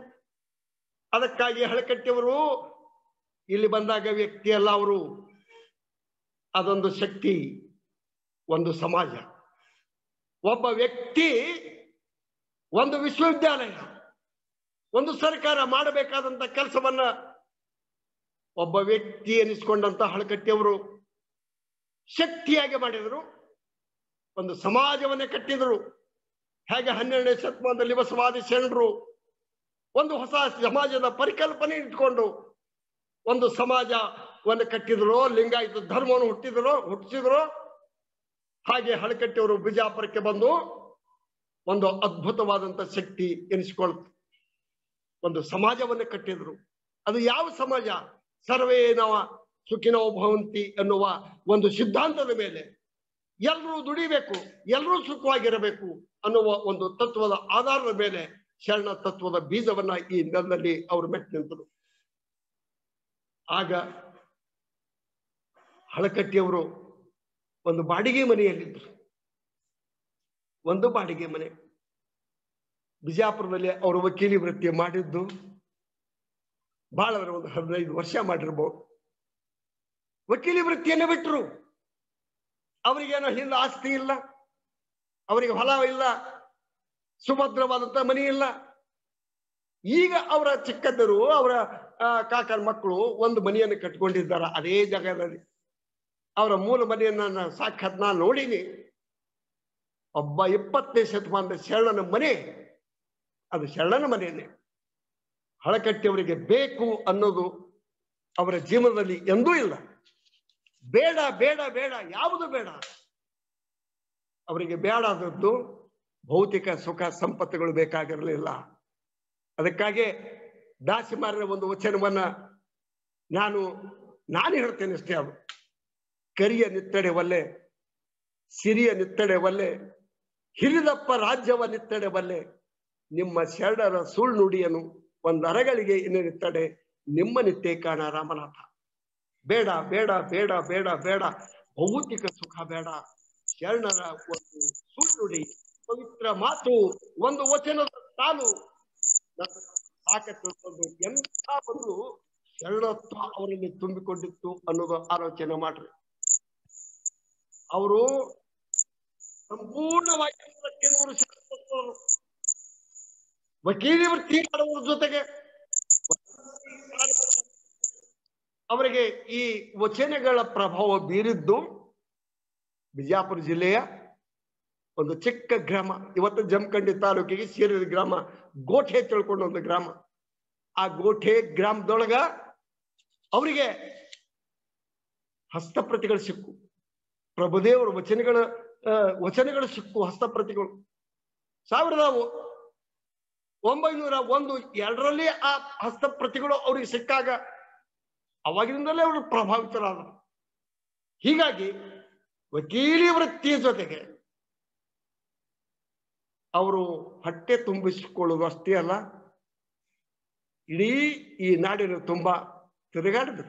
ಅದಕ್ಕಾಗಿ ಹಳಕಟ್ಟಿಯವರು ಇಲ್ಲಿ ಬಂದಾಗ ವ್ಯಕ್ತಿ ಅಲ್ಲ ಅವರು ಅದೊಂದು ಶಕ್ತಿ ಒಂದು ಸಮಾಜ ಒಬ್ಬ ವ್ಯಕ್ತಿ ಒಂದು ವಿಶ್ವವಿದ್ಯಾಲಯ ಒಂದು ಸರ್ಕಾರ ಮಾಡಬೇಕಾದಂತ ಕೆಲಸವನ್ನ ಒಬ್ಬ ವ್ಯಕ್ತಿ ಎನಿಸ್ಕೊಂಡಂತ ಹಳಕಟ್ಟಿಯವರು ಶಕ್ತಿಯಾಗಿ ಮಾಡಿದರು ಒಂದು ಸಮಾಜವನ್ನೇ ಕಟ್ಟಿದರು ಹೇಗೆ ಹನ್ನೆರಡನೇ ಶತಮಾನದಲ್ಲಿ ಬಸವಾದಿ ಶರಣರು ಒಂದು ಹೊಸ ಸಮಾಜದ ಪರಿಕಲ್ಪನೆ ಇಟ್ಕೊಂಡು ಒಂದು ಸಮಾಜವನ್ನು ಕಟ್ಟಿದ್ರು ಲಿಂಗಾಯತ ಧರ್ಮವನ್ನು ಹುಟ್ಟಿದ್ರು ಹುಟ್ಟಿಸಿದ್ರು ಹಾಗೆ ಹಳಕಟ್ಟಿಯವರು ಬಿಜಾಪುರಕ್ಕೆ ಬಂದು ಒಂದು ಅದ್ಭುತವಾದಂತ ಶಕ್ತಿ ಎನಿಸಿಕೊಳ್ತು ಒಂದು ಸಮಾಜವನ್ನೇ ಕಟ್ಟಿದ್ರು ಅದು ಯಾವ ಸಮಾಜ ಸರ್ವೇ ನವ ಸುಖಿನೋ ಭವಂತಿ ಎನ್ನುವ ಒಂದು ಸಿದ್ಧಾಂತದ ಮೇಲೆ ಎಲ್ಲರೂ ದುಡಿಬೇಕು ಎಲ್ಲರೂ ಸುಖವಾಗಿರಬೇಕು ಅನ್ನುವ ಒಂದು ತತ್ವದ ಆಧಾರದ ಮೇಲೆ ಶರಣ ತತ್ವದ ಬೀಜವನ್ನ ಈ ನೆಲದಲ್ಲಿ ಅವರು ಮೆಟ್ಟು ನಿಂತರು ಆಗ ಹಳಕಟ್ಟಿಯವರು ಒಂದು ಬಾಡಿಗೆ ಮನೆಯಲ್ಲಿದ್ದರು ಒಂದು ಬಾಡಿಗೆ ಮನೆ ಬಿಜಾಪುರದಲ್ಲಿ ಅವರು ವಕೀಲಿ ವೃತ್ತಿ ಮಾಡಿದ್ದು ಬಹಳ ಅಂದ್ರೆ ಒಂದು ಹದಿನೈದು ವರ್ಷ ಮಾಡಿರ್ಬೋದು ವಕೀಲಿ ವೃತ್ತಿಯನ್ನೇ ಬಿಟ್ಟರು ಅವರಿಗೇನೋ ಹಿಂದ ಆಸ್ತಿ ಇಲ್ಲ ಅವರಿಗೆ ಹೊಲ ಇಲ್ಲ ಸುಭದ್ರವಾದಂತ ಮನೆ ಇಲ್ಲ ಈಗ ಅವರ ಚಿಕ್ಕಂದರು ಅವರ ಆ, ಕಾಕನ ಮಕ್ಕಳು ಒಂದು ಮನೆಯನ್ನು ಕಟ್ಕೊಂಡಿದ್ದಾರೆ ಅದೇ ಜಾಗದಲ್ಲಿ ಅವರ ಮೂಲ ಮನೆಯನ್ನ ನಾನು ಸಾಕ್ಷಾತ್ ನಾನು ನೋಡೀನಿ ಒಬ್ಬ ಇಪ್ಪತ್ತನೇ ಶತಮಾನದ ಶರಣನ ಮನೆ ಅದು ಶರಣನ ಮನೆಯನ್ನೇ ಹಳಕಟ್ಟಿಯವರಿಗೆ ಬೇಕು ಅನ್ನೋದು ಅವರ ಜೀವನದಲ್ಲಿ ಎಂದೂ ಇಲ್ಲ ಬೇಡ ಬೇಡ ಬೇಡ ಯಾವುದು ಬೇಡ ಅವರಿಗೆ ಬೇಡಾದದ್ದು ಭೌತಿಕ ಸುಖ ಸಂಪತ್ತುಗಳು ಬೇಕಾಗಿರಲಿಲ್ಲ ಅದಕ್ಕಾಗಿ ದಾಸಿಮಾರರ ಒಂದು ವಚನವನ್ನ ನಾನು ನಾನು ಹೇಳ್ತೇನೆ ಅಷ್ಟೇ ಅದು ಕರಿಯ ನಿತ್ತಡೆ ಒಲ್ಲೆ ಸಿರಿಯ ನಿತ್ತಡೆ ಒಲ್ಲೆ ಹಿರಿದಪ್ಪ ರಾಜ್ಯವ ನಿತ್ತಡೆ ಬಲ್ಲೆ ನಿಮ್ಮ ಶರಣರ ಸುಳ್ಳು ನುಡಿಯನು ಒಂದು ಅರಗಳಿಗೆ ಇನ್ನು ನಿತ್ತಡೆ ನಿಮ್ಮ ನಿತ್ಯ ಕಾಣ ರಾಮನಾಥ ಬೇಡ ಬೇಡ ಬೇಡ ಬೇಡ ಬೇಡ ಭೌತಿಕ ಸುಖ ಬೇಡ ಶರಣರ ಒಂದು ಸುಳ್ಳು ನುಡಿ ಪವಿತ್ರ ಮಾತು ಒಂದು ವಚನದ ಸಾಲು ನನ್ನ ಸಾಕ ತಿಳ್ಕೊಂಡು ಎಂಥ ಒಂದು ಶರಣತ್ವ ಅವರಲ್ಲಿ ತುಂಬಿಕೊಂಡಿತ್ತು ಅನ್ನೋದು ಆಲೋಚನೆ ಮಾಡ್ರಿ ಅವರು ಸಂಪೂರ್ಣವಾಗಿ ನೂರಕ್ಕೆ ನೂರು ಶರಣತ್ವದವರು. ವಕೀಲಿ ವೃತ್ತಿ ಮಾಡುವ ಜೊತೆಗೆ ಅವರಿಗೆ ಈ ವಚನಗಳ ಪ್ರಭಾವ ಬೀರಿದ್ದು ಬಿಜಾಪುರ ಜಿಲ್ಲೆಯ ಒಂದು ಚಿಕ್ಕ ಗ್ರಾಮ ಇವತ್ತು ಜಮಖಂಡಿ ತಾಲೂಕಿಗೆ ಸೇರಿದ ಗ್ರಾಮ ಗೋಠೆ ತಿಳ್ಕೊಂಡು ಒಂದು ಗ್ರಾಮ ಆ ಗೋಠೆ ಗ್ರಾಮದೊಳಗ ಅವರಿಗೆ ಹಸ್ತಪ್ರತಿಗಳು ಸಿಕ್ಕು ಪ್ರಭುದೇವರ ವಚನಗಳ ಆ, ವಚನಗಳು ಸಿಕ್ಕು ಹಸ್ತಪ್ರತಿಗಳು ಸಾವಿರದ ಒ- ಒಂಬೈನೂರ ಒಂದು ಎರಡರಲ್ಲಿ ಆ ಹಸ್ತಪ್ರತಿಗಳು ಅವ್ರಿಗೆ ಸಿಕ್ಕಾಗ ಅವಾಗಿನಿಂದಲೇ ಅವರು ಪ್ರಭಾವಿತರಾದರು ಹೀಗಾಗಿ ವಕೀಲಿ ವೃತ್ತಿಯ ಜೊತೆಗೆ ಅವರು ಹೊಟ್ಟೆ ತುಂಬಿಸಿಕೊಳ್ಳುವುದು ಅಷ್ಟೇ ಅಲ್ಲ ಇಡೀ ಈ ನಾಡಿನ ತುಂಬಾ ತಿರುಗಾಡಿದ್ರು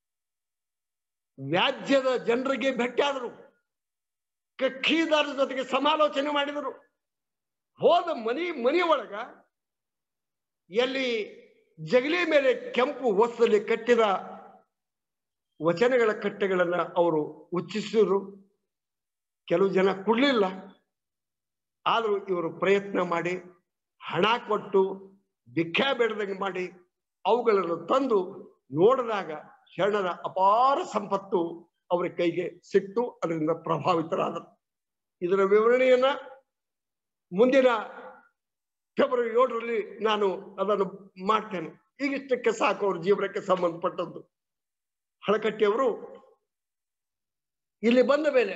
ವ್ಯಾಜ್ಯದ ಜನರಿಗೆ ಭೇಟಿಯಾದರು ಕಕ್ಷಿದಾರರ ಜೊತೆಗೆ ಸಮಾಲೋಚನೆ ಮಾಡಿದರು ಹೋದ ಮನಿ ಮನಿ ಒಳಗ ಎಲ್ಲಿ ಜಗಲಿ ಮೇಲೆ ಕೆಂಪು ವಸ್ತ್ರದಲ್ಲಿ ಕಟ್ಟಿದ ವಚನಗಳ ಕಟ್ಟೆಗಳನ್ನ ಅವರು ಉಚ್ಚಿಸಿದ್ರು ಕೆಲವು ಜನ ಕೊಡ್ಲಿಲ್ಲ ಆದರೂ ಇವರು ಪ್ರಯತ್ನ ಮಾಡಿ ಹಣ ಕೊಟ್ಟು ಭಿಕ್ಷಾ ಬೇಡದಂಗೆ ಮಾಡಿ ಅವುಗಳನ್ನು ತಂದು ನೋಡಿದಾಗ ಶರಣರ ಅಪಾರ ಸಂಪತ್ತು ಅವರ ಕೈಗೆ ಸಿಕ್ತು ಅದರಿಂದ ಪ್ರಭಾವಿತರಾದರು ಇದರ ವಿವರಣೆಯನ್ನ ಮುಂದಿನ ಫೆಬ್ರವರಿ ಏಳರಲ್ಲಿ ನಾನು ಅದನ್ನು ಮಾಡ್ತೇನೆ ಈಗಿಷ್ಟಕ್ಕೆ ಸಾಕು ಅವ್ರ ಜೀವನಕ್ಕೆ ಸಂಬಂಧಪಟ್ಟದ್ದು ಹಳಕಟ್ಟಿಯವರು ಇಲ್ಲಿ ಬಂದ ಮೇಲೆ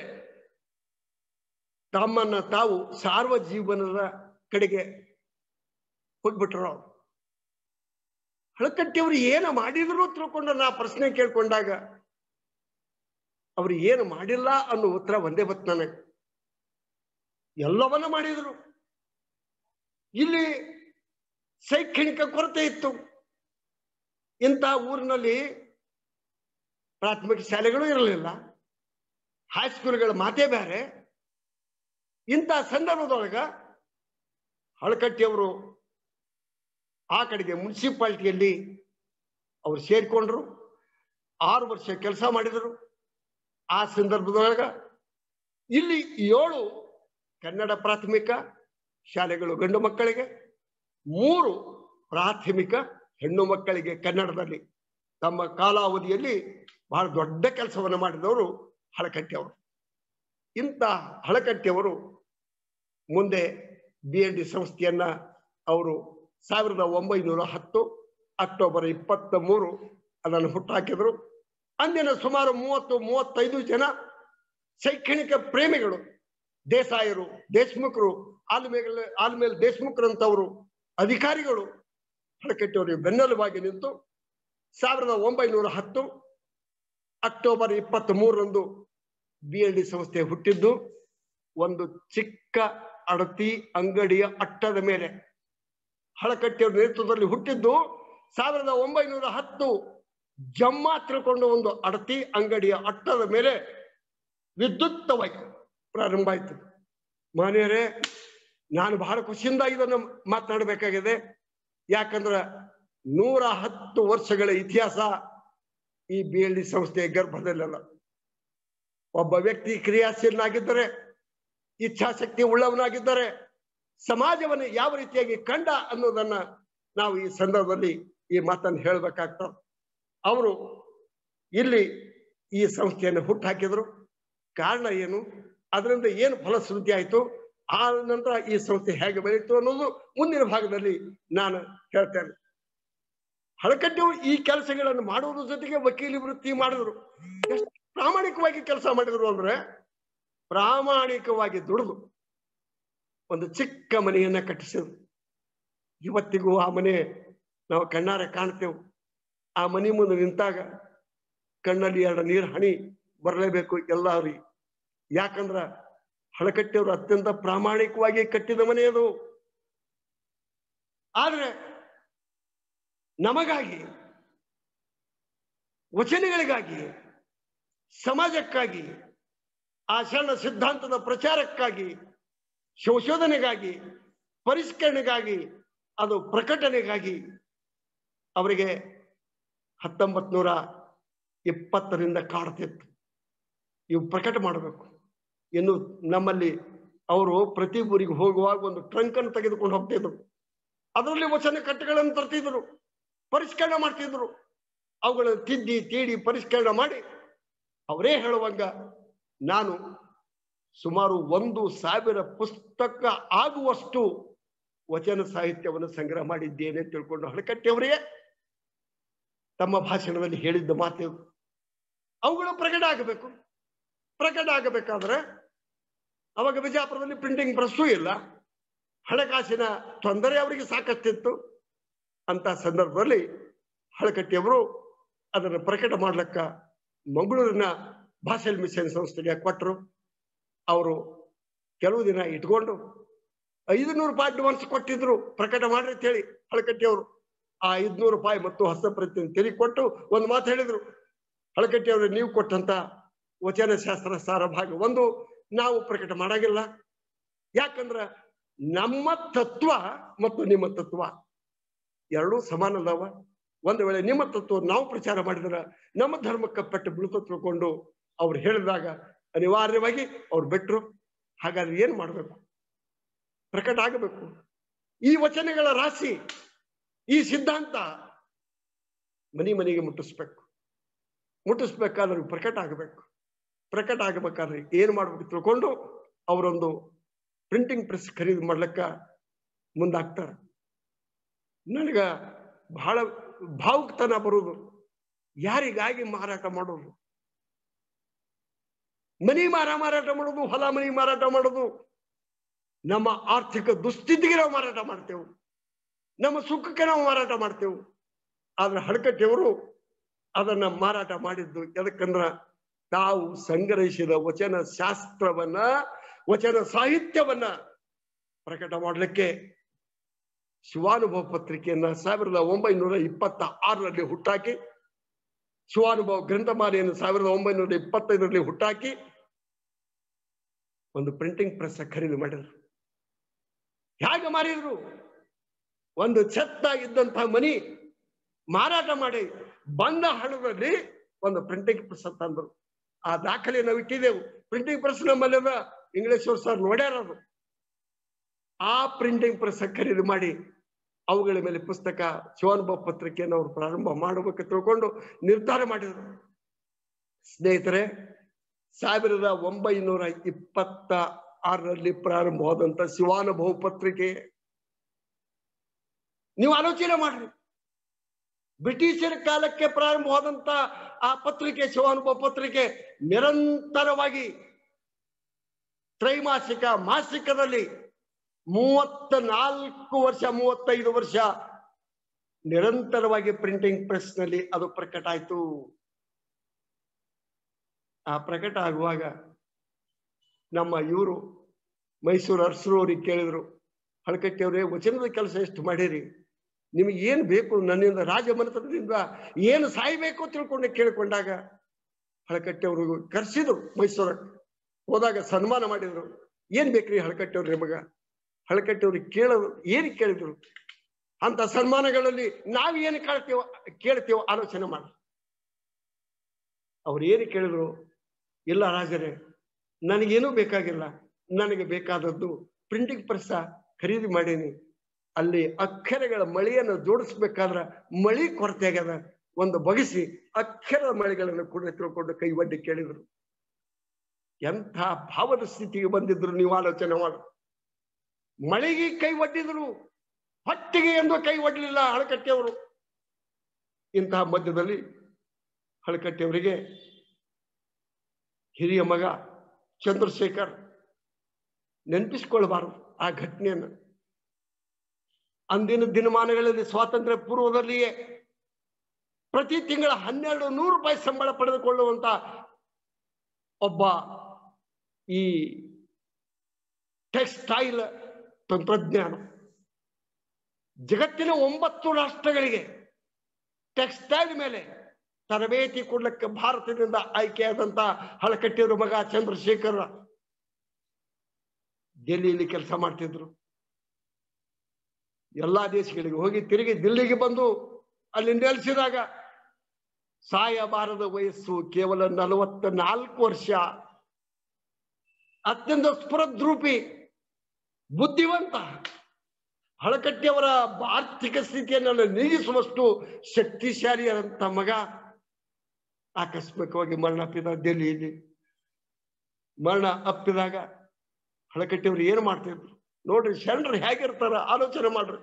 ತಮ್ಮನ್ನ ತಾವು ಸಾರ್ವಜೀವನದ ಕಡೆಗೆ ಹೋಗ್ಬಿಟ್ರು ಅವ್ರು. ಹಳಕಟ್ಟಿಯವರು ಏನು ಮಾಡಿದ್ರು ತಿಳ್ಕೊಂಡು ನಾ ಪ್ರಶ್ನೆ ಕೇಳ್ಕೊಂಡಾಗ ಅವ್ರು ಏನು ಮಾಡಿಲ್ಲ ಅನ್ನೋ ಉತ್ತರ ಒಂದೇ ಬತ್ ನನಗೆ ಎಲ್ಲವನ್ನ ಮಾಡಿದ್ರು ಇಲ್ಲಿ ಶೈಕ್ಷಣಿಕ ಕೊರತೆ ಇತ್ತು ಇಂಥ ಊರಿನಲ್ಲಿ ಪ್ರಾಥಮಿಕ ಶಾಲೆಗಳು ಇರಲಿಲ್ಲ ಹೈಸ್ಕೂಲ್ಗಳ ಮಾತೇ ಬೇರೆ ಇಂಥ ಸಂದರ್ಭದೊಳಗ ಹಳಕಟ್ಟಿಯವರು ಆ ಕಡೆಗೆ ಮುನ್ಸಿಪಾಲಿಟಿಯಲ್ಲಿ ಅವರು ಸೇರ್ಕೊಂಡ್ರು ಆರು ವರ್ಷ ಕೆಲಸ ಮಾಡಿದರು ಆ ಸಂದರ್ಭದೊಳಗ ಇಲ್ಲಿ ಏಳು ಕನ್ನಡ ಪ್ರಾಥಮಿಕ ಶಾಲೆಗಳು ಗಂಡು ಮಕ್ಕಳಿಗೆ ಮೂರು ಪ್ರಾಥಮಿಕ ಹೆಣ್ಣು ಮಕ್ಕಳಿಗೆ ಕನ್ನಡದಲ್ಲಿ ತಮ್ಮ ಕಾಲಾವಧಿಯಲ್ಲಿ ಬಹಳ ದೊಡ್ಡ ಕೆಲಸವನ್ನು ಮಾಡಿದವರು ಹಳಕಟ್ಟಿಯವರು ಇಂಥ ಹಳಕಟ್ಟಿಯವರು ಮುಂದೆ ಬಿ ಎಲ್ ಡಿ ಸಂಸ್ಥೆಯನ್ನ ಅವರು ಸಾವಿರದ ಒಂಬೈನೂರ ಹತ್ತು ಅಕ್ಟೋಬರ್ ಇಪ್ಪತ್ತ ಮೂರು ಅದನ್ನು ಹುಟ್ಟಾಕಿದ್ರು ಅಂದಿನ ಸುಮಾರು ಮೂವತ್ತು ಮೂವತ್ತೈದು ಜನ ಶೈಕ್ಷಣಿಕ ಪ್ರೇಮಿಗಳು ದೇಸಾಯರು ದೇಶಮುಖರು ಆಲ್ಮೇಲೆ ಆಲ್ಮೇಲೆ ದೇಶಮುಖರಂತವರು ಅಧಿಕಾರಿಗಳು ಹಳಕಟ್ಟಿಯವರಿಗೆ ಬೆನ್ನೆಲುಬಾಗಿ ನಿಂತು ಸಾವಿರದ ಒಂಬೈನೂರ ಹತ್ತು ಅಕ್ಟೋಬರ್ ಇಪ್ಪತ್ತ್ ಮೂರರಂದು ಬಿ ಎಲ್ ಡಿ ಸಂಸ್ಥೆ ಹುಟ್ಟಿದ್ದು ಒಂದು ಚಿಕ್ಕ ಅಡತಿ ಅಂಗಡಿಯ ಅಟ್ಟದ ಮೇಲೆ ಹಳಕಟ್ಟಿಯವರ ನೇತೃತ್ವದಲ್ಲಿ ಹುಟ್ಟಿದ್ದು ಸಾವಿರದ ಒಂಬೈನೂರ ಹತ್ತು ಜಮ್ಮ ತಿಳ್ಕೊಂಡು ಒಂದು ಅಡತಿ ಅಂಗಡಿಯ ಅಟ್ಟದ ಮೇಲೆ ವಿದ್ಯುಕ್ತವಾಗಿ ಪ್ರಾರಂಭ ಆಯ್ತು ಮಾನ್ಯರೇ ನಾನು ಬಹಳ ಖುಷಿಯಿಂದ ಇದನ್ನು ಮಾತನಾಡಬೇಕಾಗಿದೆ ಯಾಕಂದ್ರ ನೂರ ಹತ್ತು ವರ್ಷಗಳ ಇತಿಹಾಸ ಈ ಬಿ ಎಲ್ ಡಿ ಸಂಸ್ಥೆಯ ಗರ್ಭದಲ್ಲ ಒಬ್ಬ ವ್ಯಕ್ತಿ ಕ್ರಿಯಾಶೀಲನಾಗಿದ್ದರೆ ಇಚ್ಛಾಶಕ್ತಿ ಉಳ್ಳವನಾಗಿದ್ದರೆ ಸಮಾಜವನ್ನು ಯಾವ ರೀತಿಯಾಗಿ ಕಂಡ ಅನ್ನೋದನ್ನ ನಾವು ಈ ಸಂದರ್ಭದಲ್ಲಿ ಈ ಮಾತನ್ನು ಹೇಳ್ಬೇಕಾಗ್ತದೆ ಅವರು ಇಲ್ಲಿ ಈ ಸಂಸ್ಥೆಯನ್ನು ಹುಟ್ಟಾಕಿದ್ರು ಕಾರಣ ಏನು ಅದರಿಂದ ಏನು ಫಲಶ್ರುತಿ ಆಯ್ತು ಆ ನಂತರ ಈ ಸಂಸ್ಥೆ ಹೇಗೆ ಬೆಳೀತು ಅನ್ನೋದು ಮುಂದಿನ ಭಾಗದಲ್ಲಿ ನಾನು ಹೇಳ್ತೇನೆ ಹಳಕಟ್ಟಿಯವರು ಈ ಕೆಲಸಗಳನ್ನು ಮಾಡುವುದ್ರ ಜೊತೆಗೆ ವಕೀಲಿ ವೃತ್ತಿ ಮಾಡಿದ್ರು ಎಷ್ಟು ಪ್ರಾಮಾಣಿಕವಾಗಿ ಕೆಲಸ ಮಾಡಿದ್ರು ಅಂದ್ರೆ ಪ್ರಾಮಾಣಿಕವಾಗಿ ದುಡಿದು ಒಂದು ಚಿಕ್ಕ ಮನೆಯನ್ನ ಕಟ್ಟಿಸಿದ್ರು ಇವತ್ತಿಗೂ ಆ ಮನೆ ನಾವು ಕಣ್ಣಾರೆ ಕಾಣ್ತೇವೆ ಆ ಮನೆ ಮುಂದೆ ನಿಂತಾಗ ಕಣ್ಣಲ್ಲಿ ಎರಡು ನೀರು ಹನಿ ಬರಲೇಬೇಕು ಎಲ್ಲಾರಿ ಯಾಕಂದ್ರ ಹಳಕಟ್ಟಿಯವರು ಅತ್ಯಂತ ಪ್ರಾಮಾಣಿಕವಾಗಿ ಕಟ್ಟಿದ ಮನೆ ಅದು ಆದ್ರೆ ನಮಗಾಗಿ ವಚನಗಳಿಗಾಗಿ ಸಮಾಜಕ್ಕಾಗಿ ಆ ಶರಣ ಸಿದ್ಧಾಂತದ ಪ್ರಚಾರಕ್ಕಾಗಿ ಸಂಶೋಧನೆಗಾಗಿ ಪರಿಷ್ಕರಣೆಗಾಗಿ ಅದು ಪ್ರಕಟಣೆಗಾಗಿ ಅವರಿಗೆ ಹತ್ತೊಂಬತ್ ನೂರ ಇಪ್ಪತ್ತರಿಂದ ಕಾಡ್ತಿತ್ತು ಇವು ಪ್ರಕಟ ಮಾಡಬೇಕು ಇನ್ನು ನಮ್ಮಲ್ಲಿ ಅವರು ಪ್ರತಿ ಊರಿಗೆ ಹೋಗುವಾಗ ಒಂದು ಟ್ರಂಕ್ ಅನ್ನು ತೆಗೆದುಕೊಂಡು ಹೋಗ್ತಿದ್ರು ಅದರಲ್ಲಿ ವಚನ ಕಟ್ಟೆಗಳನ್ನು ತರ್ತಿದ್ರು ಪರಿಷ್ಕರಣೆ ಮಾಡ್ತಿದ್ರು ಅವುಗಳನ್ನು ತಿದ್ದಿ ತೀಡಿ ಪರಿಷ್ಕರಣೆ ಮಾಡಿ ಅವರೇ ಹೇಳುವಂಗ ನಾನು ಸುಮಾರು ಒಂದು ಸಾವಿರ ಪುಸ್ತಕ ಆಗುವಷ್ಟು ವಚನ ಸಾಹಿತ್ಯವನ್ನು ಸಂಗ್ರಹ ಮಾಡಿದ್ದೇನೆ ಅಂತ ತಿಳ್ಕೊಂಡು ಹಳಕಟ್ಟಿಯವರಿಗೆ ತಮ್ಮ ಭಾಷಣದಲ್ಲಿ ಹೇಳಿದ್ದ ಮಾತು ಅವುಗಳು ಪ್ರಕಟ ಆಗಬೇಕು ಪ್ರಕಟ ಆಗಬೇಕಾದ್ರೆ ಅವಾಗ ಬಿಜಾಪುರದಲ್ಲಿ ಪ್ರಿಂಟಿಂಗ್ ಪ್ರೆಸ್ಸೂ ಇಲ್ಲ ಹಣಕಾಸಿನ ತೊಂದರೆ ಅವರಿಗೆ ಸಾಕಷ್ಟಿತ್ತು ಅಂತ ಸಂದರ್ಭದಲ್ಲಿ ಹಳಕಟ್ಟಿಯವರು ಅದನ್ನು ಪ್ರಕಟ ಮಾಡ್ಲಕ್ಕ ಮಂಗಳೂರಿನ ಭಾಷೆಲ್ ಮಿಷನ್ ಸಂಸ್ಥೆಗೆ ಕೊಟ್ಟರು ಅವರು ಕೆಲವು ದಿನ ಇಟ್ಕೊಂಡು ಐದುನೂರು ರೂಪಾಯಿ ಅಡ್ವಾನ್ಸ್ ಕೊಟ್ಟಿದ್ರು ಪ್ರಕಟ ಮಾಡ್ರಿ ಅಂತ ಹೇಳಿ ಹಳಕಟ್ಟಿಯವರು ಆ ಐದ್ನೂರು ರೂಪಾಯಿ ಮತ್ತು ಹಸ್ತಪ್ರತಿಯನ್ನು ತೆರಿಗೆ ಕೊಟ್ಟು ಒಂದು ಮಾತು ಹೇಳಿದ್ರು ಹಳಕಟ್ಟಿಯವರು ನೀವು ಕೊಟ್ಟಂತ ವಚನ ಶಾಸ್ತ್ರ ಸಾರ ಭಾಗ ಒಂದು ನಾವು ಪ್ರಕಟ ಮಾಡಾಗಿಲ್ಲ ಯಾಕಂದ್ರ ನಮ್ಮ ತತ್ವ ಮತ್ತು ನಿಮ್ಮ ತತ್ವ ಎರಡೂ ಸಮಾನ ಅದಾವ ಒಂದು ವೇಳೆ ನಿಮ್ಮ ತತ್ವ ನಾವು ಪ್ರಚಾರ ಮಾಡಿದ್ರ ನಮ್ಮ ಧರ್ಮಕ್ಕೆ ಪಟ್ಟು ಬೀಳ್ತು ತಿಳ್ಕೊಂಡು ಅವ್ರು ಹೇಳಿದಾಗ ಅನಿವಾರ್ಯವಾಗಿ ಅವ್ರು ಬಿಟ್ರು ಹಾಗಾದ್ರೆ ಏನ್ ಮಾಡ್ಬೇಕು ಪ್ರಕಟ ಆಗಬೇಕು ಈ ವಚನಗಳ ರಾಶಿ ಈ ಸಿದ್ಧಾಂತ ಮನಿ ಮನೆಗೆ ಮುಟ್ಟಿಸ್ಬೇಕು ಮುಟ್ಟಿಸ್ಬೇಕಾದ್ರೆ ಪ್ರಕಟ ಆಗಬೇಕು ಪ್ರಕಟ ಆಗಬೇಕಾದ್ರೆ ಏನ್ ಮಾಡ್ಬೇಕು ತಿಳ್ಕೊಂಡು ಅವರೊಂದು ಪ್ರಿಂಟಿಂಗ್ ಪ್ರೆಸ್ ಖರೀದಿ ಮಾಡ್ಲಿಕ್ಕ ಮುಂದಾಗ್ತಾರ ನನಗ ಬಹಳ ಭಾವುಕತನ ಬರುವುದು ಯಾರಿಗಾಗಿ ಮಾರಾಟ ಮಾಡೋದು ಮನಿ ಮಾರ ಮಾರಾಟ ಮಾಡೋದು ಹೊಲ ಮನಿ ಮಾರಾಟ ಮಾಡೋದು ನಮ್ಮ ಆರ್ಥಿಕ ದುಸ್ಥಿತಿಗೆ ನಾವು ಮಾರಾಟ ಮಾಡ್ತೇವೆ ನಮ್ಮ ಸುಖಕ್ಕೆ ನಾವು ಮಾರಾಟ ಮಾಡ್ತೇವೆ ಆದ್ರೆ ಹಡಕಟ್ಟಿಯವರು ಅದನ್ನ ಮಾರಾಟ ಮಾಡಿದ್ದು ಎದಕ್ಕಂದ್ರ ತಾವು ಸಂಗ್ರಹಿಸಿದ ವಚನ ಶಾಸ್ತ್ರವನ್ನ ವಚನ ಸಾಹಿತ್ಯವನ್ನ ಪ್ರಕಟ ಮಾಡಲಿಕ್ಕೆ ಶಿವಾನುಭವ ಪತ್ರಿಕೆಯನ್ನ ಸಾವಿರದ ಒಂಬೈನೂರ ಇಪ್ಪತ್ತ ಆರರಲ್ಲಿ ಹುಟ್ಟಾಕಿ ಶಿವಾನುಭವ ಗ್ರಂಥಮಾಲೆಯನ್ನು ಸಾವಿರದ ಒಂಬೈನೂರ ಇಪ್ಪತ್ತೈದರಲ್ಲಿ ಹುಟ್ಟಾಕಿ ಒಂದು ಪ್ರಿಂಟಿಂಗ್ ಪ್ರೆಸ್ ಖರೀದಿ ಮಾಡಿದ್ರು ಹೇಗೆ ಮಾರಿದ್ರು ಒಂದು ಇದ್ದಂತಹ ಮನಿ ಮಾರಾಟ ಮಾಡಿ ಬಂದ ಹಣದಲ್ಲಿ ಒಂದು ಪ್ರಿಂಟಿಂಗ್ ಪ್ರೆಸ್ ತಂದ್ರು ಆ ದಾಖಲೆ ನಾವು ಇಟ್ಟಿದ್ದೆವು ಪ್ರಿಂಟಿಂಗ್ ಪ್ರೆಸ್ ನಮ್ಮಲ್ಲಿ ಅದ ಇಂಗ್ಲೇಶ್ವರ್ ಸರ್ ನೋಡ್ಯಾರ ಅದು ಆ ಪ್ರಿಂಟಿಂಗ್ ಪ್ರೆಸ್ ಖರೀದಿ ಮಾಡಿ ಅವುಗಳ ಮೇಲೆ ಪುಸ್ತಕ ಶಿವಾನುಭವ ಪತ್ರಿಕೆಯನ್ನು ಅವರು ಪ್ರಾರಂಭ ಮಾಡಬೇಕು ತಿಳ್ಕೊಂಡು ನಿರ್ಧಾರ ಮಾಡಿದರು ಸ್ನೇಹಿತರೆ ಸಾವಿರದ ಒಂಬೈನೂರ ಇಪ್ಪತ್ತ ಆರರಲ್ಲಿ ಪ್ರಾರಂಭವಾದಂತ ಶಿವಾನುಭವ ಪತ್ರಿಕೆ ನೀವು ಆಲೋಚನೆ ಮಾಡ್ರಿ ಬ್ರಿಟಿಷರ ಕಾಲಕ್ಕೆ ಪ್ರಾರಂಭವಾದಂತ ಆ ಪತ್ರಿಕೆ ಶಿವಾನುಭವ ಪತ್ರಿಕೆ ನಿರಂತರವಾಗಿ ತ್ರೈಮಾಸಿಕ ಮಾಸಿಕದಲ್ಲಿ ಮೂವತ್ತ ನಾಲ್ಕು ವರ್ಷ ಮೂವತ್ತೈದು ವರ್ಷ ನಿರಂತರವಾಗಿ ಪ್ರಿಂಟಿಂಗ್ ಪ್ರೆಸ್ ನಲ್ಲಿ ಅದು ಪ್ರಕಟ ಆಯ್ತು ಆ ಪ್ರಕಟ ಆಗುವಾಗ ನಮ್ಮ ಇವರು ಮೈಸೂರು ಅರಸರು ಅವ್ರಿಗೆ ಕೇಳಿದ್ರು ಹಳಕಟ್ಟಿ ಅವರೇ ವಚನದ ಕೆಲಸ ಎಷ್ಟು ಮಾಡಿರಿ ನಿಮಗೆ ಏನ್ ಬೇಕು ನನ್ನಿಂದ ರಾಜಮನೆತನದಿಂದ ಏನು ಸಾಯ್ಬೇಕು ತಿಳ್ಕೊಂಡು ಕೇಳಿಕೊಂಡಾಗ ಹಳಕಟ್ಟಿ ಅವರು ಕರ್ಸಿದ್ರು ಮೈಸೂರಕ್ಕೆ ಹೋದಾಗ ಸನ್ಮಾನ ಮಾಡಿದ್ರು ಏನ್ ಬೇಕ್ರಿ ಹಳಕಟ್ಟಿ ಅವ್ರ ನಿಮಗ ಹಳಕಟ್ಟಿ ಅವ್ರಿಗೆ ಕೇಳೋದು ಏನ್ ಕೇಳಿದ್ರು ಅಂತ ಸನ್ಮಾನಗಳಲ್ಲಿ ನಾವ್ ಏನು ಕೇಳ್ತೀವೋ ಕೇಳ್ತೀವೋ ಆಲೋಚನೆ ಮಾಡಿ ಅವ್ರು ಏನು ಕೇಳಿದ್ರು ಇಲ್ಲ ರಾಜರೇ ನನಗೇನೂ ಬೇಕಾಗಿಲ್ಲ ನನಗೆ ಬೇಕಾದದ್ದು ಪ್ರಿಂಟಿಂಗ್ ಪ್ರೆಸ್ ಖರೀದಿ ಮಾಡೀನಿ ಅಲ್ಲಿ ಅಕ್ಷರಗಳ ಮಳೆಯನ್ನು ಜೋಡಿಸ್ಬೇಕಾದ್ರ ಮಳಿ ಕೊರತೆ ಆಗ್ಯದ ಒಂದು ಬಗೆಸಿ ಅಕ್ಷರದ ಮಳೆಗಳನ್ನು ಕೂಡ ತಿಳ್ಕೊಂಡು ಕೈ ಒಡ್ಡಿ ಕೇಳಿದ್ರು ಎಂಥ ಭಾವದ ಸ್ಥಿತಿಗೆ ಬಂದಿದ್ರು ನೀವು ಆಲೋಚನೆ ಮಾಡು ಮಳೆಗೆ ಕೈ ಒಡ್ಡಿದ್ರು ಹೊಟ್ಟಿಗೆ ಎಂದು ಕೈ ಒಡ್ಲಿಲ್ಲ ಹಳಕಟ್ಟಿಯವರು ಇಂತಹ ಮಧ್ಯದಲ್ಲಿ ಹಳಕಟ್ಟಿಯವರಿಗೆ ಹಿರಿಯ ಮಗ ಚಂದ್ರಶೇಖರ್ ನೆನಪಿಸ್ಕೊಳ್ಬಾರದು ಆ ಘಟನೆಯನ್ನು ಅಂದಿನ ದಿನಮಾನಗಳಲ್ಲಿ ಸ್ವಾತಂತ್ರ್ಯ ಪೂರ್ವದಲ್ಲಿಯೇ ಪ್ರತಿ ತಿಂಗಳ ಹನ್ನೆರಡು ನೂರು ರೂಪಾಯಿ ಸಂಬಳ ಪಡೆದುಕೊಳ್ಳುವಂತ ಒಬ್ಬ ಈ ಟೆಕ್ಸ್ಟೈಲ್ ತಂತ್ರಜ್ಞಾನ ಜಗತ್ತಿನ ಒಂಬತ್ತು ರಾಷ್ಟ್ರಗಳಿಗೆ ಟೆಕ್ಸ್ಟೈಲ್ ಮೇಲೆ ತರಬೇತಿ ಕೊಡ್ಲಿಕ್ಕೆ ಭಾರತದಿಂದ ಆಯ್ಕೆಯಾದಂತ ಹಳಕಟ್ಟಿಯವರ ಮಗ ಚಂದ್ರಶೇಖರ್ ಡೆಲ್ಲಿಯಲ್ಲಿ ಕೆಲಸ ಮಾಡ್ತಿದ್ರು ಎಲ್ಲಾ ದೇಶಗಳಿಗೆ ಹೋಗಿ ತಿರುಗಿ ದಿಲ್ಲಿಗೆ ಬಂದು ಅಲ್ಲಿ ನೆಲೆಸಿದಾಗ ಸಾಯಬಾರದ ವಯಸ್ಸು ಕೇವಲ ನಲವತ್ತ ನಾಲ್ಕು ವರ್ಷ ಅತ್ಯಂತ ಸ್ಫುರದ್ರೂಪಿ ಬುದ್ಧಿವಂತ ಹಳಕಟ್ಟಿಯವರ ಆರ್ಥಿಕ ಸ್ಥಿತಿಯನ್ನು ನೀಗಿಸುವಷ್ಟು ಶಕ್ತಿಶಾಲಿಯಾದಂತ ಮಗ ಆಕಸ್ಮಿಕವಾಗಿ ಮರಣ ಅಪ್ಪಿದ ಡೆಲ್ಲಿಯಲ್ಲಿ ಮರಣ ಅಪ್ಪಿದಾಗ ಹಳಕಟ್ಟಿಯವರು ಏನು ಮಾಡ್ತಿದ್ರು ನೋಡ್ರಿ ಶರಣರು ಹೇಗಿರ್ತಾರ ಆಲೋಚನೆ ಮಾಡ್ರಿ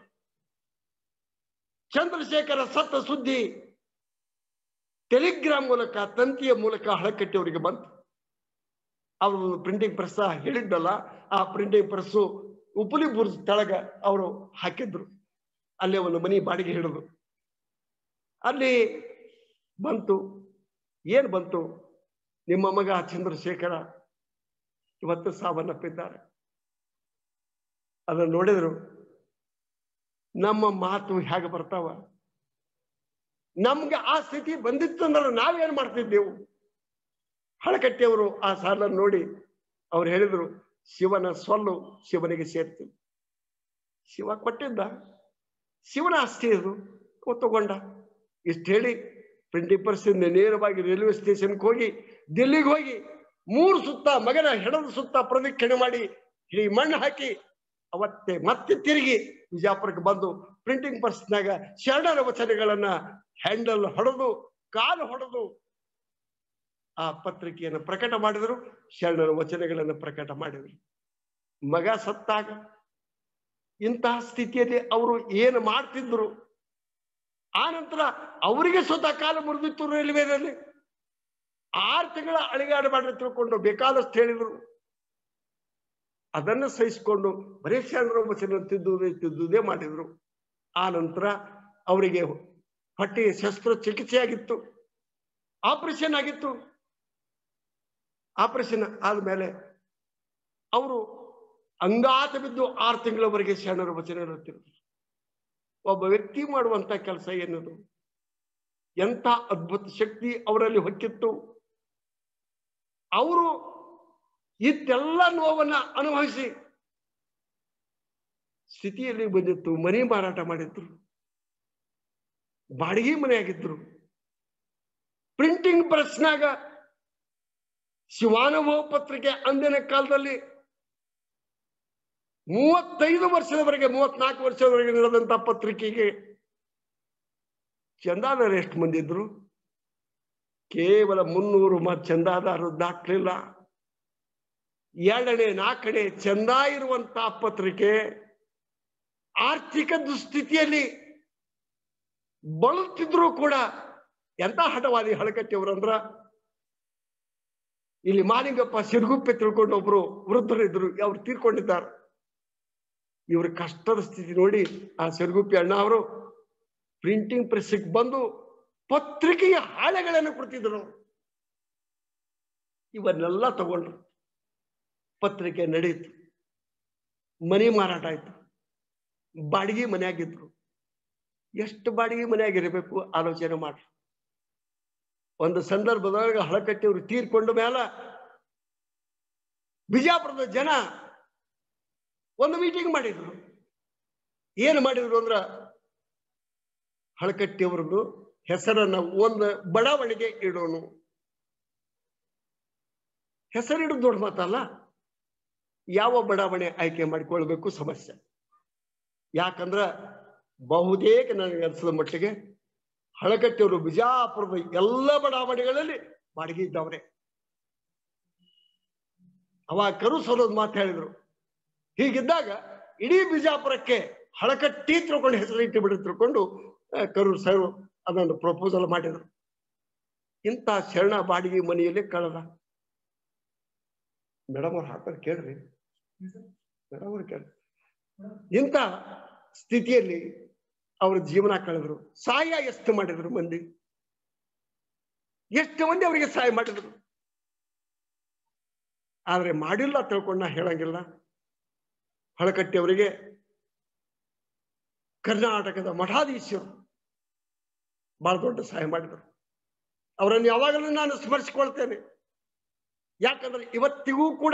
ಚಂದ್ರಶೇಖರ ಸತ್ತ ಸುದ್ದಿ ಟೆಲಿಗ್ರಾಮ್ ಮೂಲಕ ತಂತಿಯ ಮೂಲಕ ಹಳಕಟ್ಟಿಯವರಿಗೆ ಬಂತು ಅವರು ಪ್ರಿಂಟಿಂಗ್ ಪ್ರೆಸ್ ಹೇಳಿದ್ದಲ್ಲ ಆ ಪ್ರಿಂಟಿಂಗ್ ಪ್ರೆಸ್ಸು ಉಪಲಿ ಬುರ್ಜ್ ತೆಳಗ ಅವರು ಹಾಕಿದ್ರು ಅಲ್ಲೇ ಒಂದು ಮನಿ ಬಾಡಿಗೆ ಹಿಡಿದು ಅಲ್ಲಿ ಬಂತು ಏನ್ ಬಂತು ನಿಮ್ಮ ಮಗ ಚಂದ್ರಶೇಖರ ಇವತ್ತು ಸಾವನ್ನಪ್ಪಿದ್ದಾರೆ ಅದನ್ನು ನೋಡಿದ್ರು ನಮ್ಮ ಮಾತು ಹೇಗೆ ಬರ್ತಾವ ನಮ್ಗೆ ಆ ಸ್ಥಿತಿ ಬಂದಿತ್ತು ಅಂದ್ರೆ ನಾವೇನ್ ಮಾಡ್ತಿದ್ದೆವು ಹಳಕಟ್ಟಿಯವರು ಆ ಸಾಲನ್ನು ನೋಡಿ ಅವ್ರು ಹೇಳಿದ್ರು ಶಿವನ ಸೊಲ್ಲು ಶಿವನಿಗೆ ಸೇರ್ತೀವಿ ಶಿವ ಕೊಟ್ಟಿದ್ದ ಶಿವನ ಆಸ್ತಿ ಇದು ಅವ ತಗೊಂಡ ಇಷ್ಟು ಹೇಳಿ ಪ್ರಿಂಟಿಂಗ್ ಪರ್ಸಿಂದ ನೇರವಾಗಿ ರೈಲ್ವೆ ಸ್ಟೇಷನ್ಗೆ ಹೋಗಿ ದಿಲ್ಲಿಗೆ ಹೋಗಿ ಮೂರು ಸುತ್ತ ಮಗನ ಹೆಣದ ಸುತ್ತ ಪ್ರದಕ್ಷಿಣೆ ಮಾಡಿ ಇಡೀ ಮಣ್ಣು ಹಾಕಿ ಅವತ್ತೆ ಮತ್ತೆ ತಿರುಗಿ ವಿಜಾಪುರಕ್ಕೆ ಬಂದು ಪ್ರಿಂಟಿಂಗ್ ಪರ್ಸ್ನಾಗ ಶರಣರ ವಚನಗಳನ್ನ ಹ್ಯಾಂಡಲ್ ಹೊಡೆದು ಕಾಲು ಹೊಡೆದು ಆ ಪತ್ರಿಕೆಯನ್ನು ಪ್ರಕಟ ಮಾಡಿದರು ಶರಣರ ವಚನಗಳನ್ನು ಪ್ರಕಟ ಮಾಡಿದರು ಮಗ ಸತ್ತಾಗ ಇಂತಹ ಸ್ಥಿತಿಯಲ್ಲಿ ಅವರು ಏನು ಮಾಡ್ತಿದ್ರು ಆ ನಂತರ ಅವರಿಗೆ ಸ್ವತಃ ಕಾಲ ಮುರಿದಿತ್ತು ರೈಲ್ವೇದಲ್ಲಿ ಆರು ತಿಂಗಳ ಅಳಿಗಾಡು ಮಾಡಿ ತಿಳ್ಕೊಂಡು ಬೇಕಾದಷ್ಟು ಹೇಳಿದ್ರು ಅದನ್ನು ಸಹಿಸಿಕೊಂಡು ಬರೀ ಶರಣರ ವಚನ ತಿದ್ದುವುದೇ ತಿದ್ದುವುದೇ ಮಾಡಿದ್ರು ಆ ನಂತರ ಅವರಿಗೆ ಹೊಟ್ಟೆಗೆ ಶಸ್ತ್ರಚಿಕಿತ್ಸೆ ಆಗಿತ್ತು ಆಪರೇಷನ್ ಆಗಿತ್ತು ಆಪರೇಷನ್ ಆದ್ಮೇಲೆ ಅವರು ಅಂಗಾತ ಬಿದ್ದು ಆರು ತಿಂಗಳವರೆಗೆ ಶರಣರ ವಚನ ಇರುತ್ತಿದ್ರು ಒಬ್ಬ ವ್ಯಕ್ತಿ ಮಾಡುವಂತ ಕೆಲಸ ಏನದು ಎಂತ ಅದ್ಭುತ ಶಕ್ತಿ ಅವರಲ್ಲಿ ಹೊಕ್ಕಿತ್ತು ಅವರು ಇಷ್ಟೆಲ್ಲ ನೋವನ್ನ ಅನುಭವಿಸಿ ಸ್ಥಿತಿಯಲ್ಲಿ ಬಂದಿತ್ತು ಮನೆ ಮಾರಾಟ ಮಾಡಿದ್ರು ಬಾಡಿಗೆ ಮನೆ ಆಗಿದ್ರು ಪ್ರಿಂಟಿಂಗ್ ಪ್ರೆಸ್ನಾಗ ಶಿವಾನುಭವ ಪತ್ರಿಕೆ ಅಂದಿನ ಕಾಲದಲ್ಲಿ ಮೂವತ್ತೈದು ವರ್ಷದವರೆಗೆ ಮೂವತ್ನಾಲ್ಕು ವರ್ಷದವರೆಗೆ ನಡೆದಂತ ಪತ್ರಿಕೆಗೆ ಚಂದಾದಾರ ಎಷ್ಟು ಮಂದಿ ಇದ್ರು ಕೇವಲ ಮುನ್ನೂರು ಮ ಚಂದಾದಾರರು ದಾಖಲಿಲ್ಲ ಎರಡನೇ ನಾಲ್ಕನೇ ಚಂದ ಇರುವಂತ ಪತ್ರಿಕೆ ಆರ್ಥಿಕ ದುಸ್ಥಿತಿಯಲ್ಲಿ ಬಳಲ್ತಿದ್ರು ಕೂಡ ಎಂತ ಹಠವಾದಿ ಹಳಕಟ್ಟಿಯವರಂದ್ರ ಇಲ್ಲಿ ಮಾಲಿಂಗಪ್ಪ ಸಿರುಗುಪ್ಪೆ ತಿಳ್ಕೊಂಡು ಒಬ್ರು ವೃದ್ಧರಿದ್ರು ಅವ್ರು ತೀರ್ಕೊಂಡಿದ್ದಾರೆ ಇವ್ರ ಕಷ್ಟದ ಸ್ಥಿತಿ ನೋಡಿ ಆ ಸಿರುಗುಪ್ಪಿ ಅಣ್ಣ ಅವರು ಪ್ರಿಂಟಿಂಗ್ ಪ್ರೆಸ್ಸಿಗೆ ಬಂದು ಪತ್ರಿಕೆಯ ಹಾಳೆಗಳನ್ನು ಕೊಡ್ತಿದ್ರು ಇವನ್ನೆಲ್ಲ ತಗೊಂಡ್ರು ಪತ್ರಿಕೆ ನಡೆಯಿತು ಮನಿ ಮಾರಾಟ ಆಯ್ತು ಬಾಡಿಗೆ ಮನೆಯಾಗಿದ್ರು ಎಷ್ಟು ಬಾಡಿಗೆ ಮನೆಯಾಗಿರ್ಬೇಕು ಆಲೋಚನೆ ಮಾಡ್ರಿ ಒಂದು ಸಂದರ್ಭದೊಳಗೆ ಹಳಕಟ್ಟಿಯವರು ತೀರ್ಕೊಂಡ ಮೇಲ ಬಿಜಾಪುರದ ಜನ ಒಂದು ಮೀಟಿಂಗ್ ಮಾಡಿದ್ರು ಏನು ಮಾಡಿದ್ರು ಅಂದ್ರ ಹಳಕಟ್ಟಿಯವರದ್ದು ಹೆಸರನ್ನ ಒಂದು ಬಡಾವಣೆಗೆ ಇಡೋಣ ಹೆಸರಿಡೋದು ದೊಡ್ಡ ಮಾತಲ್ಲ ಯಾವ ಬಡಾವಣೆ ಆಯ್ಕೆ ಮಾಡಿಕೊಳ್ಬೇಕು ಸಮಸ್ಯೆ ಯಾಕಂದ್ರ ಬಹುತೇಕ ನನಗೆ ಅನ್ಸದ ಮಟ್ಟಿಗೆ ಹಳಕಟ್ಟಿಯವರು ಬಿಜಾಪುರದ ಎಲ್ಲ ಬಡಾವಣೆಗಳಲ್ಲಿ ಬಾಡಿಗೆ ಇದ್ದವ್ರೆ ಅವಾಗ ಕರು ಸರೋದ್ ಮಾತು ಹೇಳಿದ್ರು ಹೀಗಿದ್ದಾಗ ಇಡೀ ಬಿಜಾಪುರಕ್ಕೆ ಹಳಕಟ್ಟಿ ತಿಳ್ಕೊಂಡು ಹೆಸರು ಇಟ್ಟು ಬಿಡಿ ತಿಳ್ಕೊಂಡು ಆ, ಕರೂರ್ ಸರ್ ಅದನ್ನು ಪ್ರಪೋಸಲ್ ಮಾಡಿದ್ರು ಇಂಥ ಶರಣ ಬಾಡಿಗೆ ಮನೆಯಲ್ಲಿ ಕಳೆದ ಮೇಡಮ್ ಅವ್ರು ಹಾಕ್ತಾರೆ ಕೇಳ್ರಿ ಮೇಡಮ್ ಅವ್ರು ಕೇಳ್ರಿ ಇಂಥ ಸ್ಥಿತಿಯಲ್ಲಿ ಅವ್ರ ಜೀವನ ಕಳೆದ್ರು ಸಹಾಯ ಎಷ್ಟು ಮಾಡಿದ್ರು ಮಂದಿ ಎಷ್ಟು ಮಂದಿ ಅವರಿಗೆ ಸಹಾಯ ಮಾಡಿದ್ರು ಆದ್ರೆ ಮಾಡಿಲ್ಲ ತಿಳ್ಕೊಂಡ ಹೇಳಂಗಿಲ್ಲ ಹಳಕಟ್ಟಿಯವರಿಗೆ ಕರ್ನಾಟಕದ ಮಠಾಧೀಶರು ಬಹಳ ದೊಡ್ಡ ಸಹಾಯ ಮಾಡಿದರು ಅವರನ್ನು ಯಾವಾಗಲೂ ನಾನು ಸ್ಮರಿಸಿಕೊಳ್ತೇನೆ ಯಾಕಂದ್ರೆ ಇವತ್ತಿಗೂ ಕೂಡ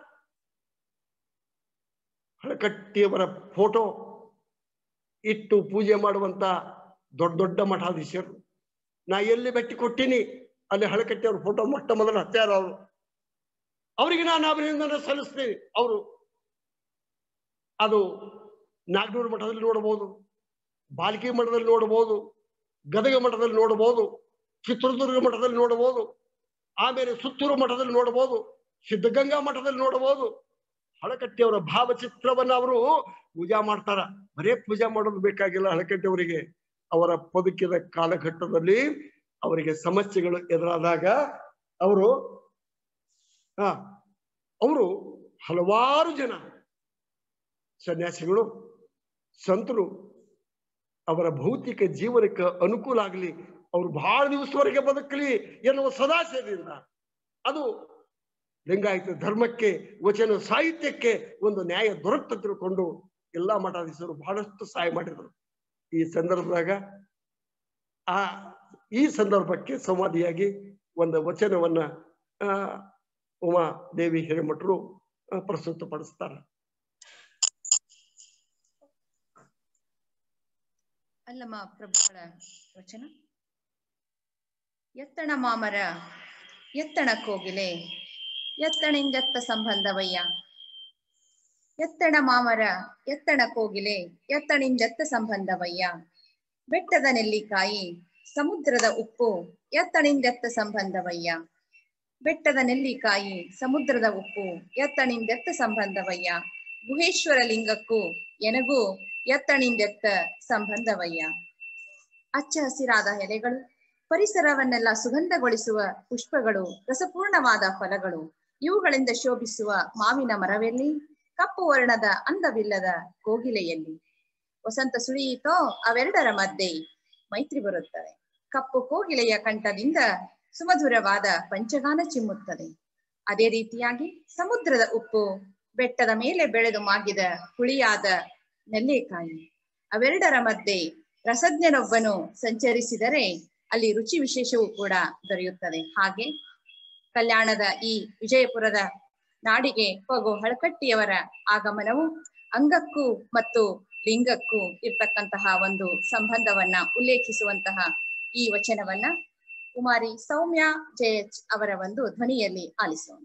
ಹಳಕಟ್ಟಿಯವರ ಫೋಟೋ ಇಟ್ಟು ಪೂಜೆ ಮಾಡುವಂತ ದೊಡ್ಡ ದೊಡ್ಡ ಮಠಾಧೀಶರು ನಾ ಎಲ್ಲಿ ಭೇಟಿ ಕೊಟ್ಟಿನಿ ಅಲ್ಲಿ ಹಳಕಟ್ಟಿಯವ್ರ ಫೋಟೋ ಮೊಟ್ಟ ಮೊದಲ ಹತ್ಯಾರ ಅವರು ಅವರಿಗೆ ನಾನು ಅಭಿನಂದನೆ ಸಲ್ಲಿಸ್ತೀನಿ ಅವರು ಅದು ನಾಗನೂರು ಮಠದಲ್ಲಿ ನೋಡಬಹುದು ಬಾಲ್ಕಿ ಮಠದಲ್ಲಿ ನೋಡಬಹುದು ಗದಗ ಮಠದಲ್ಲಿ ನೋಡಬಹುದು ಚಿತ್ರದುರ್ಗ ಮಠದಲ್ಲಿ ನೋಡಬಹುದು ಆಮೇಲೆ ಸುತ್ತೂರು ಮಠದಲ್ಲಿ ನೋಡಬಹುದು ಸಿದ್ಧಗಂಗಾ ಮಠದಲ್ಲಿ ನೋಡಬಹುದು ಹಳಕಟ್ಟಿಯವರ ಭಾವಚಿತ್ರವನ್ನ ಅವರು ಪೂಜಾ ಮಾಡ್ತಾರ ಬರೇ ಪೂಜಾ ಮಾಡೋದು ಬೇಕಾಗಿಲ್ಲ ಹಳಕಟ್ಟಿಯವರಿಗೆ ಅವರ ಬದುಕಿದ ಕಾಲಘಟ್ಟದಲ್ಲಿ ಅವರಿಗೆ ಸಮಸ್ಯೆಗಳು ಎದುರಾದಾಗ ಅವರು ಹಾ ಅವರು ಹಲವಾರು ಜನ ಸನ್ಯಾಸಿಗಳು ಸಂತರು ಅವರ ಭೌತಿಕ ಜೀವನಕ್ಕೆ ಅನುಕೂಲ ಆಗಲಿ ಅವರು ಬಹಳ ದಿವಸವರೆಗೆ ಬದುಕಲಿ ಎನ್ನುವ ಸದಾಶಯದಿಂದ ಅದು ಲಿಂಗಾಯತ ಧರ್ಮಕ್ಕೆ ವಚನ ಸಾಹಿತ್ಯಕ್ಕೆ ಒಂದು ನ್ಯಾಯ ದೊರಕ್ತ ತಿಳ್ಕೊಂಡು ಎಲ್ಲಾ ಮಠಾಧೀಶರು ಬಹಳಷ್ಟು ಸಹಾಯ ಮಾಡಿದರು ಈ ಸಂದರ್ಭದಾಗ ಆ ಈ ಸಂದರ್ಭಕ್ಕೆ ಸಂವಾದಿಯಾಗಿ ಒಂದು ವಚನವನ್ನ ಆ ಉಮಾ ದೇವಿ ಹಿರೇಮಠರು ಆ, ಪ್ರಸ್ತುತಪಡಿಸ್ತಾರೆ ಅಲ್ಲಮ್ಮ ಪ್ರಭುಗಳ ವಚನ ಎತ್ತಣ ಮಾಮರ ಎತ್ತಣ ಕೋಗಿಲೆ ಎತ್ತಣಿಂದೆತ್ತ ಸಂಬಂಧವಯ್ಯ ಎತ್ತಣ ಮಾಮರ ಎತ್ತಣ ಕೋಗಿಲೆ ಎತ್ತಣಿಂದೆತ್ತ ಸಂಬಂಧವಯ್ಯ ಬೆಟ್ಟದ ನೆಲ್ಲಿಕಾಯಿ ಸಮುದ್ರದ ಉಪ್ಪು ಎತ್ತಣಿಂದೆತ್ತ ಸಂಬಂಧವಯ್ಯ ಬೆಟ್ಟದ ನೆಲ್ಲಿಕಾಯಿ ಸಮುದ್ರದ ಉಪ್ಪು ಎತ್ತಣಿಂದೆತ್ತ ಸಂಬಂಧವಯ್ಯ ಗುಹೇಶ್ವರ ಲಿಂಗಕ್ಕೂ ಎನಗೂ ಎತ್ತಣಿಂದೆತ್ತ ಸಂಬಂಧವಯ್ಯ ಅಚ್ಚ ಹಸಿರಾದ ಎಲೆಗಳು ಪರಿಸರವನ್ನೆಲ್ಲ ಸುಗಂಧಗೊಳಿಸುವ ಪುಷ್ಪಗಳು ರಸಪೂರ್ಣವಾದ ಫಲಗಳು ಇವುಗಳಿಂದ ಶೋಭಿಸುವ ಮಾವಿನ ಮರವೆಲ್ಲಿ ಕಪ್ಪು ವರ್ಣದ ಅಂದವಿಲ್ಲದ ಕೋಗಿಲೆಯಲ್ಲಿ ವಸಂತ ಸುಳಿಯಿತೋ ಅವೆರಡರ ಮಧ್ಯೆ ಮೈತ್ರಿ ಬರುತ್ತದೆ ಕಪ್ಪು ಕೋಗಿಲೆಯ ಕಂಠದಿಂದ ಸುಮಧುರವಾದ ಪಂಚಗಾನ ಚಿಮ್ಮುತ್ತದೆ ಅದೇ ರೀತಿಯಾಗಿ ಸಮುದ್ರದ ಉಪ್ಪು ಬೆಟ್ಟದ ಮೇಲೆ ಬೆಳೆದು ಮಾಗಿದ ಹುಳಿಯಾದ ನೆಲ್ಲೆಕಾಯಿ ಅವೆರಡರ ಮಧ್ಯೆ ರಸಜ್ಞನೊಬ್ಬನು ಸಂಚರಿಸಿದರೆ ಅಲ್ಲಿ ರುಚಿ ವಿಶೇಷವೂ ಕೂಡ ದೊರೆಯುತ್ತದೆ ಹಾಗೆ ಕಲ್ಯಾಣದ ಈ ವಿಜಯಪುರದ ನಾಡಿಗೆ ಹೋಗೋ ಹಳಕಟ್ಟಿಯವರ ಆಗಮನವು ಅಂಗಕ್ಕೂ ಮತ್ತು ಲಿಂಗಕ್ಕೂ ಇರ್ತಕ್ಕಂತಹ ಒಂದು ಸಂಬಂಧವನ್ನ ಉಲ್ಲೇಖಿಸುವಂತಹ ಈ ವಚನವನ್ನ ಕುಮಾರಿ ಸೌಮ್ಯ ಜೆಎಚ್ ಅವರ ಒಂದು ಧ್ವನಿಯಲ್ಲಿ ಆಲಿಸೋಣ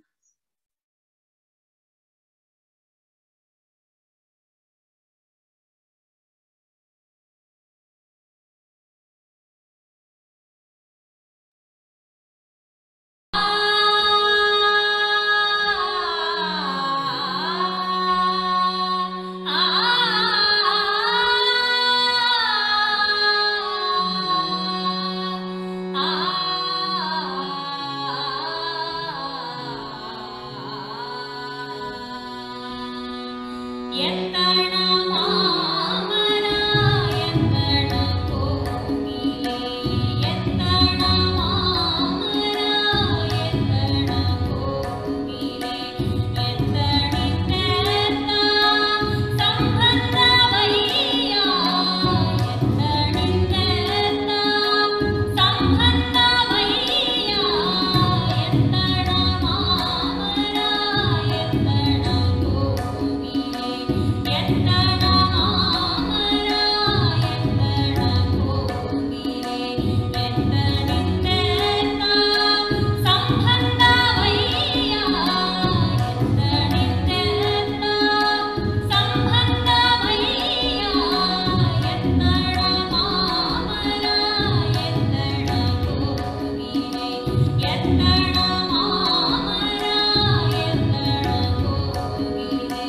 ಎತ್ತಣ ಮಾಮರ ಎತ್ತಣ ಕೋಗಿಲೆ ಎತ್ತಣ ಮಾಮರ ಎತ್ತಣ ಕೋಗಿಲೆ ಎತ್ತಣಿಂದೆತ್ತ ಸಂಬಂಧವಯ್ಯ ಎತ್ತಣಿಂದೆತ್ತ ಸಂಬಂಧವಯ್ಯ ಎತ್ತಣ ಮಾಮರ ಎತ್ತಣ ಕೋಗಿಲೆ ಎತ್ತಣ ಮಾಮರ ಎತ್ತಣ ಕೋಗಿಲೆ ಎತ್ತಣಿಂದೆತ್ತ ಸಂಬಂಧವಯ್ಯ ಎತ್ತಣಿಂದೆತ್ತ ಸಂಬಂಧವಯ್ಯ ಎತ್ತಣ ಮಾಮರ ಎತ್ತಣ ಕೋಗಿಲೆ ಎತ್ತಣ ಮಾಮರ ಎತ್ತಣ ಕೋಗಿಲೆ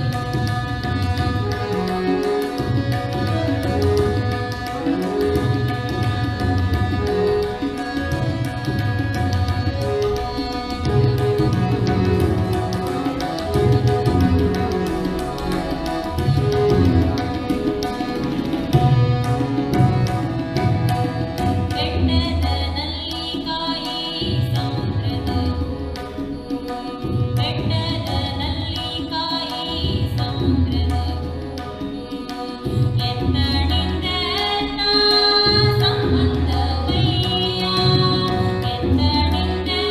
ಬೆಟ್ಟದ ನಲ್ಲಿಕಾಯಿ ಸಮುದ್ರದ ಬೆಟ್ಟದ ನಲ್ಲಿಕಾಯಿ ಸಮುದ್ರದ ಎತ್ತಣಿಂದ ಸಂಬಂಧವಯ್ಯ ಎತ್ತಣಿಂದ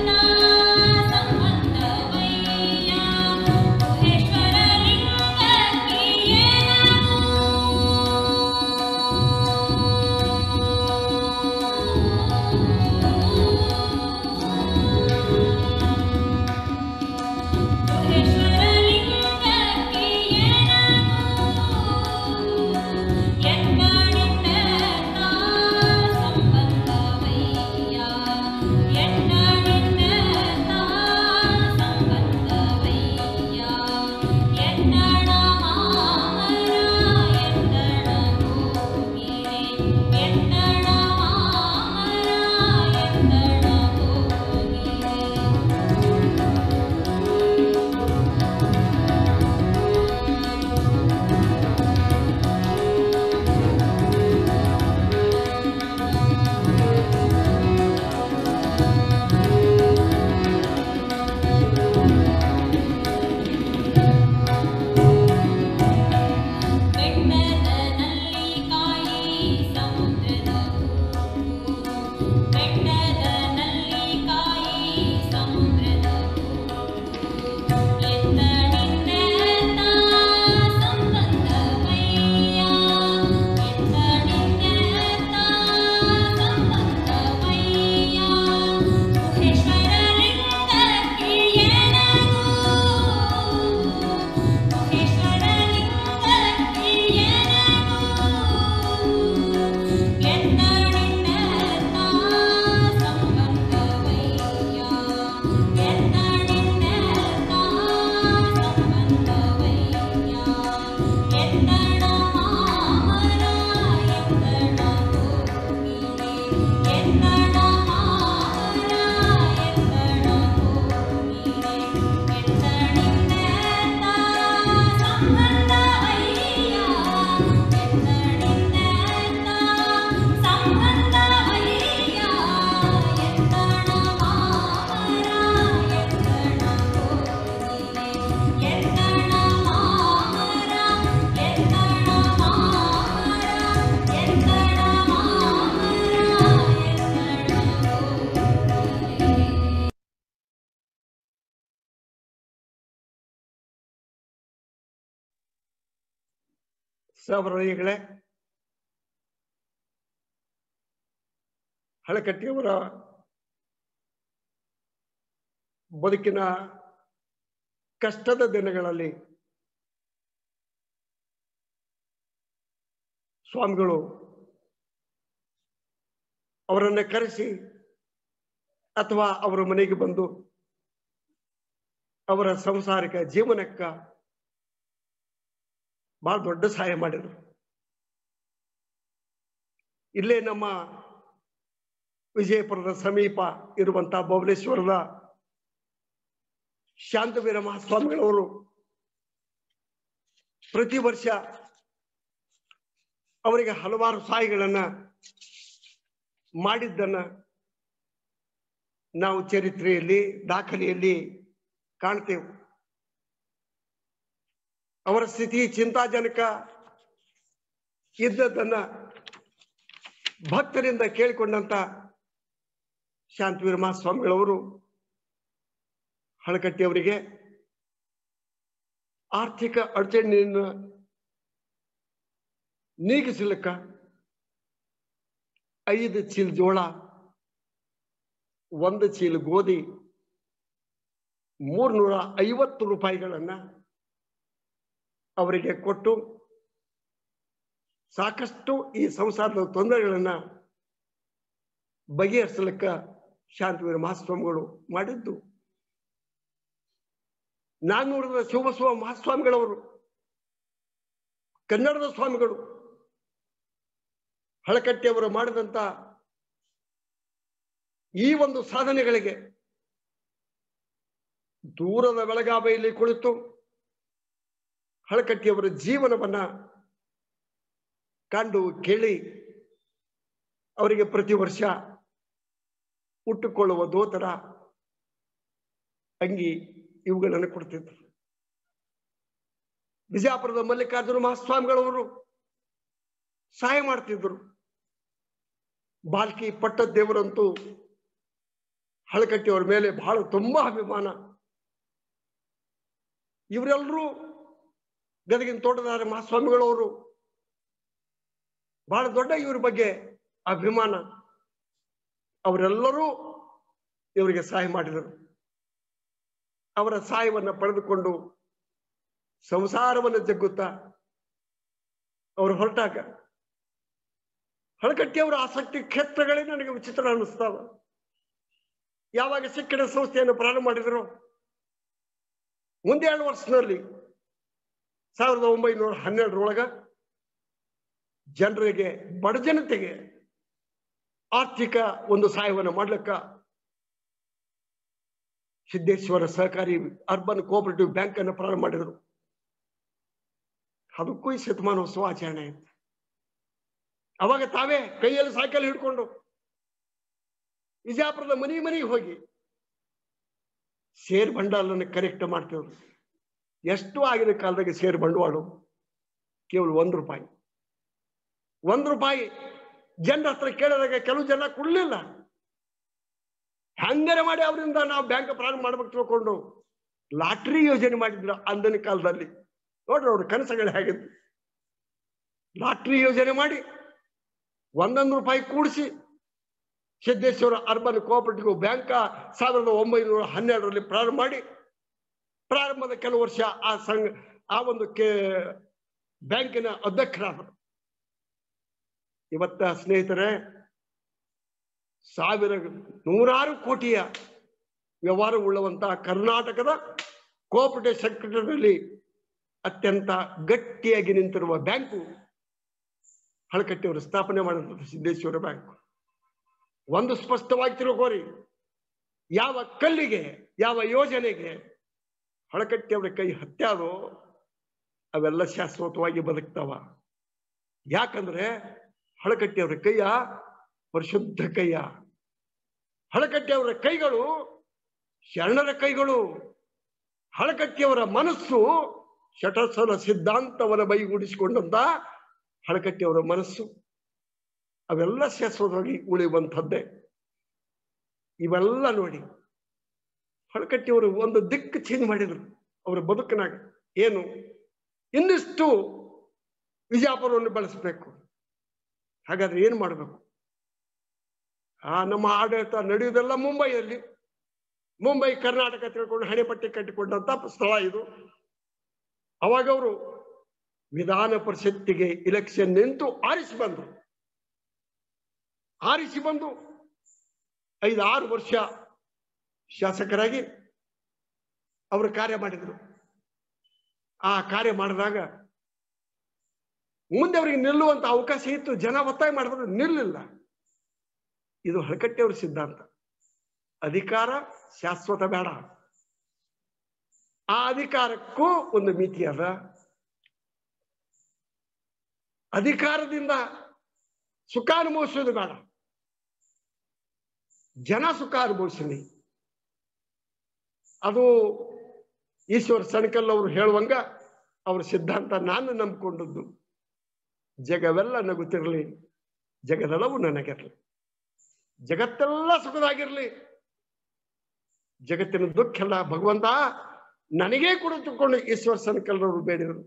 ಸಂಬಂಧವಯ್ಯ ಗುಹೇಶ್ವರ ಲಿಂಗಕ್ಕೆ ಗುಹೇಶ್ವರ ಲಿಂಗಕ್ಕೆ ಎತ್ತಣಿಂದ ಸಂಬಂಧವಯ್ಯ ಎತ್ತಣಿಂದ ಸಂಬಂಧವಯ್ಯ ಎತ್ತಣ ಮಾಮರ ಎತ್ತಣ ಕೋಗಿಲೆ ಎತ್ತಣ ಮಾಮರ ಎತ್ತಣ ಕೋಗಿಲೆ ಬೆಟ್ಟದ ನಲ್ಲಿಕಾಯಿ ಸಮುದ್ರದ ಬೆಟ್ಟದ ನಲ್ಲಿಕಾಯಿ ಸಮುದ್ರದ ಎತ್ತಣಿಂದ ಸಂಬಂಧವಯ್ಯ ಎತ್ತಣಿಂದ ಸಂಬಂಧವಯ್ಯ ಗುಹೇಶ್ವರ ಲಿಂಗಕ್ಕೆ ಏನಗೂ ಗುಹೇಶ್ವರ ಲಿಂಗಕ್ಕೆ ಏನಗೂ ಎತ್ತಣಿಂದ ಸಂಬಂಧವಯ್ಯ ಎತ್ತಣಿಂದ ಸಂಬಂಧವಯ್ಯ ಎತ್ತಣ ಮಾಮರ ಎತ್ತಣ ಕೋಗಿಲೆ ಎತ್ತಣ ಮಾಮರ ಎತ್ತಣ ಕೋಗಿಲೆ ಎತ್ತಣಿಂದ ಸಂಬಂಧವಯ್ಯ ಎತ್ತಣಿಂದ ಸಂಬಂಧವಯ್ಯ ಎತ್ತಣ ಮಾಮರ ಎತ್ತಣ ಕೋಗಿಲೆ ಎತ್ತಣ ಮಾಮರ ಎತ್ತಣ ಮಾಮರ ಎತ್ತಣ ಮಾಮರ ಎತ್ತಣ ಕೋಗಿಲೆ ಸಹೋದರಿಗಳೇ ಹಳಕಟ್ಟಿಯವರ ಬದುಕಿನ ಕಷ್ಟದ ದಿನಗಳಲ್ಲಿ ಸ್ವಾಮಿಗಳು ಅವರನ್ನ ಕರೆಸಿ ಅಥವಾ ಅವರ ಮನೆಗೆ ಬಂದು ಅವರ ಸಂಸಾರಿಕ ಜೀವನಕ್ಕ ಬಹಳ ದೊಡ್ಡ ಸಹಾಯ ಮಾಡಿದರು ಇಲ್ಲೇ ನಮ್ಮ ವಿಜಯಪುರದ ಸಮೀಪ ಇರುವಂತಹ ಭುವನೇಶ್ವರದ ಶಾಂತವೀರ ಮಹಾಸ್ವಾಮಿಗಳವರು ಪ್ರತಿ ವರ್ಷ ಅವರಿಗೆ ಹಲವಾರು ಸಹಾಯಗಳನ್ನ ಮಾಡಿದ್ದನ್ನ ನಾವು ಚರಿತ್ರೆಯಲ್ಲಿ ದಾಖಲೆಯಲ್ಲಿ ಕಾಣ್ತೇವೆ ಅವರ ಸ್ಥಿತಿ ಚಿಂತಾಜನಕ ಇದ್ದದ್ದನ್ನ ಭಕ್ತರಿಂದ ಕೇಳಿಕೊಂಡಂತ ಶಾಂತವೀರ ಮಹಾಸ್ವಾಮಿಗಳವರು ಹಳಕಟ್ಟಿಯವರಿಗೆ ಆರ್ಥಿಕ ಅಡಚಣೆಯನ್ನು ನೀಗಿಸಲಿಕ್ಕ ಐದು ಚೀಲ ಜೋಳ ಒಂದು ಚೀಲ ಗೋಧಿ ಮೂರ್ನೂರ ಐವತ್ತು ರೂಪಾಯಿಗಳನ್ನ ಅವರಿಗೆ ಕೊಟ್ಟು ಸಾಕಷ್ಟು ಈ ಸಂಸಾರದ ತೊಂದರೆಗಳನ್ನ ಬಗೆಹರಿಸಲಿಕ್ಕ ಶಾಂತವೀರ ಮಹಾಸ್ವಾಮಿಗಳು ಮಾಡಿದ್ದು ನಾನ್ನೂರದ ಶಿವಬಸವ ಮಹಾಸ್ವಾಮಿಗಳವರು ಕನ್ನಡದ ಸ್ವಾಮಿಗಳು ಹಳಕಟ್ಟಿಯವರು ಮಾಡಿದಂತ ಈ ಒಂದು ಸಾಧನೆಗಳಿಗೆ ದೂರದ ಬೆಳಗಾವಿಯಲ್ಲಿ ಕುಳಿತು ಹಳಕಟ್ಟಿಯವರ ಜೀವನವನ್ನ ಕಂಡು ಕೇಳಿ ಅವರಿಗೆ ಪ್ರತಿ ವರ್ಷ ಉಟ್ಟುಕೊಳ್ಳುವ ದೋತರ ಅಂಗಿ ಇವುಗಳನ್ನು ಕೊಡ್ತಿದ್ರು ಬಿಜಾಪುರದ ಮಲ್ಲಿಕಾರ್ಜುನ ಮಹಾಸ್ವಾಮಿಗಳವರು ಸಹಾಯ ಮಾಡ್ತಿದ್ರು ಬಾಲ್ಕಿ ಪಟ್ಟದೇವರಂತೂ ಹಳಕಟ್ಟಿಯವರ ಮೇಲೆ ಬಹಳ ತುಂಬಾ ಅಭಿಮಾನ ಇವರೆಲ್ಲರೂ ಗದಗಿನ ತೋಟದಾರ ಮಹಾಸ್ವಾಮಿಗಳವರು ಬಹಳ ದೊಡ್ಡ ಇವ್ರ ಬಗ್ಗೆ ಅಭಿಮಾನ ಅವರೆಲ್ಲರೂ ಇವರಿಗೆ ಸಹಾಯ ಮಾಡಿದರು ಅವರ ಸಹಾಯವನ್ನ ಪಡೆದುಕೊಂಡು ಸಂಸಾರವನ್ನು ಜಗ್ಗುತ್ತಾ ಅವರು ಹೊರಟಾಗ ಹಳಕಟ್ಟಿಯವರ ಆಸಕ್ತಿ ಕ್ಷೇತ್ರಗಳೇ ನನಗೆ ವಿಚಿತ್ರ ಅನ್ನಿಸ್ತಾವ ಯಾವಾಗ ಶಿಕ್ಷಣ ಸಂಸ್ಥೆಯನ್ನು ಪ್ರಾರಂಭ ಮಾಡಿದ್ರು ಮುಂದೆ ಎರಡು ವರ್ಷದಲ್ಲಿ ಸಾವಿರದ ಒಂಬೈನೂರ ಹನ್ನೆರಡರೊಳಗ ಜನರಿಗೆ ಬಡ ಜನತೆಗೆ ಆರ್ಥಿಕ ಒಂದು ಸಹಾಯವನ್ನು ಮಾಡ್ಲಿಕ್ಕ ಸಿದ್ದೇಶ್ವರ ಸಹಕಾರಿ ಅರ್ಬನ್ ಕೋಆಪರೇಟಿವ್ ಬ್ಯಾಂಕ್ ಅನ್ನು ಪ್ರಾರಂಭ ಮಾಡಿದರು ಅದಕ್ಕೂ ಈ ಶತಮಾನೋತ್ಸವ ಆಚರಣೆ ಆಯ್ತು ಅವಾಗ ತಾವೇ ಕೈಯಲ್ಲಿ ಸೈಕಲ್ ಹಿಡ್ಕೊಂಡು ವಿಜಯಪುರದ ಮನೆ ಮನೆಗೆ ಹೋಗಿ ಶೇರ್ ಬಂಡವಾಳವನ್ನು ಕರೆಕ್ಟ್ ಮಾಡ್ತಿದ್ರು ಎಷ್ಟು ಆಗಿನ ಕಾಲದಾಗ ಶೇರ್ ಬಂಡವಾಳ ಕೇವಲ ಒಂದು ರೂಪಾಯಿ ಒಂದು ರೂಪಾಯಿ ಜನರ ಹತ್ರ ಕೇಳಿದಾಗ ಕೆಲವು ಜನ ಕೊಡ್ಲಿಲ್ಲ ಹಂಗಾರೆ ಮಾಡಿ ಅವರಿಂದ ನಾವು ಬ್ಯಾಂಕ್ ಪ್ರಾರಂಭ ಮಾಡ್ಬೇಕು ತಿಳ್ಕೊಂಡು ಲಾಟ್ರಿ ಯೋಜನೆ ಮಾಡಿದ್ರು ಅಂದಿನ ಕಾಲದಲ್ಲಿ ನೋಡ್ರಿ ಅವ್ರ ಕನಸುಗಳು ಹೇಗಿದ್ದು ಲಾಟ್ರಿ ಯೋಜನೆ ಮಾಡಿ ಒಂದೊಂದು ರೂಪಾಯಿ ಕೂಡಿಸಿ ಸಿದ್ದೇಶ್ವರ ಅರ್ಬನ್ ಕೋಆಪರೇಟಿವ್ ಬ್ಯಾಂಕ್ ಸಾವಿರದ ಒಂಬೈನೂರ ಹನ್ನೆರಡರಲ್ಲಿ ಪ್ರಾರಂಭ ಮಾಡಿ ಪ್ರಾರಂಭದ ಕೆಲವು ವರ್ಷ ಆ ಸಂಘ ಆ ಒಂದು ಕೆ ಬ್ಯಾಂಕಿನ ಅಧ್ಯಕ್ಷರಾದರು ಇವತ್ತ ಸ್ನೇಹಿತರೆ ಸಾವಿರ ನೂರಾರು ಕೋಟಿಯ ವ್ಯವಹಾರ ಉಳ್ಳವಂತಹ ಕರ್ನಾಟಕದ ಕೋಆಪರೇಟಿವ್ ಸೆಕ್ರೆಟರಿಯಲ್ಲಿ ಅತ್ಯಂತ ಗಟ್ಟಿಯಾಗಿ ನಿಂತಿರುವ ಬ್ಯಾಂಕು ಹಳಕಟ್ಟಿಯವರು ಸ್ಥಾಪನೆ ಮಾಡಿದಂಥ ಸಿದ್ದೇಶ್ವರ ಬ್ಯಾಂಕ್ ಒಂದು ಸ್ಪಷ್ಟವಾಗಿ ತಿಳ್ಕೋರಿ ಯಾವ ಕಲ್ಲಿಗೆ ಯಾವ ಯೋಜನೆಗೆ ಹಳಕಟ್ಟಿಯವರ ಕೈ ಹತ್ಯಾದೋ ಅವೆಲ್ಲ ಶಾಶ್ವತವಾಗಿ ಬದುಕ್ತಾವ ಯಾಕಂದ್ರೆ ಹಳಕಟ್ಟಿಯವರ ಕೈಯ ಪರಿಶುದ್ಧ ಕೈಯ ಹಳಕಟ್ಟಿಯವರ ಕೈಗಳು ಶರಣರ ಕೈಗಳು ಹಳಕಟ್ಟಿಯವರ ಮನಸ್ಸು ಶಟಸಲ ಸಿದ್ಧಾಂತವನ್ನು ಬೈಗೂಡಿಸಿಕೊಂಡಂತ ಹಳಕಟ್ಟಿಯವರ ಮನಸ್ಸು ಅವೆಲ್ಲ ಶಾಶ್ವತವಾಗಿ ಉಳಿಯುವಂಥದ್ದೇ ಇವೆಲ್ಲ ನೋಡಿ ಹಳಕಟ್ಟಿಯವರು ಒಂದು ದಿಕ್ಕು ಚೇಂಜ್ ಮಾಡಿದ್ರು ಅವರ ಬದುಕಿನಾಗ ಏನು ಇನ್ನಿಷ್ಟು ವಿಜಯಪುರವನ್ನು ಬಳಸಬೇಕು ಹಾಗಾದ್ರೆ ಏನು ಮಾಡಬೇಕು ಆ ನಮ್ಮ ಆಡಳಿತ ನಡೆಯುವುದೆಲ್ಲ ಮುಂಬೈಯಲ್ಲಿ ಮುಂಬೈ ಕರ್ನಾಟಕ ತಿಳ್ಕೊಂಡು ಹಣೆಪಟ್ಟಿ ಕಟ್ಟಿಕೊಂಡಂತ ಸ್ಥಳ ಇದು ಅವಾಗ ಅವರು ವಿಧಾನ ಪರಿಷತ್ತಿಗೆ ಇಲೆಕ್ಷನ್ ನಿಂತು ಆರಿಸಿ ಬಂದರು ಆರಿಸಿ ಬಂದು ಐದಾರು ವರ್ಷ ಶಾಸಕರಾಗಿ ಅವರು ಕಾರ್ಯ ಮಾಡಿದರು ಆ ಕಾರ್ಯ ಮಾಡಿದಾಗ ಮುಂದೆ ಅವರಿಗೆ ನಿಲ್ಲುವಂತ ಅವಕಾಶ ಇತ್ತು ಜನ ಒತ್ತಾಯ ಮಾಡಿದ್ರು ನಿಲ್ಲಿಲ್ಲ ಇದು ಹಳಕಟ್ಟಿಯವರ ಸಿದ್ಧಾಂತ ಅಧಿಕಾರ ಶಾಶ್ವತ ಬೇಡ ಆ ಅಧಿಕಾರಕ್ಕೂ ಒಂದು ಮಿತಿ ಅದ ಅಧಿಕಾರದಿಂದ ಸುಖ ಅನುಭವಿಸೋದು ಬೇಡ ಜನ ಸುಖ ಅನುಭವಿಸಲಿ ಅದು ಈಶ್ವರ ಸಣಕಲ್ ಅವರು ಹೇಳುವಂಗ ಅವ್ರ ಸಿದ್ಧಾಂತ ನಾನು ನಂಬಿಕೊಂಡದ್ದು ಜಗವೆಲ್ಲ ನಗುತ್ತಿರಲಿ ಜಗದೆಲ್ಲವೂ ನನಗಿರಲಿ ಜಗತ್ತೆಲ್ಲ ಸುಖದಾಗಿರ್ಲಿ ಜಗತ್ತಿನ ದುಃಖ ಎಲ್ಲ ಭಗವಂತ ನನಗೇ ಕುಳಿತುಕೊಂಡು ಈಶ್ವರ ಸಣಕಲ್ರವರು ಬೇಡಿದರು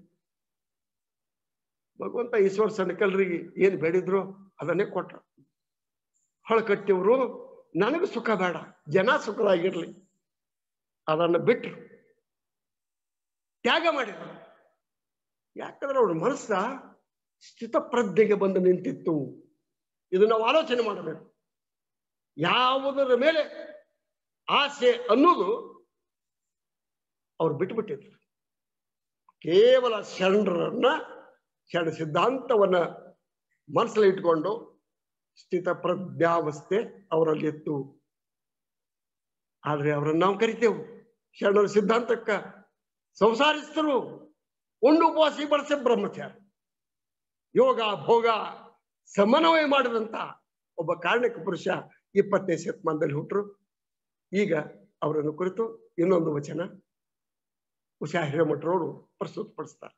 ಭಗವಂತ ಈಶ್ವರ ಸಣಕಲ್ರಿಗೆ ಏನ್ ಬೇಡಿದ್ರು ಅದನ್ನೇ ಕೊಟ್ರು ಹೊಳಕಟ್ಟಿಯವರು ನನಗೂ ಸುಖ ಬೇಡ ಜನ ಸುಖದಾಗಿರ್ಲಿ ಅದನ್ನು ಬಿಟ್ರು ತ್ಯಾಗ ಮಾಡಿದ್ರು ಯಾಕಂದ್ರೆ ಅವ್ರ ಮನಸ್ಸ ಸ್ಥಿತಪ್ರಜ್ಞೆಗೆ ಬಂದು ನಿಂತಿತ್ತು ಇದು ನಾವು ಆಲೋಚನೆ ಮಾಡಬೇಕು ಯಾವುದರ ಮೇಲೆ ಆಸೆ ಅನ್ನೋದು ಅವ್ರು ಬಿಟ್ಬಿಟ್ಟಿದ್ರು ಕೇವಲ ಶರಣರನ್ನ ಶರಣ ಸಿದ್ಧಾಂತವನ್ನ ಮನಸ್ಸಲ್ಲಿ ಇಟ್ಕೊಂಡು ಸ್ಥಿತ ಪ್ರಜ್ಞಾವಸ್ಥೆ ಅವರಲ್ಲಿ ಇತ್ತು ಆದ್ರೆ ಅವರನ್ನ ನಾವು ಕರಿತೇವು ಶರಣರ ಸಿದ್ಧಾಂತಕ್ಕ ಸಂಸಾರಿಸ್ತರು ಉಂಡು ಉಪವಾಸಿ ಬಳಸಿ ಬ್ರಹ್ಮಚಾರಿ ಯೋಗ ಭೋಗ ಸಮನ್ವಯ ಮಾಡಿದಂತ ಒಬ್ಬ ಕಾರಣಕ ಪುರುಷ ಇಪ್ಪತ್ತನೇ ಶತಮಾನದಲ್ಲಿ ಹುಟ್ಟರು ಈಗ ಅವರನ್ನು ಕುರಿತು ಇನ್ನೊಂದು ವಚನ ಉಷಾ ಹಿರೇಮಠರವರು ಪ್ರಸ್ತುತಪಡಿಸ್ತಾರೆ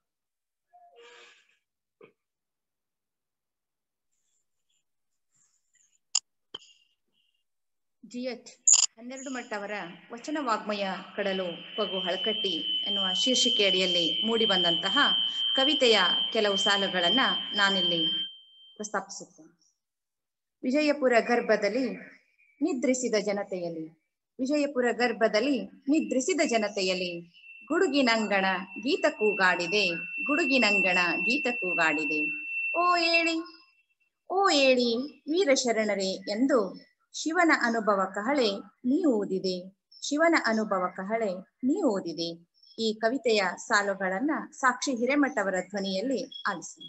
ಜಿ ಎಚ್ ಹನ್ನೆರಡು ಮಟ್ಟ ಅವರ ವಚನ ವಾಗ್ಮಯ ಕಡಲು ಪಗು ಹಳಕಟ್ಟಿ ಎನ್ನುವ ಶೀರ್ಷಿಕೆ ಅಡಿಯಲ್ಲಿ ಮೂಡಿ ಬಂದಂತಹ ಕವಿತೆಯ ಕೆಲವು ಸಾಲುಗಳನ್ನ ನಾನಿಲ್ಲಿ ಪ್ರಸ್ತಾಪಿಸುತ್ತೇನೆ ವಿಜಯಪುರ ಗರ್ಭದಲ್ಲಿ ನಿದ್ರಿಸಿದ ಜನತೆಯಲ್ಲಿ ವಿಜಯಪುರ ಗರ್ಭದಲ್ಲಿ ನಿದ್ರಿಸಿದ ಜನತೆಯಲ್ಲಿ ಗುಡುಗಿನಂಗಣ ಗೀತ ಕೂಗಾಡಿದೆ ಗುಡುಗಿನಂಗಣ ಗೀತ ಕೂಗಾಡಿದೆ ಓ ಏಳಿ ಓ ಏಳಿ ವೀರ ಶರಣರೇ ಎಂದು ಶಿವನ ಅನುಭವ ಕಹಳೆ ನೀ ಓದಿದೆ ಶಿವನ ಅನುಭವ ಕಹಳೆ ನೀ ಓದಿದೆ ಈ ಕವಿತೆಯ ಸಾಲುಗಳನ್ನ ಸಾಕ್ಷಿ ಹಿರೇಮಠ ಅವರ ಧ್ವನಿಯಲ್ಲಿ ಆಲಿಸಿ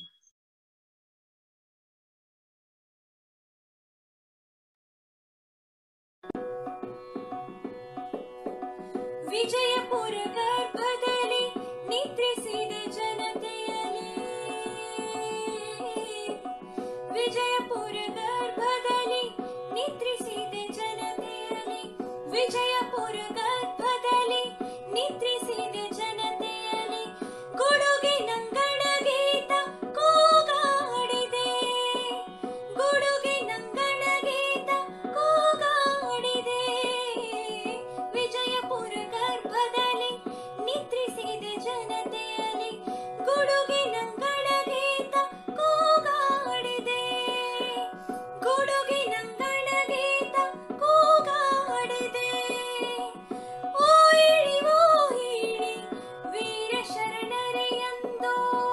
ವಿಜಯಪುರ ಗರ್ಭದಲ್ಲಿ ನಿದ್ರಿಸಿದ ಜನತೆಯಲ್ಲಿ ವಿಜಯಪುರ ಗರ್ಭದಲ್ಲಿ ನಿದ್ರಿಸಿದ ಜನತೆಯಲ್ಲಿ ವಿಜಯಪುರ ಗರ್ಭದಲ್ಲಿ ನಿದ್ರಿಸಿದ ಜನತೆಯಲ್ಲಿ ಗುಡುಗಿ ನಂಗಣ ಗೀತ ಕೂಗಾಡಿದೆ ಗುಡುಗಿ ನಂಗಣ ಗೀತ ಕೂಗಾಡಿದೆ ವಿಜಯಪುರ ಗರ್ಭದಲ್ಲಿ ನಿದ್ರಿಸಿದ ಜನತೆಯಲ್ಲಿ ಗುಡುಗಿ ನಂಗಣ ಗೀತ ಕೂಗಾಡಿದೆ ಗುಡುಗಿ ನಂಗಣ ಗೀತ ಕೂಗಾಡಿದೆ ಓ ಇಳಿ ಓ ಇಳಿ ವೀರ ಶರಣರೇ ಎಂದು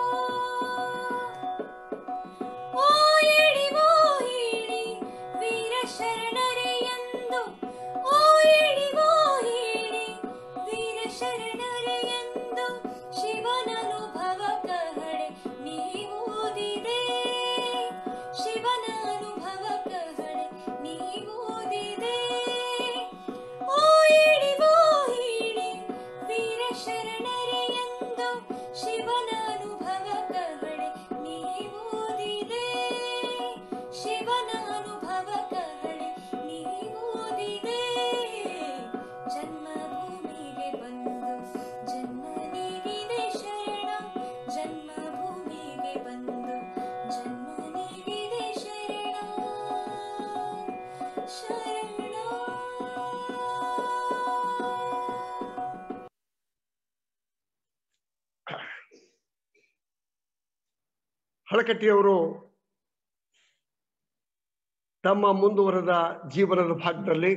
ಓ ಇಳಿ ಓ ಇಳಿ ವೀರ ಶರಣರೇ ಎಂದು ಓ ಇಳಿ ಓ ಇಳಿ ವೀರ ಶರಣರೇ ಎಂದು ಶಿವನ ಅನುಭವ ಕಹಳೆ ನೀವು ಓದಿದೆ ಶಿವನ ಅನುಭವ ಕಹಳೆ ನೀವು ಓದಿದೆ ಓ ಇಳಿ ಓ ಇಳಿ ವೀರ ಶರಣರೇ ಎಂದು ಶಿವನ ಅನುಭವ ಕಹಳೆ ನೀವು ಓದಿದೆ ಶಿವನ ಅನುಭವ ಕಹಳೆ ನೀವು ಓದಿದೆ ಜನ್ಮಭೂಮಿಗೆ ಬಂದು ಜನ್ಮ ನೀಡಿದೆ ಶರಣ ಜನ್ಮಭೂಮಿಗೆ ಬಂದು ಜನ್ಮ ನೀಡಿದೆ ಶರಣ ಶರಣ ಹಳಕಟ್ಟಿಯವರು ತಮ್ಮ ಮುಂದುವರೆದ ಜೀವನದ ಭಾಗದಲ್ಲಿ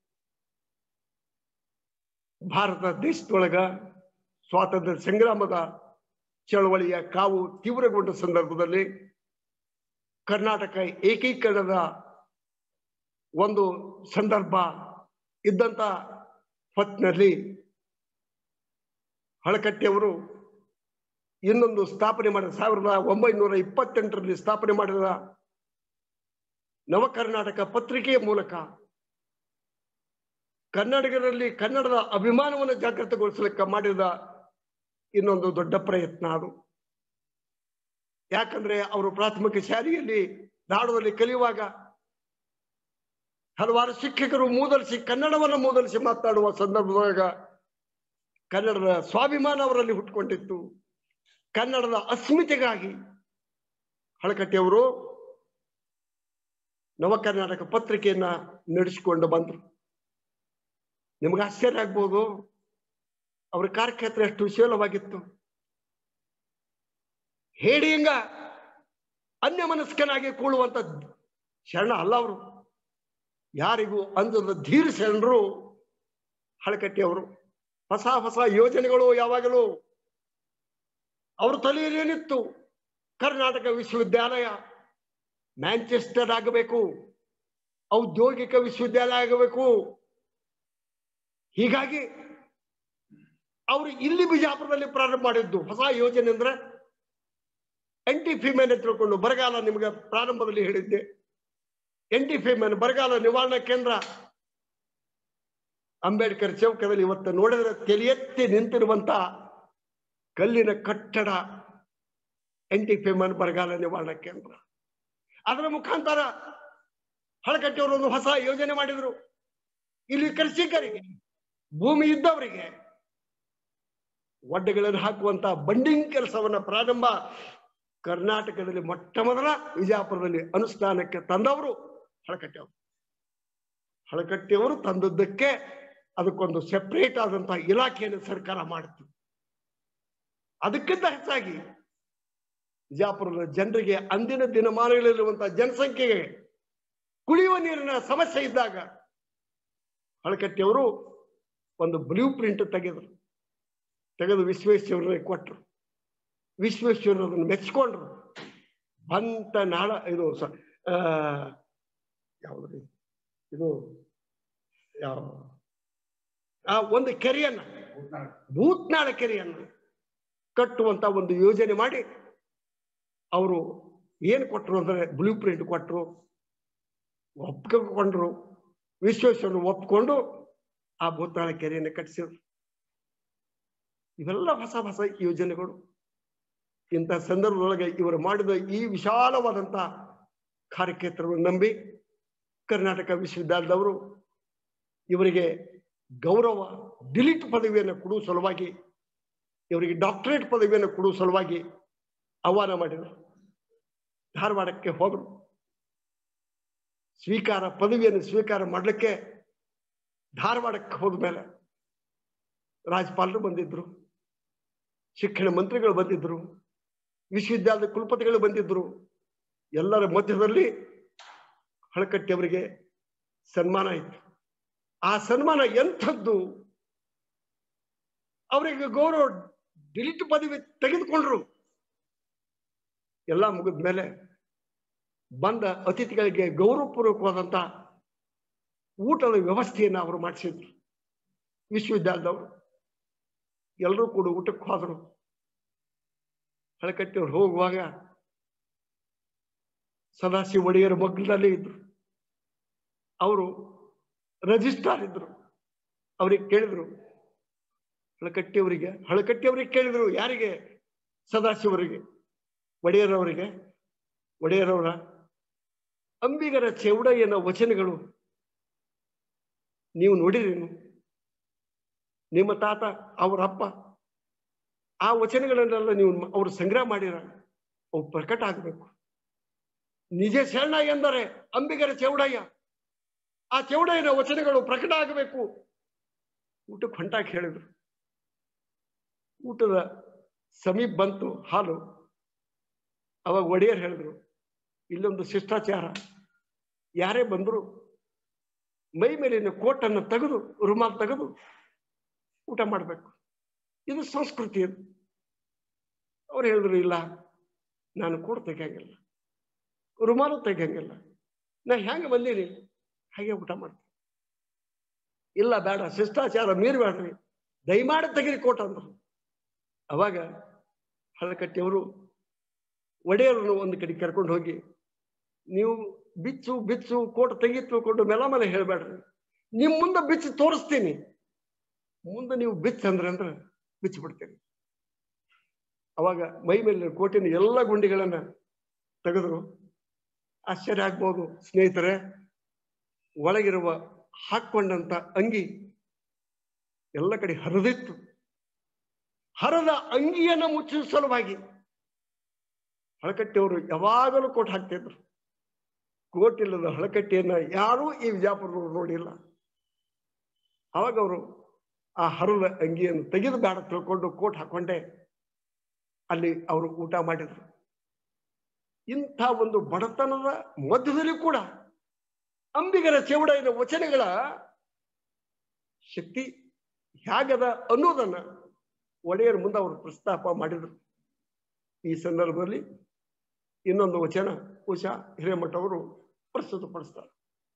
ಭಾರತ ದೇಶದೊಳಗ ಸ್ವಾತಂತ್ರ್ಯ ಸಂಗ್ರಾಮದ ಚಳವಳಿಯ ಕಾವು ತೀವ್ರಗೊಂಡ ಸಂದರ್ಭದಲ್ಲಿ ಕರ್ನಾಟಕ ಏಕೀಕರಣದ ಒಂದು ಸಂದರ್ಭ ಇದ್ದಂತ ಹೊತ್ತಿನಲ್ಲಿ ಹಳಕಟ್ಟಿಯವರು ಇನ್ನೊಂದು ಸ್ಥಾಪನೆ ಮಾಡಿದ ಸಾವಿರದ ಒಂಬೈನೂರ ಇಪ್ಪತ್ತೆಂಟರಲ್ಲಿ ಸ್ಥಾಪನೆ ಮಾಡಿದ ನವ ಕರ್ನಾಟಕ ಪತ್ರಿಕೆಯ ಮೂಲಕ ಕನ್ನಡಿಗರಲ್ಲಿ ಕನ್ನಡದ ಅಭಿಮಾನವನ್ನು ಜಾಗೃತಗೊಳಿಸಲಿಕ್ಕೆ ಮಾಡಿದ ಇನ್ನೊಂದು ದೊಡ್ಡ ಪ್ರಯತ್ನ ಅದು ಯಾಕಂದ್ರೆ ಅವರು ಪ್ರಾಥಮಿಕ ಶಾಲೆಯಲ್ಲಿ ನಾಡದಲ್ಲಿ ಕಲಿಯುವಾಗ ಹಲವಾರು ಶಿಕ್ಷಕರು ಮೂದಲಿಸಿ ಕನ್ನಡವನ್ನು ಮೂದಲಿಸಿ ಮಾತನಾಡುವ ಸಂದರ್ಭದೊಳಗ ಕನ್ನಡದ ಸ್ವಾಭಿಮಾನ ಅವರಲ್ಲಿ ಹುಟ್ಟುಕೊಂಡಿತ್ತು ಕನ್ನಡದ ಅಸ್ಮಿತೆಗಾಗಿ ಹಳಕಟ್ಟಿಯವರು ನವ ಕರ್ನಾಟಕ ಪತ್ರಿಕೆಯನ್ನ ನಡೆಸಿಕೊಂಡು ಬಂದರು ನಿಮ್ಗೆ ಆಶ್ಚರ್ಯ ಆಗ್ಬೋದು ಅವರ ಕಾರ್ಯಕ್ಷೇತ್ರ ಎಷ್ಟು ವಿಶಾಲವಾಗಿತ್ತು ಹೇಡಿಯಂಗ ಅನ್ಯ ಮನಸ್ಕನಾಗಿ ಕೂಳುವಂತ ಶರಣ ಅಲ್ಲ ಅವರು ಯಾರಿಗೂ ಅಂದದ ಧೀರ ಶರಣರು ಹಳಕಟ್ಟಿಯವರು ಹೊಸ ಹೊಸ ಯೋಜನೆಗಳು ಯಾವಾಗಲೂ ಅವ್ರ ತಲೆಯಲ್ಲಿ ಏನಿತ್ತು ಕರ್ನಾಟಕ ವಿಶ್ವವಿದ್ಯಾಲಯ ಮ್ಯಾಂಚೆಸ್ಟರ್ ಆಗಬೇಕು ಔದ್ಯೋಗಿಕ ವಿಶ್ವವಿದ್ಯಾಲಯ ಆಗಬೇಕು ಹೀಗಾಗಿ ಅವರು ಇಲ್ಲಿ ಬಿಜಾಪುರದಲ್ಲಿ ಪ್ರಾರಂಭ ಮಾಡಿದ್ದು ಹೊಸ ಯೋಜನೆ ಅಂದ್ರೆ ಎಂಟಿ ಫಿಮೇನ್ ತಿಳ್ಕೊಂಡು ಬರಗಾಲ ನಿಮಗೆ ಪ್ರಾರಂಭದಲ್ಲಿ ಹೇಳಿದ್ದೆ ಎಂಟಿ ಫಿಮೇನ್ ಬರಗಾಲ ನಿವಾರಣಾ ಕೇಂದ್ರ ಅಂಬೇಡ್ಕರ್ ಚೌಕದಲ್ಲಿ ಇವತ್ತು ನೋಡಿದ್ರೆ ತಲೆಯೆತ್ತಿ ನಿಂತಿರುವಂತ ಕಲ್ಲಿನ ಕಟ್ಟಡ ಎಂಟಿ ಫಿಮೇನ್ ಬರಗಾಲ ನಿವಾರಣಾ ಕೇಂದ್ರ ಅದರ ಮುಖಾಂತರ ಹಳಕಟ್ಟಿಯವರು ಒಂದು ಹೊಸ ಯೋಜನೆ ಮಾಡಿದ್ರು ಇಲ್ಲಿ ಕೃಷಿಕರಿಗೆ ಭೂಮಿ ಇದ್ದವರಿಗೆ ಒಡ್ಡೆಗಳನ್ನು ಹಾಕುವಂತ ಬಂಡಿಂಗ್ ಕೆಲಸವನ್ನ ಪ್ರಾರಂಭ ಕರ್ನಾಟಕದಲ್ಲಿ ಮೊಟ್ಟ ಮೊದಲ ವಿಜಯಪುರದಲ್ಲಿ ಅನುಷ್ಠಾನಕ್ಕೆ ತಂದವರು ಹಳಕಟ್ಟಿಯವರು ಹಳಕಟ್ಟಿಯವರು ತಂದದ್ದಕ್ಕೆ ಅದಕ್ಕೊಂದು ಸೆಪರೇಟ್ ಆದಂತಹ ಇಲಾಖೆಯನ್ನು ಸರ್ಕಾರ ಮಾಡಿತು ಅದಕ್ಕಿಂತ ಹೆಚ್ಚಾಗಿ ವಿಜಯಪುರದ ಜನರಿಗೆ ಅಂದಿನ ದಿನಮಾನಗಳಲ್ಲಿರುವಂತಹ ಜನಸಂಖ್ಯೆಗೆ ಕುಡಿಯುವ ನೀರಿನ ಸಮಸ್ಯೆ ಇದ್ದಾಗ ಹಳಕಟ್ಟಿಯವರು ಒಂದು ಬ್ಲೂ ಪ್ರಿಂಟ್ ತೆಗೆದರು ತೆಗೆದು ವಿಶ್ವೇಶ್ವರರಿಗೆ ಕೊಟ್ಟರು ವಿಶ್ವೇಶ್ವರರು ಅದನ್ನು ಮೆಚ್ಕೊಂಡ್ರು ಬಂತ ನಾಳ ಇದು ಸ- ಆ, ಯಾವ್ದ್ರಿ ಇದು ಯಾವ ಆ ಒಂದು ಕೆರೆಯನ್ನ ಭೂತ್ನಾಳ ಕೆರೆಯನ್ನ ಕಟ್ಟುವಂತ ಒಂದು ಯೋಜನೆ ಮಾಡಿ ಅವರು ಏನ್ ಕೊಟ್ಟರು ಅಂದ್ರೆ ಬ್ಲೂ ಪ್ರಿಂಟ್ ಕೊಟ್ಟರು ಒಪ್ಕೊಂಡ್ರು ವಿಶ್ವೇಶ್ವರರು ಒಪ್ಕೊಂಡು ಆ ಭೂತಾಳ ಕೆರೆಯನ್ನು ಕಟ್ಟಿಸಿದ್ರು ಇವೆಲ್ಲ ಹೊಸ ಹೊಸ ಯೋಜನೆಗಳು ಇಂಥ ಸಂದರ್ಭದೊಳಗೆ ಇವರು ಮಾಡಿದ ಈ ವಿಶಾಲವಾದಂತ ಕಾರ್ಯಕ್ಷೇತ್ರವನ್ನು ನಂಬಿ ಕರ್ನಾಟಕ ವಿಶ್ವವಿದ್ಯಾಲಯದವರು ಇವರಿಗೆ ಗೌರವ ಡಿಲಿಟ್ ಪದವಿಯನ್ನು ಕೊಡುವ ಸಲುವಾಗಿ ಇವರಿಗೆ ಡಾಕ್ಟರೇಟ್ ಪದವಿಯನ್ನು ಕೊಡುವ ಸಲುವಾಗಿ ಆಹ್ವಾನ ಮಾಡಿದರು ಧಾರವಾಡಕ್ಕೆ ಹೋದರು ಸ್ವೀಕಾರ ಪದವಿಯನ್ನು ಸ್ವೀಕಾರ ಮಾಡಲಿಕ್ಕೆ ಧಾರವಾಡಕ್ಕೆ ಹೋದ ಮೇಲೆ ರಾಜ್ಯಪಾಲರು ಬಂದಿದ್ರು ಶಿಕ್ಷಣ ಮಂತ್ರಿಗಳು ಬಂದಿದ್ರು ವಿಶ್ವವಿದ್ಯಾಲಯದ ಕುಲಪತಿಗಳು ಬಂದಿದ್ರು ಎಲ್ಲರ ಮಧ್ಯದಲ್ಲಿ ಹಳಕಟ್ಟಿ ಅವರಿಗೆ ಸನ್ಮಾನ ಇತ್ತು ಆ ಸನ್ಮಾನ ಎಂಥದ್ದು ಅವರಿಗೆ ಗೌರವ ಡಿಲಿಟ್ ಪದವಿ ತೆಗೆದುಕೊಂಡ್ರು ಎಲ್ಲ ಮುಗಿದ ಮೇಲೆ ಬಂದ ಅತಿಥಿಗಳಿಗೆ ಗೌರವಪೂರ್ವಕವಾದಂತ ಊಟದ ವ್ಯವಸ್ಥೆಯನ್ನು ಅವರು ಮಾಡಿಸಿದ್ರು ವಿಶ್ವವಿದ್ಯಾಲಯದವರು ಎಲ್ಲರೂ ಕೂಡ ಊಟಕ್ಕೆ ಹೋದರು ಹಳಕಟ್ಟಿಯವ್ರು ಹೋಗುವಾಗ ಸದಾಶಿವ ಒಡೆಯರ ಮಗ್ಲದಲ್ಲೇ ಇದ್ರು ಅವರು ರಜಿಸ್ಟ್ರಾರ್ ಇದ್ರು ಅವ್ರಿಗೆ ಕೇಳಿದ್ರು ಹಳಕಟ್ಟಿಯವರಿಗೆ ಹಳಕಟ್ಟಿಯವರಿಗೆ ಕೇಳಿದ್ರು ಯಾರಿಗೆ ಸದಾಶಿವರಿಗೆ ಒಡೆಯರವರಿಗೆ ಒಡೆಯರವರ ಅಂಬಿಗರ ಚೌಡಯ್ಯನ ವಚನಗಳು ನೀವು ನೋಡಿರೇನು ನಿಮ್ಮ ತಾತ ಅವರ ಅಪ್ಪ ಆ ವಚನಗಳನ್ನೆಲ್ಲ ನೀವು ಅವರು ಸಂಗ್ರಹ ಮಾಡಿರ ಅವು ಪ್ರಕಟ ಆಗಬೇಕು ನಿಜ ಶರಣ ಎಂದರೆ ಅಂಬಿಗರ ಚೌಡಯ್ಯ ಆ ಚೌಡಯ್ಯನ ವಚನಗಳು ಪ್ರಕಟ ಆಗಬೇಕು ಊಟಕ್ಕೆ ಹೊಂಟಾಗಿ ಹೇಳಿದ್ರು ಊಟದ ಸಮೀಪ ಬಂತು ಹಾಲು ಅವಾಗ ಒಡೆಯರ್ ಹೇಳಿದ್ರು ಇಲ್ಲೊಂದು ಶಿಷ್ಟಾಚಾರ ಯಾರೇ ಬಂದ್ರು ಮೈ ಮೇಲಿನ ಕೋಟನ್ನು ತೆಗೆದು ರುಮಾಲ್ ತೆಗೆದು ಊಟ ಮಾಡಬೇಕು ಇದು ಸಂಸ್ಕೃತಿ ಅದು ಅವ್ರು ಹೇಳಿದ್ರು ಇಲ್ಲ ನಾನು ಕೋಟ್ ತೆಗಿಯಂಗಿಲ್ಲ ರುಮಾಲು ತೆಗಿಯಂಗಿಲ್ಲ ನಾ ಹೆಂಗೆ ಬಂದೀನಿ ಹಾಗೆ ಊಟ ಮಾಡ್ತೀನಿ ಇಲ್ಲ ಬೇಡ ಶಿಷ್ಟಾಚಾರ ಮೀರಬೇಡ್ರಿ ದಯಮಾಡಿ ತೆಗಿರಿ ಕೋಟ ಅಂದ್ರು ಅವಾಗ ಹಳಕಟ್ಟಿಯವರು ಒಡೆಯರನ್ನು ಒಂದು ಕಡೆ ಕರ್ಕೊಂಡು ಹೋಗಿ ನೀವು ಬಿಚ್ಚು ಬಿಚ್ಚು ಕೋಟ ತೆಗಿ ತಿಳ್ಕೊಂಡು ಮೆಲ ಮೇಲೆ ಹೇಳ್ಬೇಡ್ರಿ ನಿಮ್ ಮುಂದೆ ಬಿಚ್ಚಿ ತೋರಿಸ್ತೀನಿ ಮುಂದೆ ನೀವು ಬಿಚ್ಚ ಅಂದ್ರೆ ಅಂದ್ರೆ ಬಿಚ್ಚಿ ಬಿಡ್ತೀನಿ ಅವಾಗ ಮೈ ಮೇಲೆ ಕೋಟಿನ ಎಲ್ಲ ಗುಂಡಿಗಳನ್ನ ತೆಗೆದ್ರು ಆಶ್ಚರ್ಯ ಆಗ್ಬೋದು ಸ್ನೇಹಿತರೆ ಒಳಗಿರುವ ಹಾಕೊಂಡಂತ ಅಂಗಿ ಎಲ್ಲ ಕಡೆ ಹರಿದಿತ್ತು ಹರದ ಅಂಗಿಯನ್ನ ಮುಚ್ಚುವ ಸಲುವಾಗಿ ಹಳಕಟ್ಟಿಯವರು ಯಾವಾಗಲೂ ಕೋಟ್ ಹಾಕ್ತಿದ್ರು ಕೋಟ್ ಇಲ್ಲದ ಹಳಕಟ್ಟಿಯನ್ನ ಯಾರೂ ಈ ವಿಜಾಪುರದವರು ನೋಡಿಲ್ಲ ಅವಾಗ ಅವರು ಆ ಹರದ ಅಂಗಿಯನ್ನು ತೆಗೆದು ಬೇಡ ತಿಳ್ಕೊಂಡು ಕೋಟ್ ಹಾಕೊಂಡೆ ಅಲ್ಲಿ ಅವರು ಊಟ ಮಾಡಿದ್ರು ಇಂಥ ಒಂದು ಬಡತನದ ಮಧ್ಯದಲ್ಲಿ ಕೂಡ ಅಂಬಿಗರ ಚೌಡಯ್ಯನ ವಚನಗಳ ಶಕ್ತಿ ಹೇಗದ ಅನ್ನೋದನ್ನ ಒಡೆಯರ ಮುಂದೆ ಅವರು ಪ್ರಸ್ತಾಪ ಮಾಡಿದರು ಈ ಸಂದರ್ಭದಲ್ಲಿ ಇನ್ನೊಂದು ವಚನ ಉಷಾ ಹಿರೇಮಠ ಅವರು ಪ್ರಸ್ತುತಪಡಿಸ್ತಾರೆ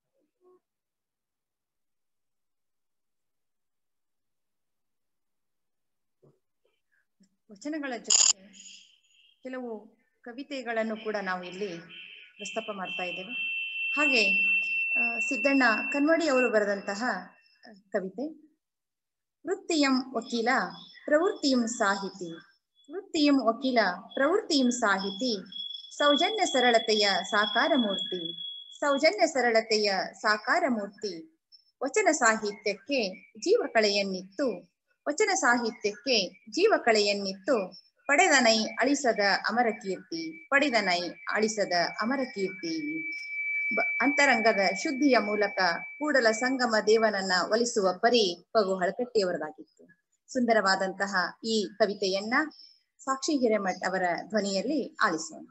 ವಚನಗಳ ಜೊತೆ ಕೆಲವು ಕವಿತೆಗಳನ್ನು ಕೂಡ ನಾವು ಇಲ್ಲಿ ಪ್ರಸ್ತಾಪ ಮಾಡ್ತಾ ಇದ್ದೇವೆ ಹಾಗೆ ಆ, ಸಿದ್ದಣ್ಣ ಕನ್ವಡಿ ಅವರು ಬರೆದಂತಹ ಆ, ಕವಿತೆ ವೃತ್ತಿಯಂ ವಕೀಲ ಪ್ರವೃತ್ತಿಯಂ ಸಾಹಿತಿ ವೃತ್ತಿಯಂ ವಕೀಲ ಪ್ರವೃತ್ತಿಯಂ ಸಾಹಿತಿ ಸೌಜನ್ಯ ಸರಳತೆಯ ಸಾಕಾರ ಮೂರ್ತಿ ಸೌಜನ್ಯ ಸರಳತೆಯ ಸಾಕಾರ ಮೂರ್ತಿ ವಚನ ಸಾಹಿತ್ಯಕ್ಕೆ ಜೀವಕಳೆಯನ್ನಿತ್ತು ವಚನ ಸಾಹಿತ್ಯಕ್ಕೆ ಜೀವಕಳೆಯನ್ನಿತ್ತು ಪಡೆದನೈ ಅಳಿಸದ ಅಮರ ಕೀರ್ತಿ ಪಡೆದನೈ ಅಳಿಸದ ಅಮರ ಕೀರ್ತಿ ಬ- ಅಂತರಂಗದ ಶುದ್ಧಿಯ ಮೂಲಕ ಕೂಡಲ ಸಂಗಮ ದೇವನನ್ನ ಒಲಿಸುವ ಪರಿ ಪಗು ಹಳಕಟ್ಟಿಯವರದಾಗಿತ್ತು ಸುಂದರವಾದಂತಹ ಈ ಕವಿತೆಯನ್ನ ಸಾಕ್ಷಿ ಹಿರೇಮಠ್ ಅವರ ಧ್ವನಿಯಲ್ಲಿ ಆಲಿಸೋಣ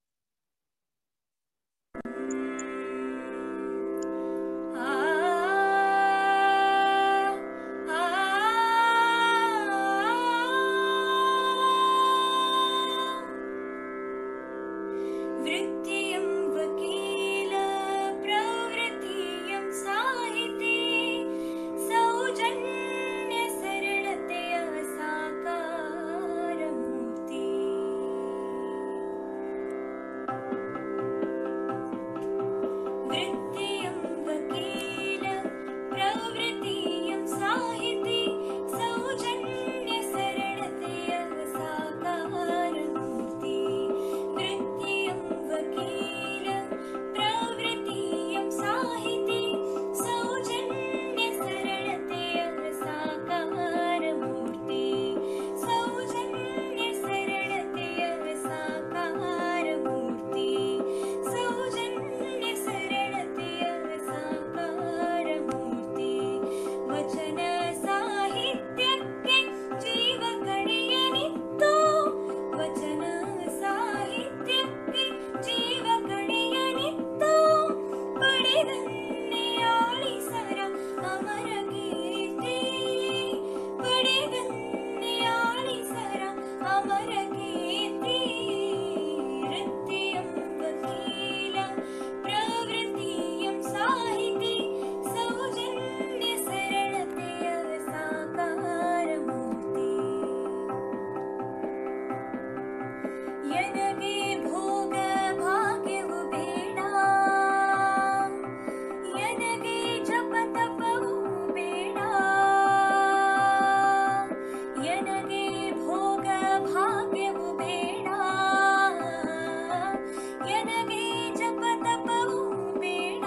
ಆ ಆ ವೃತ್ತಿಯಂ ವಕೀಲ ಪ್ರವೃತ್ತಿಯಂ ಸಾಹಿತಿ ಸೌಜನ್ಯ ಸರಳತೆಯ ಸಾಕಾರ ಮೂರ್ತಿ वृत्तियं वकील प्रवृत्तियं साहिति सौजन्यसरळतया साकारमूर्ति वृत्तियं वकील प्रवृत्तियं साहिति सौजन्यसरळतया साकारमूर्ति सौजन्यसरळतया साकारमूर्ति ಸೌಜನ್ಯ ಸರಳತೆಯ ಸಾಕಾರ ಮೂರ್ತಿ ವಚನ ಸಾಹಿತ್ಯಕ್ಕೆ ಜೀವ ಕಡೆಯನಿತ್ತು ವಚನ ಸಾಹಿತ್ಯಕ್ಕೆ ಜೀವ ಕಡೆಯನಿತ್ತು ಪಡೆದನ್ನೇ ಆಳಿಸರ ಅಮರ ಕೀರ್ತಿ ಪಡೆದನ್ನೇ ಆಳಿಸರ ಅಮರ ಕೀರ್ತಿ ವೃತ್ತಿಯಂ ವಕೀಲ ಪ್ರವೃತ್ತಿಯಂ ಸಾಹಿತಿ ಸೌಜನ್ಯ ಸರಳತೆಯ ಸಾಕಾರ ಮೂರ್ತಿ ಎನಗೆ ಭೋಗ ಭಾಗ್ಯವು ಬೇಡ ಎನಗೆ ಜಪ ತಪವು ಬೇಡ ಎನಗೆ ಭೋಗ ಭಾಗ್ಯವು ಬೇಡ ಎನಗೆ ಜಪ ತಪವು ಬೇಡ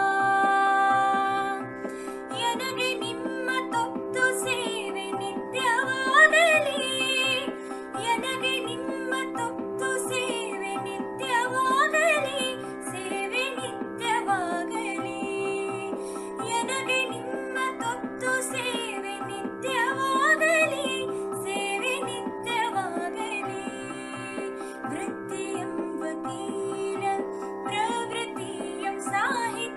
ಎನಗೆ ನಿಮ್ಮ ತೊತ್ತು ಸೇವೆ ನಿತ್ಯವಾಗಲಿ ಎನಗೆ ನಿಮ್ಮ ತೊತ್ತು ಸೇವೆ ನಿತ್ಯವಾಗಲಿ ಸೇವೆ ನಿತ್ಯವಾಗಲಿ ಎನಗೆ ನಿಮ್ಮ ತೊತ್ತು ಸೇವೆ ನಿತ್ಯವಾಗಲಿ ಸೇವೆ ನಿತ್ಯವಾಗಲಿ ವೃತ್ತಿಯಂ ವಕೀಲ ಪ್ರವೃತ್ತಿಯಂ ಸಾಹಿತ್ಯ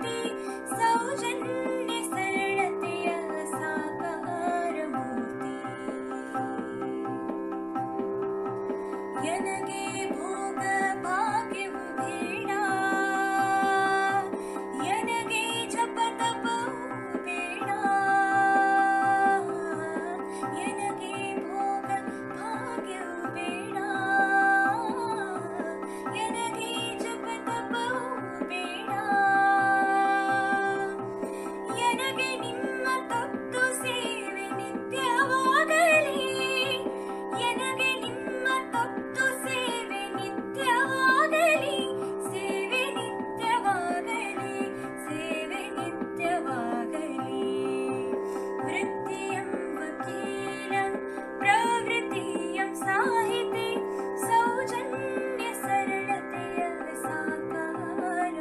ಎನಗೆ ನಿಮ್ಮ ತೊತ್ತು ಸೇವೆ ನಿತ್ಯವಾಗಲಿ ಎನಗೆ ನಿಮ್ಮ ತೊತ್ತು ಸೇವೆ ನಿತ್ಯವಾಗಲಿ ಸೇವೆ ನಿತ್ಯವಾಗಲಿ ಸೇವೆ ನಿತ್ಯವಾಗಲಿ ವೃತ್ತಿಯಂ ವಕೀಲಂ ಪ್ರವೃತ್ತಿಯಂ ಸಾಹಿತಿ ಸೌಜನ್ಯ ಸರಳತೆಯ ಸಾಕಾರ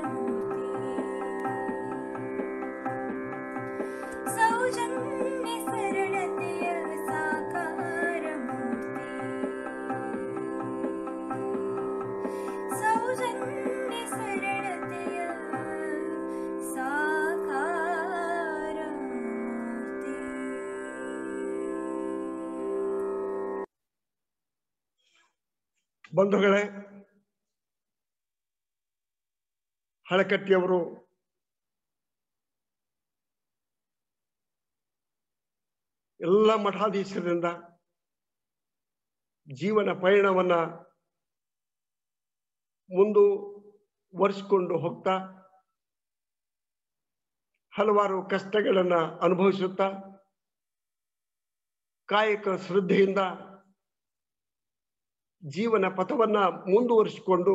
ಸೌಜನ್ಯ ಸರಳತೆಯ ಸಾಕಾರ ಸೌಜನ್ಯ ಸರಳತೆಯ ಸಾಕಾರ ಮೂರ್ತಿ ಬಂಧುಗಳೇ ಹಳಕಟ್ಟಿಯವರು ಎಲ್ಲ ಮಠಾಧೀಶರಿಂದ ಜೀವನ ಪಯಣವನ್ನ ಮುಂದುವರಿಸಿಕೊಂಡು ಹೋಗ್ತಾ ಹಲವಾರು ಕಷ್ಟಗಳನ್ನ ಅನುಭವಿಸುತ್ತಾ ಕಾಯಕ ಶ್ರದ್ಧೆಯಿಂದ ಜೀವನ ಪಥವನ್ನ ಮುಂದುವರಿಸಿಕೊಂಡು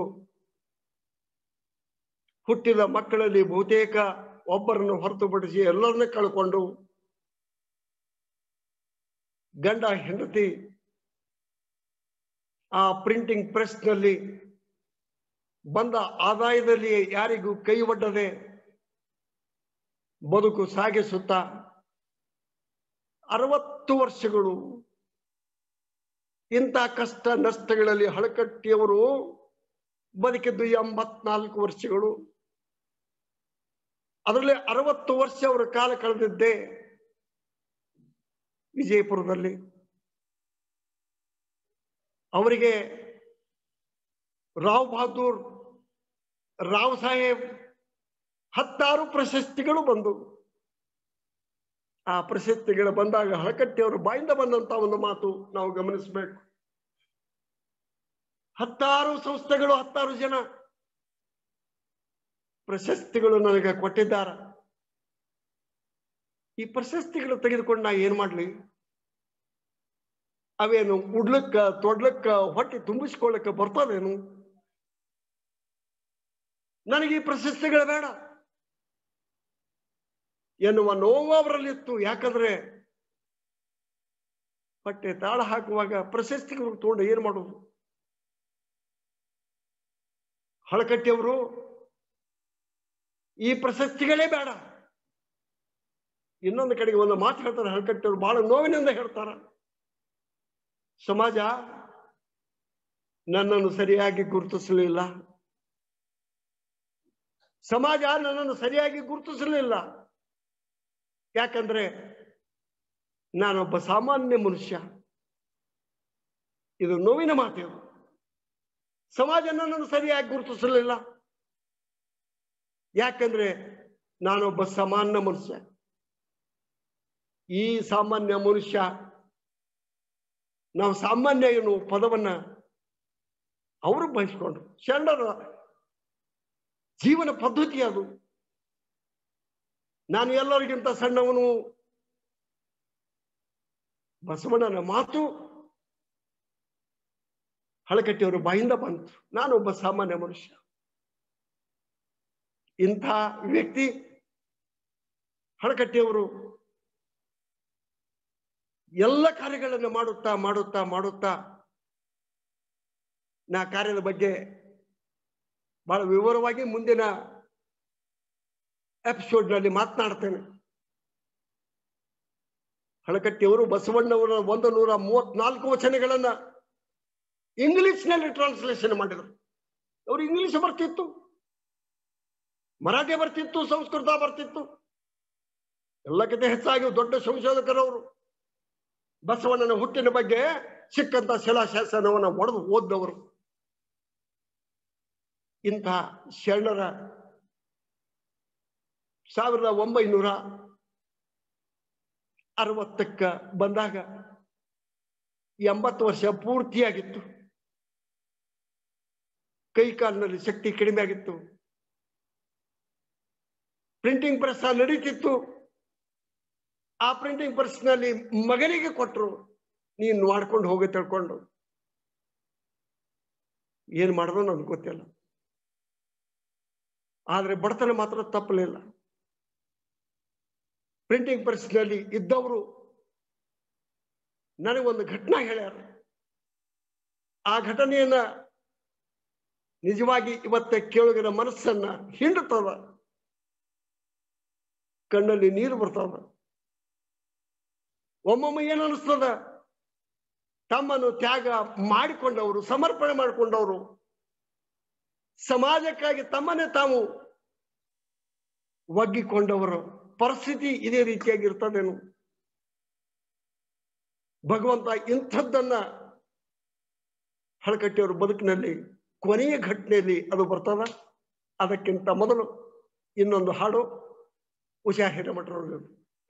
ಹುಟ್ಟಿದ ಮಕ್ಕಳಲ್ಲಿ ಬಹುತೇಕ ಒಬ್ಬರನ್ನು ಹೊರತುಪಡಿಸಿ ಎಲ್ಲರನ್ನ ಕಳ್ಕೊಂಡು ಗಂಡ ಹೆಂಡತಿ ಆ ಪ್ರಿಂಟಿಂಗ್ ಪ್ರೆಸ್ನಲ್ಲಿ ಬಂದ ಆದಾಯದಲ್ಲಿ ಯಾರಿಗೂ ಕೈ ಒಡ್ಡದೆ ಬದುಕು ಸಾಗಿಸುತ್ತಾ ಅರವತ್ತು ವರ್ಷಗಳು ಇಂಥ ಕಷ್ಟ ನಷ್ಟಗಳಲ್ಲಿ ಹಳಕಟ್ಟಿಯವರು ಬದುಕಿದ್ದು ಎಂಬತ್ನಾಲ್ಕು ವರ್ಷಗಳು ಅದರಲ್ಲಿ ಅರವತ್ತು ವರ್ಷ ಅವರ ಕಾಲ ಕಳೆದಿದ್ದೆ ವಿಜಯಪುರದಲ್ಲಿ ಅವರಿಗೆ ರಾವ್ ಬಹದ್ದೂರ್ ರಾವ್ ಸಾಹೇಬ್ ಹತ್ತಾರು ಪ್ರಶಸ್ತಿಗಳು ಬಂದು ಆ ಪ್ರಶಸ್ತಿಗಳು ಬಂದಾಗ ಹಳಕಟ್ಟಿಯವರು ಬಾಯಿಂದ ಬಂದಂತ ಒಂದು ಮಾತು ನಾವು ಗಮನಿಸಬೇಕು ಹತ್ತಾರು ಸಂಸ್ಥೆಗಳು ಹತ್ತಾರು ಜನ ಪ್ರಶಸ್ತಿಗಳು ನನಗೆ ಕೊಟ್ಟಿದ್ದಾರೆ ಈ ಪ್ರಶಸ್ತಿಗಳು ತೆಗೆದುಕೊಂಡು ನಾ ಏನ್ ಮಾಡ್ಲಿ ಅವೇನು ಉಡ್ಲಕ್ಕ ತೊಡ್ಲಕ್ಕ ಹೊಟ್ಟೆ ತುಂಬಿಸ್ಕೊಳ್ಳಕ್ಕ ಬರ್ತದೇನು ನನಗೆ ಈ ಪ್ರಶಸ್ತಿಗಳು ಬೇಡ ಎನ್ನುವ ನೋವು ಅವರಲ್ಲಿತ್ತು ಯಾಕಂದ್ರೆ ಹೊಟ್ಟೆ ತಾಳ ಹಾಕುವಾಗ ಪ್ರಶಸ್ತಿಗಳು ತಗೊಂಡು ಏನ್ ಮಾಡೋದು ಹಳಕಟ್ಟಿಯವರು ಈ ಪ್ರಶಸ್ತಿಗಳೇ ಬೇಡ ಇನ್ನೊಂದು ಕಡೆಗೆ ಒಂದು ಮಾತು ಹೇಳ್ತಾರೆ ಹಳಕಟ್ಟಿಯವರು ಬಹಳ ನೋವಿನಿಂದ ಹೇಳ್ತಾರ ಸಮಾಜ ನನ್ನನ್ನು ಸರಿಯಾಗಿ ಗುರುತಿಸಲಿಲ್ಲ ಸಮಾಜ ನನ್ನನ್ನು ಸರಿಯಾಗಿ ಗುರುತಿಸಲಿಲ್ಲ ಯಾಕಂದ್ರೆ ನಾನೊಬ್ಬ ಸಾಮಾನ್ಯ ಮನುಷ್ಯ ಇದು ನೋವಿನ ಮಾತು ಸಮಾಜ ನನ್ನನ್ನು ಸರಿಯಾಗಿ ಗುರುತಿಸಲಿಲ್ಲ ಯಾಕಂದ್ರೆ ನಾನೊಬ್ಬ ಸಾಮಾನ್ಯ ಮನುಷ್ಯ ಈ ಸಾಮಾನ್ಯ ಮನುಷ್ಯ ನಾವು ಸಾಮಾನ್ಯ ಏನು ಪದವನ್ನ ಅವರು ಬಯಸ್ಕೊಂಡ್ರು ಶರಣರ ಜೀವನ ಪದ್ಧತಿ ಅದು ನಾನು ಎಲ್ಲರಿಗಿಂತ ಸಣ್ಣವನು ಬಸವಣ್ಣನ ಮಾತು ಹಳಕಟ್ಟಿಯವರು ಬಾಯಿಂದ ಬಂತು ನಾನೊಬ್ಬ ಸಾಮಾನ್ಯ ಮನುಷ್ಯ ಇಂಥ ವ್ಯಕ್ತಿ ಹಳಕಟ್ಟಿಯವರು ಎಲ್ಲ ಕಾರ್ಯಗಳನ್ನು ಮಾಡುತ್ತಾ ಮಾಡುತ್ತಾ ಮಾಡುತ್ತಾ ನಾ ಕಾರ್ಯದ ಬಗ್ಗೆ ಬಹಳ ವಿವರವಾಗಿ ಮುಂದಿನ ಎಪಿಸೋಡ್ ನಲ್ಲಿ ಮಾತನಾಡ್ತೇನೆ ಹಳಕಟ್ಟಿಯವರು ಬಸವಣ್ಣವರ ಒಂದು ನೂರ ಮೂವತ್ನಾಲ್ಕು ವಚನಗಳನ್ನ ಇಂಗ್ಲಿಷ್ ನಲ್ಲಿ ಟ್ರಾನ್ಸ್ಲೇಷನ್ ಮಾಡಿದರು ಅವರು ಇಂಗ್ಲಿಷ್ ಬರ್ತಿತ್ತು ಮರಾಠಿ ಬರ್ತಿತ್ತು ಸಂಸ್ಕೃತ ಬರ್ತಿತ್ತು ಎಲ್ಲಕ್ಕಿಂತ ಹೆಚ್ಚಾಗಿ ದೊಡ್ಡ ಸಂಶೋಧಕರವರು ಬಸವಣ್ಣನ ಹುಟ್ಟಿನ ಬಗ್ಗೆ ಸಿಕ್ಕಂತ ಶಿಲಾಶಾಸನವನ್ನು ಒಡೆದು ಓದ್ದವರು ಇಂಥ ಶರಣರ ಸಾವಿರದ ಒಂಬೈನೂರ ಅರವತ್ತಕ್ಕ ಬಂದಾಗ ಎಂಬತ್ತು ವರ್ಷ ಪೂರ್ತಿಯಾಗಿತ್ತು ಕೈ ಕಾಲಿನಲ್ಲಿ ಶಕ್ತಿ ಕಡಿಮೆ ಆಗಿತ್ತು ಪ್ರಿಂಟಿಂಗ್ ಪ್ರೆಸ್ ನಡೀತಿತ್ತು ಆ ಪ್ರಿಂಟಿಂಗ್ ನಲ್ಲಿ ಮಗನಿಗೆ ಕೊಟ್ರು ನೀನ್ ಮಾಡ್ಕೊಂಡು ಹೋಗಿ ತಿಳ್ಕೊಂಡು ಏನ್ ಮಾಡೋದು ನನ್ಗೆ ಗೊತ್ತಿಲ್ಲ ಆದ್ರೆ ಬಡತನ ಮಾತ್ರ ತಪ್ಪಲಿಲ್ಲ ಪ್ರಿಂಟಿಂಗ್ ನಲ್ಲಿ ಇದ್ದವರು ನನಗೊಂದು ಘಟನಾ ಹೇಳ್ಯಾರ ಆ ಘಟನೆಯನ್ನ ನಿಜವಾಗಿ ಇವತ್ತ ಕೇಳುಗರ ಮನಸ್ಸನ್ನ ಹಿಂಡುತ್ತದ ಕಣ್ಣಲ್ಲಿ ನೀರು ಬರ್ತದ ಒಮ್ಮೊಮ್ಮೆ ಏನು ಅನಿಸ್ತದ ತಮ್ಮನ್ನು ತ್ಯಾಗ ಮಾಡಿಕೊಂಡವರು ಸಮರ್ಪಣೆ ಮಾಡಿಕೊಂಡವರು ಸಮಾಜಕ್ಕಾಗಿ ತಮ್ಮನ್ನೇ ತಾವು ಒಗ್ಗಿಕೊಂಡವರು ಪರಿಸ್ಥಿತಿ ಇದೇ ರೀತಿಯಾಗಿರ್ತದೇನು ಭಗವಂತ ಇಂಥದ್ದನ್ನ ಹಳಕಟ್ಟಿಯವರ ಬದುಕಿನಲ್ಲಿ ಕೊನೆಯ ಘಟನೆಯಲ್ಲಿ ಅದು ಬರ್ತದ ಅದಕ್ಕಿಂತ ಮೊದಲು ಇನ್ನೊಂದು ಹಾಡು ಉಷಾ ಹಿರೇಮಠರವರು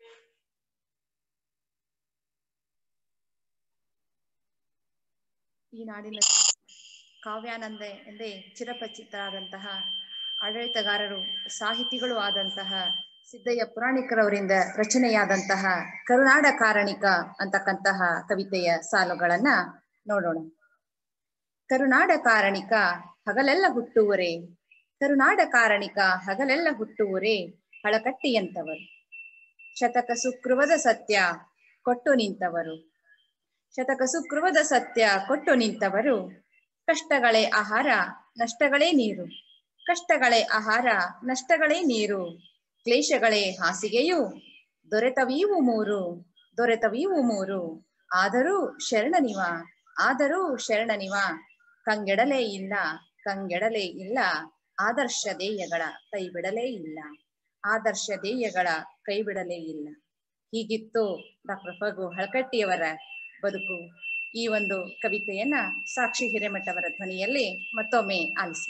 ಈ ನಾಡಿನ ಕಾವ್ಯಾನಂದ ಎಂದೇ ಚಿರಪರಿಚಿತರಾದಂತಹ ಆಡಳಿತಗಾರರು ಸಾಹಿತಿಗಳು ಆದಂತಹ ಸಿದ್ದಯ್ಯ ಪುರಾಣಿಕರವರಿಂದ ರಚನೆಯಾದಂತಹ ಕರುನಾಡ ಕಾರಣಿಕ ಅಂತಕ್ಕಂತಹ ಕವಿತೆಯ ಸಾಲುಗಳನ್ನ ನೋಡೋಣ ಕರುನಾಡ ಕಾರಣಿಕ ಹಗಲೆಲ್ಲ ಹುಟ್ಟುವರೆ ಕರುನಾಡ ಕಾರಣಿಕ ಹಗಲೆಲ್ಲ ಹುಟ್ಟುವರೆ ಹಳಕಟ್ಟಿಯಂತವರು ಶತಕ ಸುಕೃವದ ಸತ್ಯ ಕೊಟ್ಟು ನಿಂತವರು ಶತಕ ಸುಕೃವದ ಸತ್ಯ ಕೊಟ್ಟು ನಿಂತವರು ಕಷ್ಟಗಳೇ ಆಹಾರ ನಷ್ಟಗಳೇ ನೀರು ಕಷ್ಟಗಳೇ ಆಹಾರ ನಷ್ಟಗಳೇ ನೀರು ಕ್ಲೇಶಗಳೇ ಹಾಸಿಗೆಯು ದೊರೆತವೀವು ಮೂರು ದೊರೆತವೀವು ಮೂರು ಆದರೂ ಶರಣನಿವ ಆದರೂ ಶರಣನಿವ ಕಂಗೆಡಲೇ ಇಲ್ಲ ಕಂಗೆಡಲೇ ಇಲ್ಲ ಆದರ್ಶ ಧ್ಯೇಯಗಳ ಕೈ ಬಿಡಲೇ ಇಲ್ಲ ಆದರ್ಶ ಧ್ಯೇಯಗಳ ಕೈ ಬಿಡಲೇ ಇಲ್ಲ ಹೀಗಿತ್ತು ಡಾಕ್ಟರ್ ಫಗು ಹಳಕಟ್ಟಿಯವರ ಬದುಕು ಈ ಒಂದು ಕವಿತೆಯನ್ನ ಸಾಕ್ಷಿ ಹಿರೇಮಠ ಅವರ ಧ್ವನಿಯಲ್ಲಿ ಮತ್ತೊಮ್ಮೆ ಆಲಿಸಿ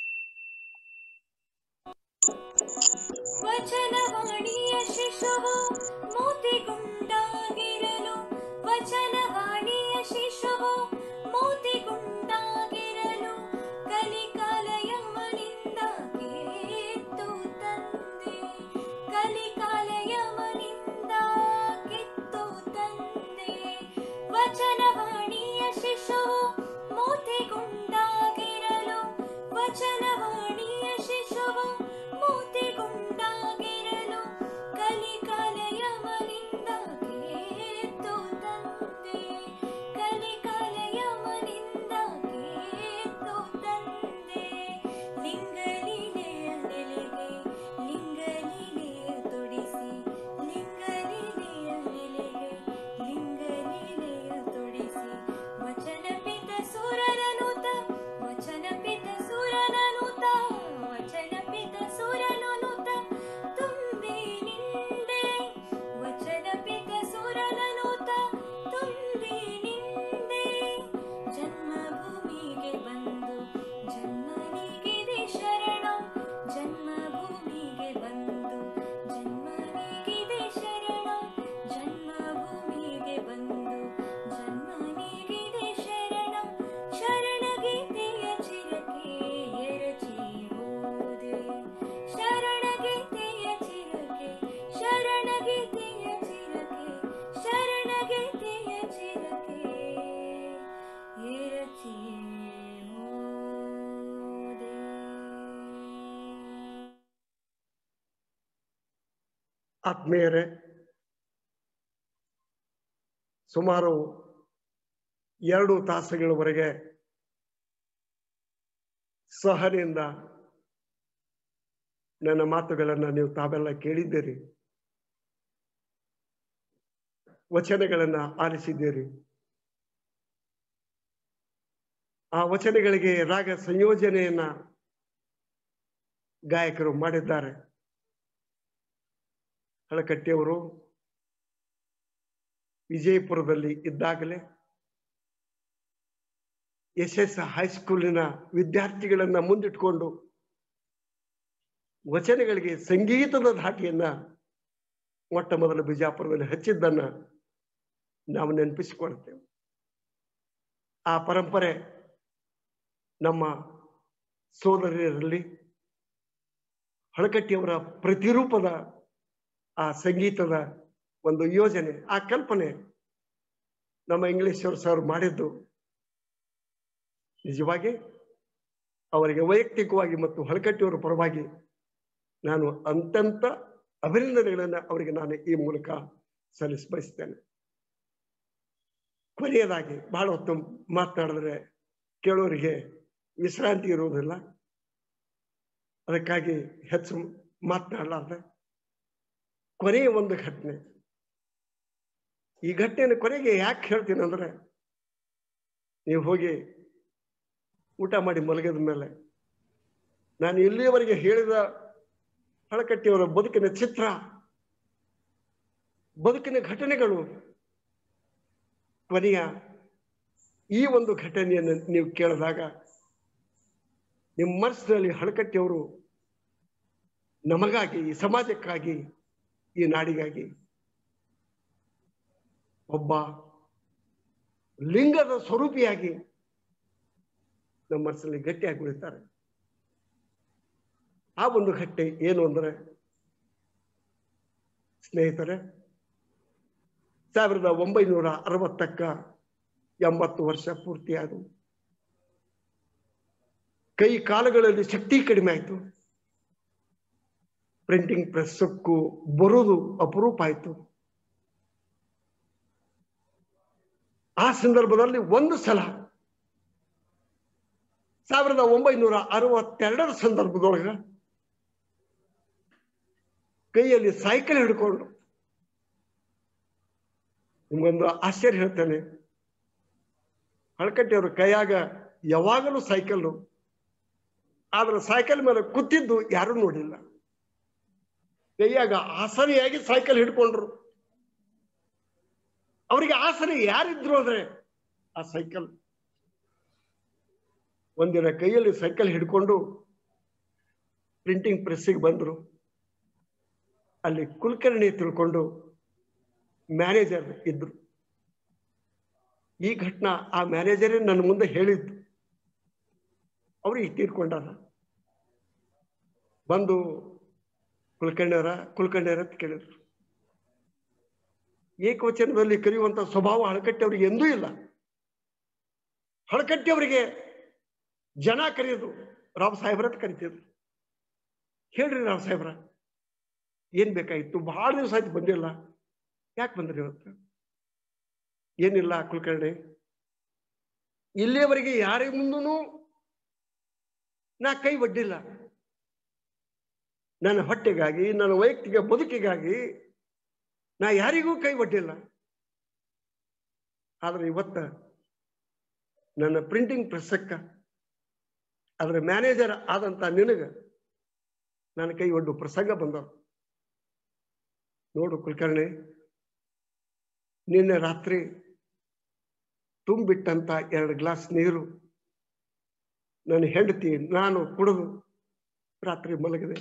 ವಚನವಾಣಿಯ ಶಿಶುವು ಮೋತಿಗುಂಡಾಗಿರಲು ವಚನವಾಣಿಯ ಶಿಶುವು ಮೋತಿಗುಂಡಾಗಿರಲು ಕಲಿಕಾಲಯಮ್ಮನಿಂದ ಕಿತ್ತು ತಂದೆ ಕಲಿಕಾಲಯಮ್ಮನಿಂದ ಕಿತ್ತು ತಂದೆ ವಚನವಾಣಿಯ ಶಿಶುವು ಮೋತಿಗುಂಡಾಗಿರಲು ವಚನವಾಣಿಯ ಶಿಶುವು ಮೂತಿಗುಂಡಾಗಿರಲು ಕಲಿಕಾಲಯಮನಿಂದ ಕೇತು ತಂದೆ ಕಲಿಕಾಲಯಮನಿಂದ ಕೇತು ತಂದೆ ಲಿಂಗಲೀಲೆಯ ನೆಲೆಗೆ ಲಿಂಗಲೀಲೆಯ ತೊಡಿಸಿ ಲಿಂಗಲೀಲೆಯ ನೆಲೆಗೆ ಲಿಂಗಲೀಲೆಯ ತೊಡಿಸಿ ವಚನ ಪಿತ ಸುರನನುತ ವಚನ ಪಿತ ಸುರನನುತ ವಚನ ಪಿತ ಸುರನನುತ ತುಂಬಿ ನಿಂದೆ ವಚನ ಪಿತ ಸುರನನುತ ತುಂಬಿ ನಿಂದೆ ಜನ್ಮಭೂಮಿಗೆ ಬಂದು ಜನ್ಮನಿಗಿದೆ ಶರಣ ಜನ್ಮಭೂಮಿಗೆ ಬಂದು ಜನ್ಮನಿಗಿದೆ ಶರಣ ಜನ್ಮಭೂಮಿಗೆ ಬಂದು ಜನ್ಮನಿಗಿದೆ ಶರಣ ಶರಣಗೀತೆಯ ಚಿರಕೆ ಎರಚಿ ಹೋದೆ ಶರಣಗೀತೆಯ ಚಿರಕೆ ಶರಣಗೀತೆಯ ಚಿರಕೆ ಶರಣಗೀತೆಯ ಚಿರಕೆ ಎರಚಿ ಹೋದೆ ಆತ್ಮೀಯರೇ ಸುಮಾರು ಎರಡು ತಾಸುಗಳವರೆಗೆ ಸಹನೆಯಿಂದ ನನ್ನ ಮಾತುಗಳನ್ನ ನೀವು ತಾವೆಲ್ಲ ಕೇಳಿದ್ದೀರಿ ವಚನಗಳನ್ನ ಆಲಿಸಿದ್ದೀರಿ ಆ ವಚನಗಳಿಗೆ ರಾಗ ಸಂಯೋಜನೆಯನ್ನ ಗಾಯಕರು ಮಾಡಿದ್ದಾರೆ ಹಳಕಟ್ಟಿಯವರು ವಿಜಯಪುರದಲ್ಲಿ ಇದ್ದಾಗಲೇ ಎಸ್ ಎಸ್ ಹೈಸ್ಕೂಲಿನ ವಿದ್ಯಾರ್ಥಿಗಳನ್ನ ಮುಂದಿಟ್ಕೊಂಡು ವಚನಗಳಿಗೆ ಸಂಗೀತದ ಧಾಟಿಯನ್ನ ಮೊಟ್ಟ ಮೊದಲು ಬಿಜಾಪುರದಲ್ಲಿ ಹಚ್ಚಿದ್ದನ್ನ ನಾವು ನೆನಪಿಸಿಕೊಳ್ತೇವೆ ಆ ಪರಂಪರೆ ನಮ್ಮ ಸೋದರಿಯರಲ್ಲಿ ಹಳಕಟ್ಟಿಯವರ ಪ್ರತಿರೂಪದ ಆ ಸಂಗೀತದ ಒಂದು ಯೋಜನೆ ಆ ಕಲ್ಪನೆ ನಮ್ಮ ಇಂಗ್ಲಿಷರ್ ಸರ್ ಮಾಡಿದ್ದು ನಿಜವಾಗಿ ಅವರಿಗೆ ವೈಯಕ್ತಿಕವಾಗಿ ಮತ್ತು ಹೊಳಕಟ್ಟಿಯವರ ಪರವಾಗಿ ನಾನು ಅಂತಂತ ಅಭಿನಂದನೆಗಳನ್ನು ಅವರಿಗೆ ನಾನು ಈ ಮೂಲಕ ಸಲ್ಲಿಸ ಬಯಸ್ತೇನೆ ಕೊನೆಯದಾಗಿ ಬಹಳ ಹೊತ್ತು ಮಾತನಾಡಿದ್ರೆ ಕೇಳೋರಿಗೆ ವಿಶ್ರಾಂತಿ ಇರುವುದಿಲ್ಲ ಅದಕ್ಕಾಗಿ ಹೆಚ್ಚು ಮಾತನಾಡಲಾರ್ದೆ ಕೊನೆಯ ಒಂದು ಘಟನೆ ಈ ಘಟನೆಯನ್ನು ಕೊನೆಗೆ ಯಾಕೆ ಹೇಳ್ತೀನಿ ಅಂದ್ರೆ ನೀವು ಹೋಗಿ ಊಟ ಮಾಡಿ ಮಲಗಿದ ಮೇಲೆ ನಾನು ಇಲ್ಲಿಯವರೆಗೆ ಹೇಳಿದ ಹಳಕಟ್ಟಿಯವರ ಬದುಕಿನ ಚಿತ್ರ ಬದುಕಿನ ಘಟನೆಗಳು ಕೊನೆಯ ಈ ಒಂದು ಘಟನೆಯನ್ನು ನೀವು ಕೇಳಿದಾಗ ನಿಮ್ಮ ಮನಸ್ಸಿನಲ್ಲಿ ಹಳಕಟ್ಟಿಯವರು ನಮಗಾಗಿ ಈ ಸಮಾಜಕ್ಕಾಗಿ ಈ ನಾಡಿಗಾಗಿ ಒಬ್ಬ ಲಿಂಗದ ಸ್ವರೂಪಿಯಾಗಿ ನಮ್ಮ ಮನಸ್ಸಲ್ಲಿ ಗಟ್ಟಿಯಾಗಿ ಉಳಿತಾರೆ ಆ ಒಂದು ಘಟ್ಟೆ ಏನು ಅಂದ್ರೆ ಸ್ನೇಹಿತರೆ ಸಾವಿರದ ಒಂಬೈನೂರ ಅರವತ್ತಕ್ಕ ಎಂಬತ್ತು ವರ್ಷ ಪೂರ್ತಿಯಾದವು ಕೈ ಕಾಲುಗಳಲ್ಲಿ ಶಕ್ತಿ ಕಡಿಮೆ ಆಯಿತು ಪ್ರಿಂಟಿಂಗ್ ಪ್ರೆಸ್ ಸೊಕ್ಕು ಬರುವುದು ಅಪರೂಪ ಆಯಿತು ಆ ಸಂದರ್ಭದಲ್ಲಿ ಒಂದು ಸಲ ಸಾವಿರದ ಒಂಬೈನೂರ ಅರವತ್ತೆರಡರ ಸಂದರ್ಭದೊಳಗ ಕೈಯಲ್ಲಿ ಸೈಕಲ್ ಹಿಡ್ಕೊಂಡು ನಿಮ್ಗೊಂದು ಆಶ್ಚರ್ಯ ಹೇಳ್ತೇನೆ ಹಳಕಟ್ಟಿಯವ್ರ ಕೈಯಾಗ ಯಾವಾಗಲೂ ಸೈಕಲ್ಲು ಆದ್ರೆ ಸೈಕಲ್ ಮೇಲೆ ಕೂತಿದ್ದು ಯಾರೂ ನೋಡಿಲ್ಲ ಕೈಯಾಗ ಆಸರಿಯಾಗಿ ಸೈಕಲ್ ಹಿಡ್ಕೊಂಡ್ರು ಅವರಿಗೆ ಆಸರೆ ಯಾರಿದ್ರು ಅಂದ್ರೆ ಆ ಸೈಕಲ್ ಒಂದಿನ ಕೈಯಲ್ಲಿ ಸೈಕಲ್ ಹಿಡ್ಕೊಂಡು ಪ್ರಿಂಟಿಂಗ್ ಪ್ರೆಸ್ಸಿಗೆ ಬಂದ್ರು ಅಲ್ಲಿ ಕುಲಕರ್ಣಿ ತಿಳ್ಕೊಂಡು ಮ್ಯಾನೇಜರ್ ಇದ್ರು ಈ ಘಟನಾ ಆ ಮ್ಯಾನೇಜರೇ ನನ್ನ ಮುಂದೆ ಹೇಳಿದ್ದು ಅವ್ರಿಗೆ ತೀರ್ಕೊಂಡಾರ ಬಂದು ಕುಲಕರ್ಣಿಯವರ ಕುಲಕರ್ಣಿಯರ ಅಂತ ಕೇಳಿದ್ರು ಏಕವಚನದಲ್ಲಿ ಕರೆಯುವಂತ ಸ್ವಭಾವ ಹಳಕಟ್ಟಿ ಅವರಿಗೆ ಎಂದೂ ಇಲ್ಲ ಹಳಕಟ್ಟಿ ಅವರಿಗೆ ಜನ ಕರೆಯೋದು ರಾವ್ ಸಾಹೇಬ್ರ ಅಂತ ಕರಿತಿದ್ರು ಹೇಳ್ರಿ ರಾವ್ ಸಾಹೇಬ್ರ ಏನ್ ಬೇಕಾಗಿತ್ತು ಬಹಳ ದಿವಸ ಆಯ್ತು ಬಂದಿಲ್ಲ ಯಾಕೆ ಬಂದ್ರಿ ಇವತ್ತು ಏನಿಲ್ಲ ಕುಲಕರ್ಣಿ ಇಲ್ಲಿಯವರೆಗೆ ಯಾರ ಮುಂದೂ ನಾ ಕೈ ಒಡ್ಡಿಲ್ಲ ನನ್ನ ಹೊಟ್ಟೆಗಾಗಿ ನನ್ನ ವೈಯಕ್ತಿಕ ಬದುಕಿಗಾಗಿ ನಾ ಯಾರಿಗೂ ಕೈ ಒಡ್ಡಿಲ್ಲ ಆದ್ರೆ ಇವತ್ತ ನನ್ನ ಪ್ರಿಂಟಿಂಗ್ ಪ್ರೆಸ್ಸಕ್ಕ ಅದರ ಮ್ಯಾನೇಜರ್ ಆದಂತ ನಿನಗ ನನ್ನ ಕೈ ಒಡ್ಡು ಪ್ರಸಂಗ ಬಂದ ನೋಡು ಕುಲಕರ್ಣಿ ನಿನ್ನೆ ರಾತ್ರಿ ತುಂಬಿಟ್ಟಂತ ಎರಡು ಗ್ಲಾಸ್ ನೀರು ನನ್ನ ಹೆಂಡತಿ ನಾನು ಕುಡಿದು ರಾತ್ರಿ ಮಲಗಿದೆ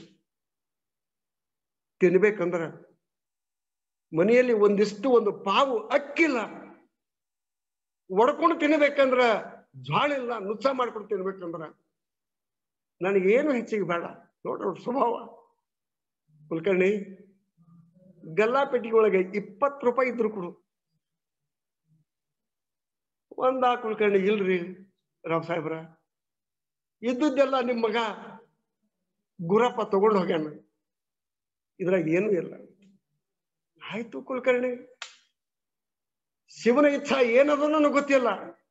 ತಿನ್ಬೇಕಂದ್ರ ಮನೆಯಲ್ಲಿ ಒಂದಿಷ್ಟು ಒಂದು ಪಾವು ಅಕ್ಕಿಲ್ಲ ಒಡ್ಕೊಂಡು ತಿನ್ಬೇಕಂದ್ರ ಜ್ವಾಳಿಲ್ಲ ನುಚ್ಚ ಮಾಡ್ಕೊಂಡು ತಿನ್ಬೇಕಂದ್ರ ನನಗೇನು ಹೆಚ್ಚಿಗೆ ಬೇಡ ನೋಡ್ರ ಸ್ವಭಾವ ಕುಲಕರ್ಣಿ ಗಲ್ಲಾಪೆಟ್ಟಿಗೆ ಒಳಗೆ ಇಪ್ಪತ್ತು ರೂಪಾಯಿ ಇದ್ರು ಕೊಡು ಒಂದ ಕುಲಕರ್ಣಿ ಇಲ್ರಿ ರಾವ್ ಸಾಹೇಬ್ರ ಇದ್ದದ್ದೆಲ್ಲ ನಿಮ್ಮ ಮಗ ಗುರಪ್ಪ ತಗೊಂಡು ಹೋಗ್ಯಾನ ಇದ್ರಾಗ ಏನೂ ಇಲ್ಲ ಆಯ್ತು ಕುಲಕರ್ಣಿ ಶಿವನ ಇಚ್ಛಾ ಏನದು ನನಗೆ ಗೊತ್ತಿಲ್ಲ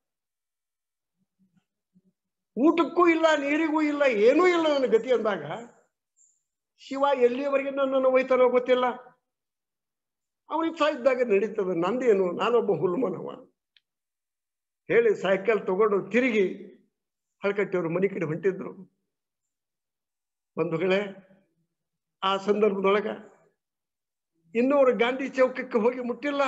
ಊಟಕ್ಕೂ ಇಲ್ಲ ನೀರಿಗೂ ಇಲ್ಲ ಏನೂ ಇಲ್ಲ ನನ್ನ ಗತಿ ಅಂದಾಗ ಶಿವ ಎಲ್ಲಿಯವರೆಗೆ ನನ್ನನ್ನು ಒಯ್ತಾನೋ ಗೊತ್ತಿಲ್ಲ ಅವನ ಇಚ್ಛಾ ಇದ್ದಾಗ ನಡೀತದೆ ನಂದೇನು ನಾನೊಬ್ಬ ಹುಲ್ಮನವ ಹೇಳಿ ಸೈಕಲ್ ತಗೊಂಡು ತಿರುಗಿ ಹಳಕಟ್ಟಿಯವರು ಮನೆ ಕಡೆ ಹೊಂಟಿದ್ರು ಬಂಧುಗಳೇ ಆ ಸಂದರ್ಭದೊಳಗ ಇನ್ನೂ ಅವರು ಗಾಂಧಿ ಚೌಕಕ್ಕೆ ಹೋಗಿ ಮುಟ್ಟಿಲ್ಲ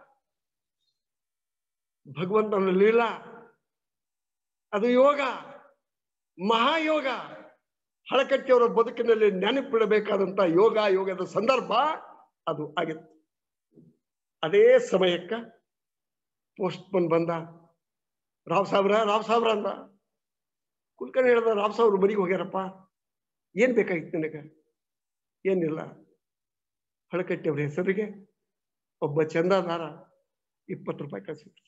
ಭಗವಂತನ ಲೀಲಾ ಅದು ಯೋಗ ಮಹಾಯೋಗ ಹಳಕಟ್ಟಿಯವರ ಬದುಕಿನಲ್ಲಿ ನೆನಪಿಡಬೇಕಾದಂತ ಯೋಗ ಯೋಗದ ಸಂದರ್ಭ ಅದು ಆಗಿತ್ತು ಅದೇ ಸಮಯಕ್ಕ ಪೋಸ್ಟ್ಮನ್ ಬಂದ ರಾವ್ ಸಾಬ್ರ ರಾವ್ ಸಾಬ್ರ ಅಂದ ಕುಲ್ಕರ್ಣಿ ಹೇಳ್ದ ರಾವ್ ಸಾಬ್ರು ಮನೆಗೆ ಹೋಗ್ಯಾರಪ್ಪ ಏನ್ ಬೇಕಾಗಿತ್ತು ನಿನಗೆ ಏನಿಲ್ಲ ಹಳಕಟ್ಟಿಯವ್ರ ಹೆಸರಿಗೆ ಒಬ್ಬ ಚಂದಾದಾರ ಇಪ್ಪತ್ತು ರೂಪಾಯಿ ಕಳಿಸಿದ್ರು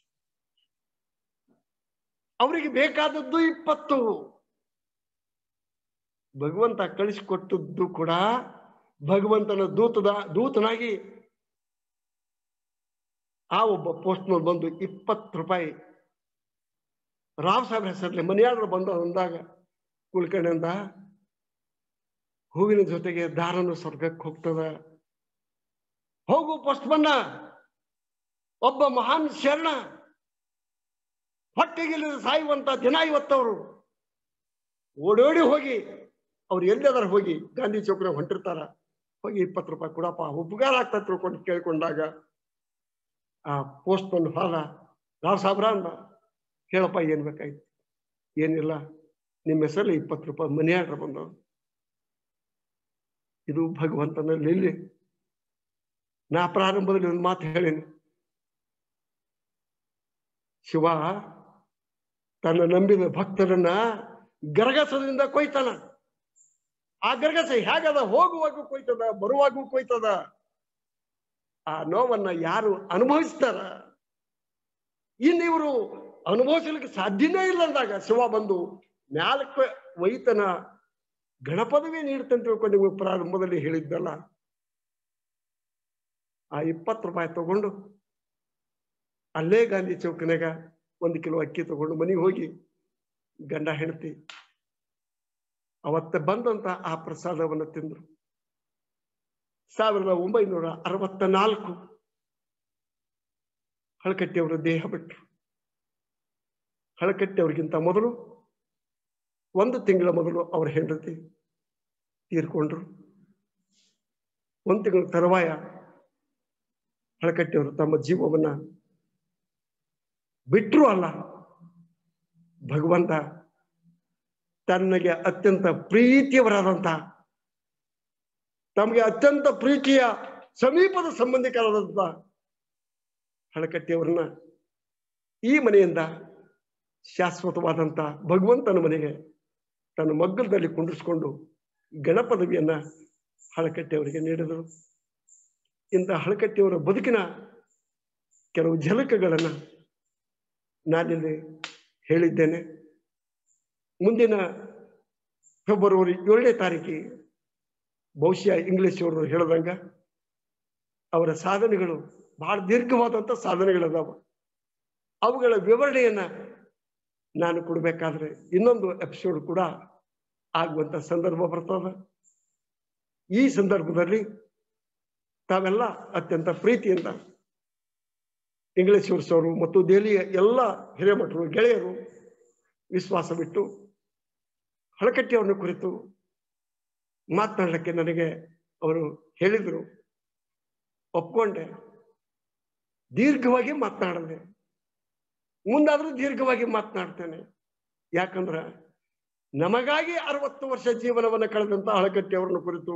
ಅವರಿಗೆ ಬೇಕಾದದ್ದು ಇಪ್ಪತ್ತು ಭಗವಂತ ಕಳಿಸಿಕೊಟ್ಟದ್ದು ಕೂಡ ಭಗವಂತನ ದೂತದ ದೂತನಾಗಿ ಆ ಒಬ್ಬ ಪೋಸ್ಟ್ ಬಂದು ಇಪ್ಪತ್ತು ರೂಪಾಯಿ ರಾವ್ ಸಾಹೇಬ್ ಹೆಸರಲ್ಲಿ ಮನೆಯಾದ್ರು ಬಂದು ಅಂದಾಗ ಕುಳ್ಕಣಿಂದ ಹೂವಿನ ಜೊತೆಗೆ ದಾರನು ಸ್ವರ್ಗಕ್ಕೆ ಹೋಗ್ತದ ಹೋಗು ಪೋಸ್ಟ್ ಬನ್ನ ಒಬ್ಬ ಮಹಾನ್ ಶರಣ ಹೊಟ್ಟೆಗಿಲ್ಲದೆ ಸಾಯುವಂತ ದಿನ ಇವತ್ತವರು ಓಡೋಡಿ ಹೋಗಿ ಅವ್ರು ಎಲ್ಲಿದಾರ ಹೋಗಿ ಗಾಂಧಿ ಚೌಕ್ನ ಹೊಂಟಿರ್ತಾರ ಹೋಗಿ ಇಪ್ಪತ್ತು ರೂಪಾಯಿ ಕೊಡಪ್ಪ ಉಪಕಾರ ಆಗ್ತಾ ತಿಳ್ಕೊಂಡು ಕೇಳ್ಕೊಂಡಾಗ ಆ ಪೋಸ್ಟ್ ಬಂದು ಹಾಲ ರಾವ್ ಸಾಬ್ರ ಅಂದ ಹೇಳಪ್ಪ ಏನ್ ಬೇಕಾಯ್ತು ಏನಿಲ್ಲ ನಿಮ್ಮ ಹೆಸರಲ್ಲಿ ಇಪ್ಪತ್ತು ರೂಪಾಯಿ ಮನಿ ಆರ್ಡರ್ ಬಂದವು ಇದು ಭಗವಂತನ ಲೀಲೆ ನಾ ಪ್ರಾರಂಭದಲ್ಲಿ ಒಂದು ಮಾತು ಹೇಳೇನಿ ಶಿವ ತನ್ನ ನಂಬಿದ ಭಕ್ತರನ್ನ ಗರಗಸದಿಂದ ಕೊಯ್ತಾನ ಆ ಗರಗಸ ಹೇಗದ ಹೋಗುವಾಗೂ ಕೊಯ್ತದ ಬರುವಾಗೂ ಕೊಯ್ತದ ಆ ನೋವನ್ನ ಯಾರು ಅನುಭವಿಸ್ತಾರ ಇನ್ನು ಇವರು ಅನುಭವಿಸಲಿಕ್ಕೆ ಸಾಧ್ಯನೇ ಇಲ್ಲ ಅಂದಾಗ ಶಿವ ಬಂದು ಮ್ಯಾಲಕ್ಕೆ ಒಯ್ತನ ಗಣಪದವೇ ನೀಡ್ತಂತ ತಿಳ್ಕೊಂಡು ನೀವು ಪ್ರಾರಂಭದಲ್ಲಿ ಹೇಳಿದ್ದಲ್ಲ ಆ ಇಪ್ಪತ್ತು ರೂಪಾಯಿ ತಗೊಂಡು ಅಲ್ಲೇ ಗಾಂಧಿ ಚೌಕನಾಗ ಒಂದು ಕಿಲೋ ಅಕ್ಕಿ ತಗೊಂಡು ಮನೆಗೆ ಹೋಗಿ ಗಂಡ ಹೆಂಡತಿ ಅವತ್ತ ಬಂದಂತ ಆ ಪ್ರಸಾದವನ್ನು ತಿಂದ್ರು ಸಾವಿರದ ಒಂಬೈನೂರ ಅರವತ್ತ ನಾಲ್ಕು ಹಳಕಟ್ಟಿಯವರ ದೇಹ ಬಿಟ್ರು ಹಳಕಟ್ಟಿಯವರಿಗಿಂತ ಮೊದಲು ಒಂದು ತಿಂಗಳ ಮೊದಲು ಅವರ ಹೆಂಡತಿ ತೀರ್ಕೊಂಡ್ರು ಒಂದು ತಿಂಗಳ ತರುವಾಯ ಹಳಕಟ್ಟಿಯವರು ತಮ್ಮ ಜೀವವನ್ನ ಬಿಟ್ರು ಅಲ್ಲ ಭಗವಂತ ತನ್ನಗೆ ಅತ್ಯಂತ ಪ್ರೀತಿಯವರಾದಂತ ತಮಗೆ ಅತ್ಯಂತ ಪ್ರೀತಿಯ ಸಮೀಪದ ಸಂಬಂಧಿಕರಾದಂತ ಹಳಕಟ್ಟಿಯವರನ್ನ ಈ ಮನೆಯಿಂದ ಶಾಶ್ವತವಾದಂತ ಭಗವಂತನ ಮನೆಗೆ ತನ್ನ ಮಗ್ಗಲದಲ್ಲಿ ಕುಂಡಿಸ್ಕೊಂಡು ಗಣಪದವಿಯನ್ನ ಹಳಕಟ್ಟಿಯವರಿಗೆ ನೀಡಿದರು ಇಂಥ ಹಳಕಟ್ಟಿಯವರ ಬದುಕಿನ ಕೆಲವು ಝಲಕಗಳನ್ನ ನಾನಿಲ್ಲಿ ಹೇಳಿದ್ದೇನೆ ಮುಂದಿನ ಫೆಬ್ರವರಿ ಏಳನೇ ತಾರೀಕಿಗೆ ಬಹುಶಃ ಇಂಗ್ಲಿಷ್ ಅವರು ಹೇಳದಂಗ ಅವರ ಸಾಧನೆಗಳು ಬಹಳ ದೀರ್ಘವಾದಂಥ ಸಾಧನೆಗಳದಾವ ಅವುಗಳ ವಿವರಣೆಯನ್ನ ನಾನು ಕೊಡಬೇಕಾದ್ರೆ ಇನ್ನೊಂದು ಎಪಿಸೋಡ್ ಕೂಡ ಆಗುವಂತ ಸಂದರ್ಭ ಬರ್ತದ ಈ ಸಂದರ್ಭದಲ್ಲಿ ತಾವೆಲ್ಲ ಅತ್ಯಂತ ಪ್ರೀತಿಯಿಂದ ಇಂಗ್ಲಿಷ್ ಅವರು ಮತ್ತು ದೆಹಲಿಯ ಎಲ್ಲ ಹಿರೇಮಠರು ಗೆಳೆಯರು ವಿಶ್ವಾಸವಿಟ್ಟು ಹಳಕಟ್ಟಿಯವರನ್ನು ಕುರಿತು ಮಾತನಾಡಲಿಕ್ಕೆ ನನಗೆ ಅವರು ಹೇಳಿದರು ಒಪ್ಕೊಂಡೆ ದೀರ್ಘವಾಗಿ ಮಾತನಾಡದೆ ಮುಂದಾದ್ರೂ ದೀರ್ಘವಾಗಿ ಮಾತನಾಡ್ತೇನೆ ಯಾಕಂದ್ರ ನಮಗಾಗಿ ಅರವತ್ತು ವರ್ಷ ಜೀವನವನ್ನು ಕಳೆದಂತ ಹಳಕಟ್ಟಿ ಅವರನ್ನು ಕುರಿತು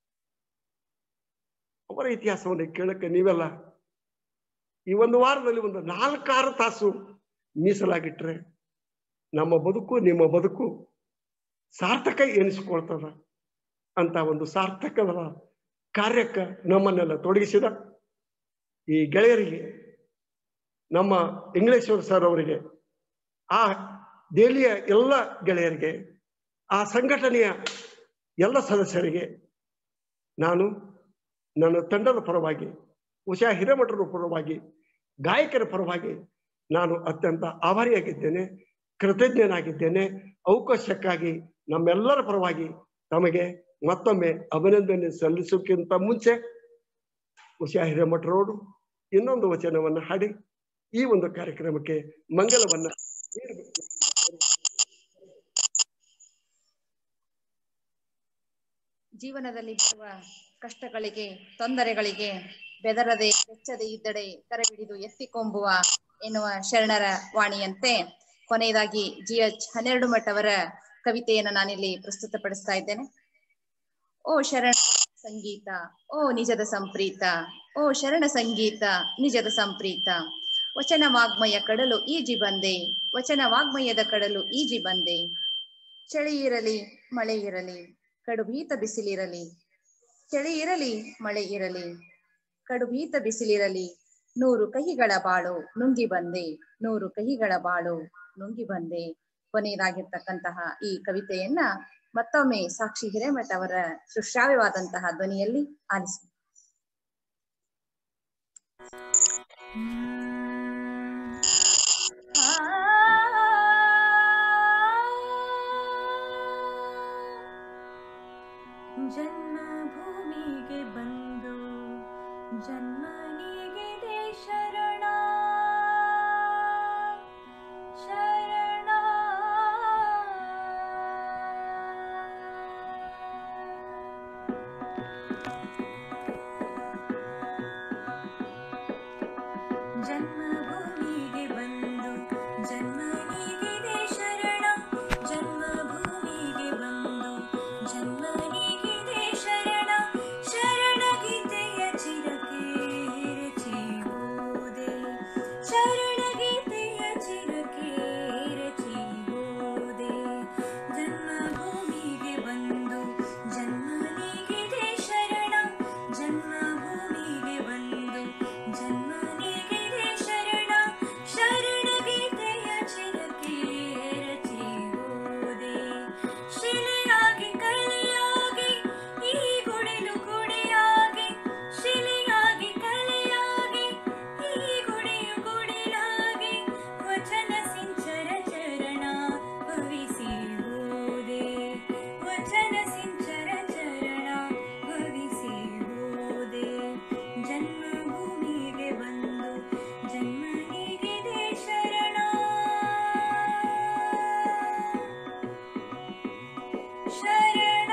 ಅವರ ಇತಿಹಾಸವನ್ನು ಕೇಳಕ್ಕೆ ನೀವೆಲ್ಲ ಈ ಒಂದು ವಾರದಲ್ಲಿ ಒಂದು ನಾಲ್ಕಾರು ತಾಸು ಮೀಸಲಾಗಿಟ್ರೆ ನಮ್ಮ ಬದುಕು ನಿಮ್ಮ ಬದುಕು ಸಾರ್ಥಕ ಎನಿಸಿಕೊಳ್ತದ ಅಂತ ಒಂದು ಸಾರ್ಥಕದ ಕಾರ್ಯಕ್ಕೆ ನಮ್ಮನ್ನೆಲ್ಲ ತೊಡಗಿಸಿದ ಈ ಗೆಳೆಯರಿಗೆ ನಮ್ಮ ಇಂಗ್ಲೇಶ್ವರ ಸರ್ ಅವರಿಗೆ ಆ ದೆಹಲಿಯ ಎಲ್ಲ ಗೆಳೆಯರಿಗೆ ಆ ಸಂಘಟನೆಯ ಎಲ್ಲ ಸದಸ್ಯರಿಗೆ ನಾನು ನನ್ನ ತಂಡದ ಪರವಾಗಿ ಉಷಾ ಹಿರೇಮಠರ ಪರವಾಗಿ ಗಾಯಕರ ಪರವಾಗಿ ನಾನು ಅತ್ಯಂತ ಆಭಾರಿಯಾಗಿದ್ದೇನೆ ಕೃತಜ್ಞನಾಗಿದ್ದೇನೆ ಅವಕಾಶಕ್ಕಾಗಿ ನಮ್ಮೆಲ್ಲರ ಪರವಾಗಿ ತಮಗೆ ಮತ್ತೊಮ್ಮೆ ಅಭಿನಂದನೆ ಸಲ್ಲಿಸೋಕ್ಕಿಂತ ಮುಂಚೆ ಉಷಾ ಹಿರೇಮಠರವರು ಇನ್ನೊಂದು ವಚನವನ್ನು ಹಾಡಿ ಈ ಒಂದು ಕಾರ್ಯಕ್ರಮಕ್ಕೆ ಮಂಗಲವನ್ನ ನೀಡಬೇಕು ಜೀವನದಲ್ಲಿ ಬರುವ ಕಷ್ಟಗಳಿಗೆ ತೊಂದರೆಗಳಿಗೆ ಬೆದರದೆ ಬೆಚ್ಚದೆ ಇದ್ದಡೆ ಕರೆಬಿಡಿದು ಎತ್ತಿಕೊಂಬುವ ಎನ್ನುವ ಶರಣರ ವಾಣಿಯಂತೆ ಕೊನೆಯದಾಗಿ ಜಿ ಎಚ್ ಹನ್ನೆರಡು ಮಠ ಅವರ ಕವಿತೆಯನ್ನು ನಾನಿಲ್ಲಿ ಪ್ರಸ್ತುತಪಡಿಸ್ತಾ ಇದ್ದೇನೆ ಓ ಶರಣ ಸಂಗೀತ ಓ ನಿಜದ ಸಂಪ್ರೀತ ಓ ಶರಣ ಸಂಗೀತ ನಿಜದ ಸಂಪ್ರೀತ ವಚನ ವಾಗ್ಮಯ ಕಡಲು ಈಜಿ ಬಂದೆ ವಚನ ವಾಗ್ಮಯದ ಕಡಲು ಈಜಿ ಬಂದೆ ಚಳಿ ಇರಲಿ ಮಳೆ ಇರಲಿ ಕಡುಭೀತ ಬಿಸಿಲಿರಲಿ ಚಳಿ ಇರಲಿ ಮಳೆ ಇರಲಿ ಕಡುಬೀತ ಬಿಸಿಲಿರಲಿ ನೂರು ಕಹಿಗಳ ಬಾಳು ನುಂಗಿ ಬಂದೆ ನೂರು ಕಹಿಗಳ ಬಾಳು ನುಂಗಿ ಬಂದೆ ಕೊನೆಯದಾಗಿರ್ತಕ್ಕಂತಹ ಈ ಕವಿತೆಯನ್ನ ಮತ್ತೊಮ್ಮೆ ಸಾಕ್ಷಿ ಹಿರೇಮಠ ಅವರ ಸುಶ್ರಾವ್ಯವಾದಂತಹ ಧ್ವನಿಯಲ್ಲಿ ಆಲಿಸಿ ಜನ್ಮಭೂಮಿಗೆ ಬಂದು ಜನ್ಮ ನೀಗಿದೆ ಶರಣ ಶರಣ ಜನ್ಮಭೂಮಿಗೆ ಬಂದು ಜನ್ಮ ನೀಗಿದೆ ಶರಣ ಜನ್ಮಭೂಮಿಗೆ ಬಂದು ಜನ್ಮ ನೀಗಿದೆ ಶರಣ ಶರಣ ಗೀತೆಯ ಚಿರಕೆ ರಚಿಬೋದೆ ಶರಣ ಗೀತೆಯ ಚಿರಕೆ ರಚಿಬೋದೆ ಜನ್ಮಭೂಮಿಗೆ ಬಂದು ಜನ್ಮ ನೀಗಿದೆ ಶರಣ ಜನ್ಮಭೂಮಿಗೆ ಬಂದು ಜನ್ಮ ನೀಗಿದೆ ಶರಣ ಶರಣ ಗೀತೆಯ ಚಿರಕೆ ರಚಿಬೋದೆ ಶಿಲೆಯಾಗಿ ಕಲೆಯಾಗಿ ಈ ಗುಡಿಲು ಗುಡಿಯಾಗಿ ಶಿಲೆಯಾಗಿ ಕಲೆಯಾಗಿ ಈ ಗುಡಿಯು ಗುಡಿಲಾಗಿ ವಚನ ಸಿಂಚರ ಚರಣ ಭವಿಸಿ ಹೋದೆ ವಚನ ಸಿಂಚರ ಚರಣ ಭವಿಸಿ ಹೋದೆ ಜನ್ಮಭೂಮಿಗೆ ಬಂದು ಜನ್ಮ ನೀಡಿದೆ ಶರಣ ಶರಣ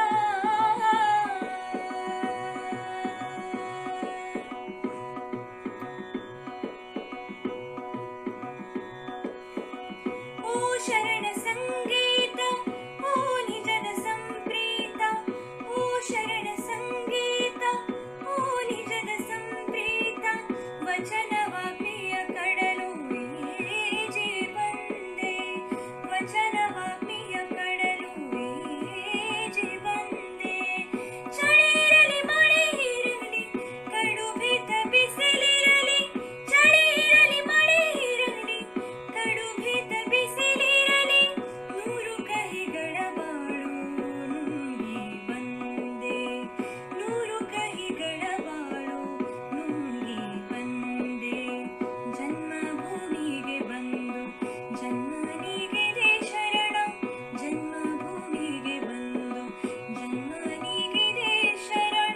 ಓ ಶರಣ ಸಂಗೀತ ಓ ನಿಜದ ಸಂಪ್ರೀತ ಓ ಶರಣ ಸಂಗೀತ ಓ ನಿಜದ ಸಂಪ್ರೀತ ವಚನವಾಗ್ನಿಯ ಕಡಲು ಈಜಿ ಬಂದೆ ವಚನವಾಗ್ನಿಯ ಕಡಲು ಈಜಿ ಬಂದೆ ಚಳಿರಲಿ ಮಳೆ ಇರಲಿ ಕಡು ಭೀತ ಬಿಸಿಲಿರಲಿ ಚಳಿ ಇರಲಿ ಮಳೆ ಇರಲಿ ಕಡು ಭೀತ ಬಿಸಿಲಿರಲಿ ನೂರು ಕಹಿಗಳ ಬಾಳು ನುಂಗಿ ಬಂದೆ ನೂರು ಕಹಿಗಳ ಬಾಳು ನುಂಗಿ ಬಂದೆ ಜನ್ಮಭೂಮಿಗೆ ಬಂದು ಜನ್ಮ ನೀಗಿದೆ ಶರಣ ಜನ್ಮಭೂಮಿಗೆ ಬಂದು ಜನ್ಮ ನೀಗಿದೆ ಶರಣ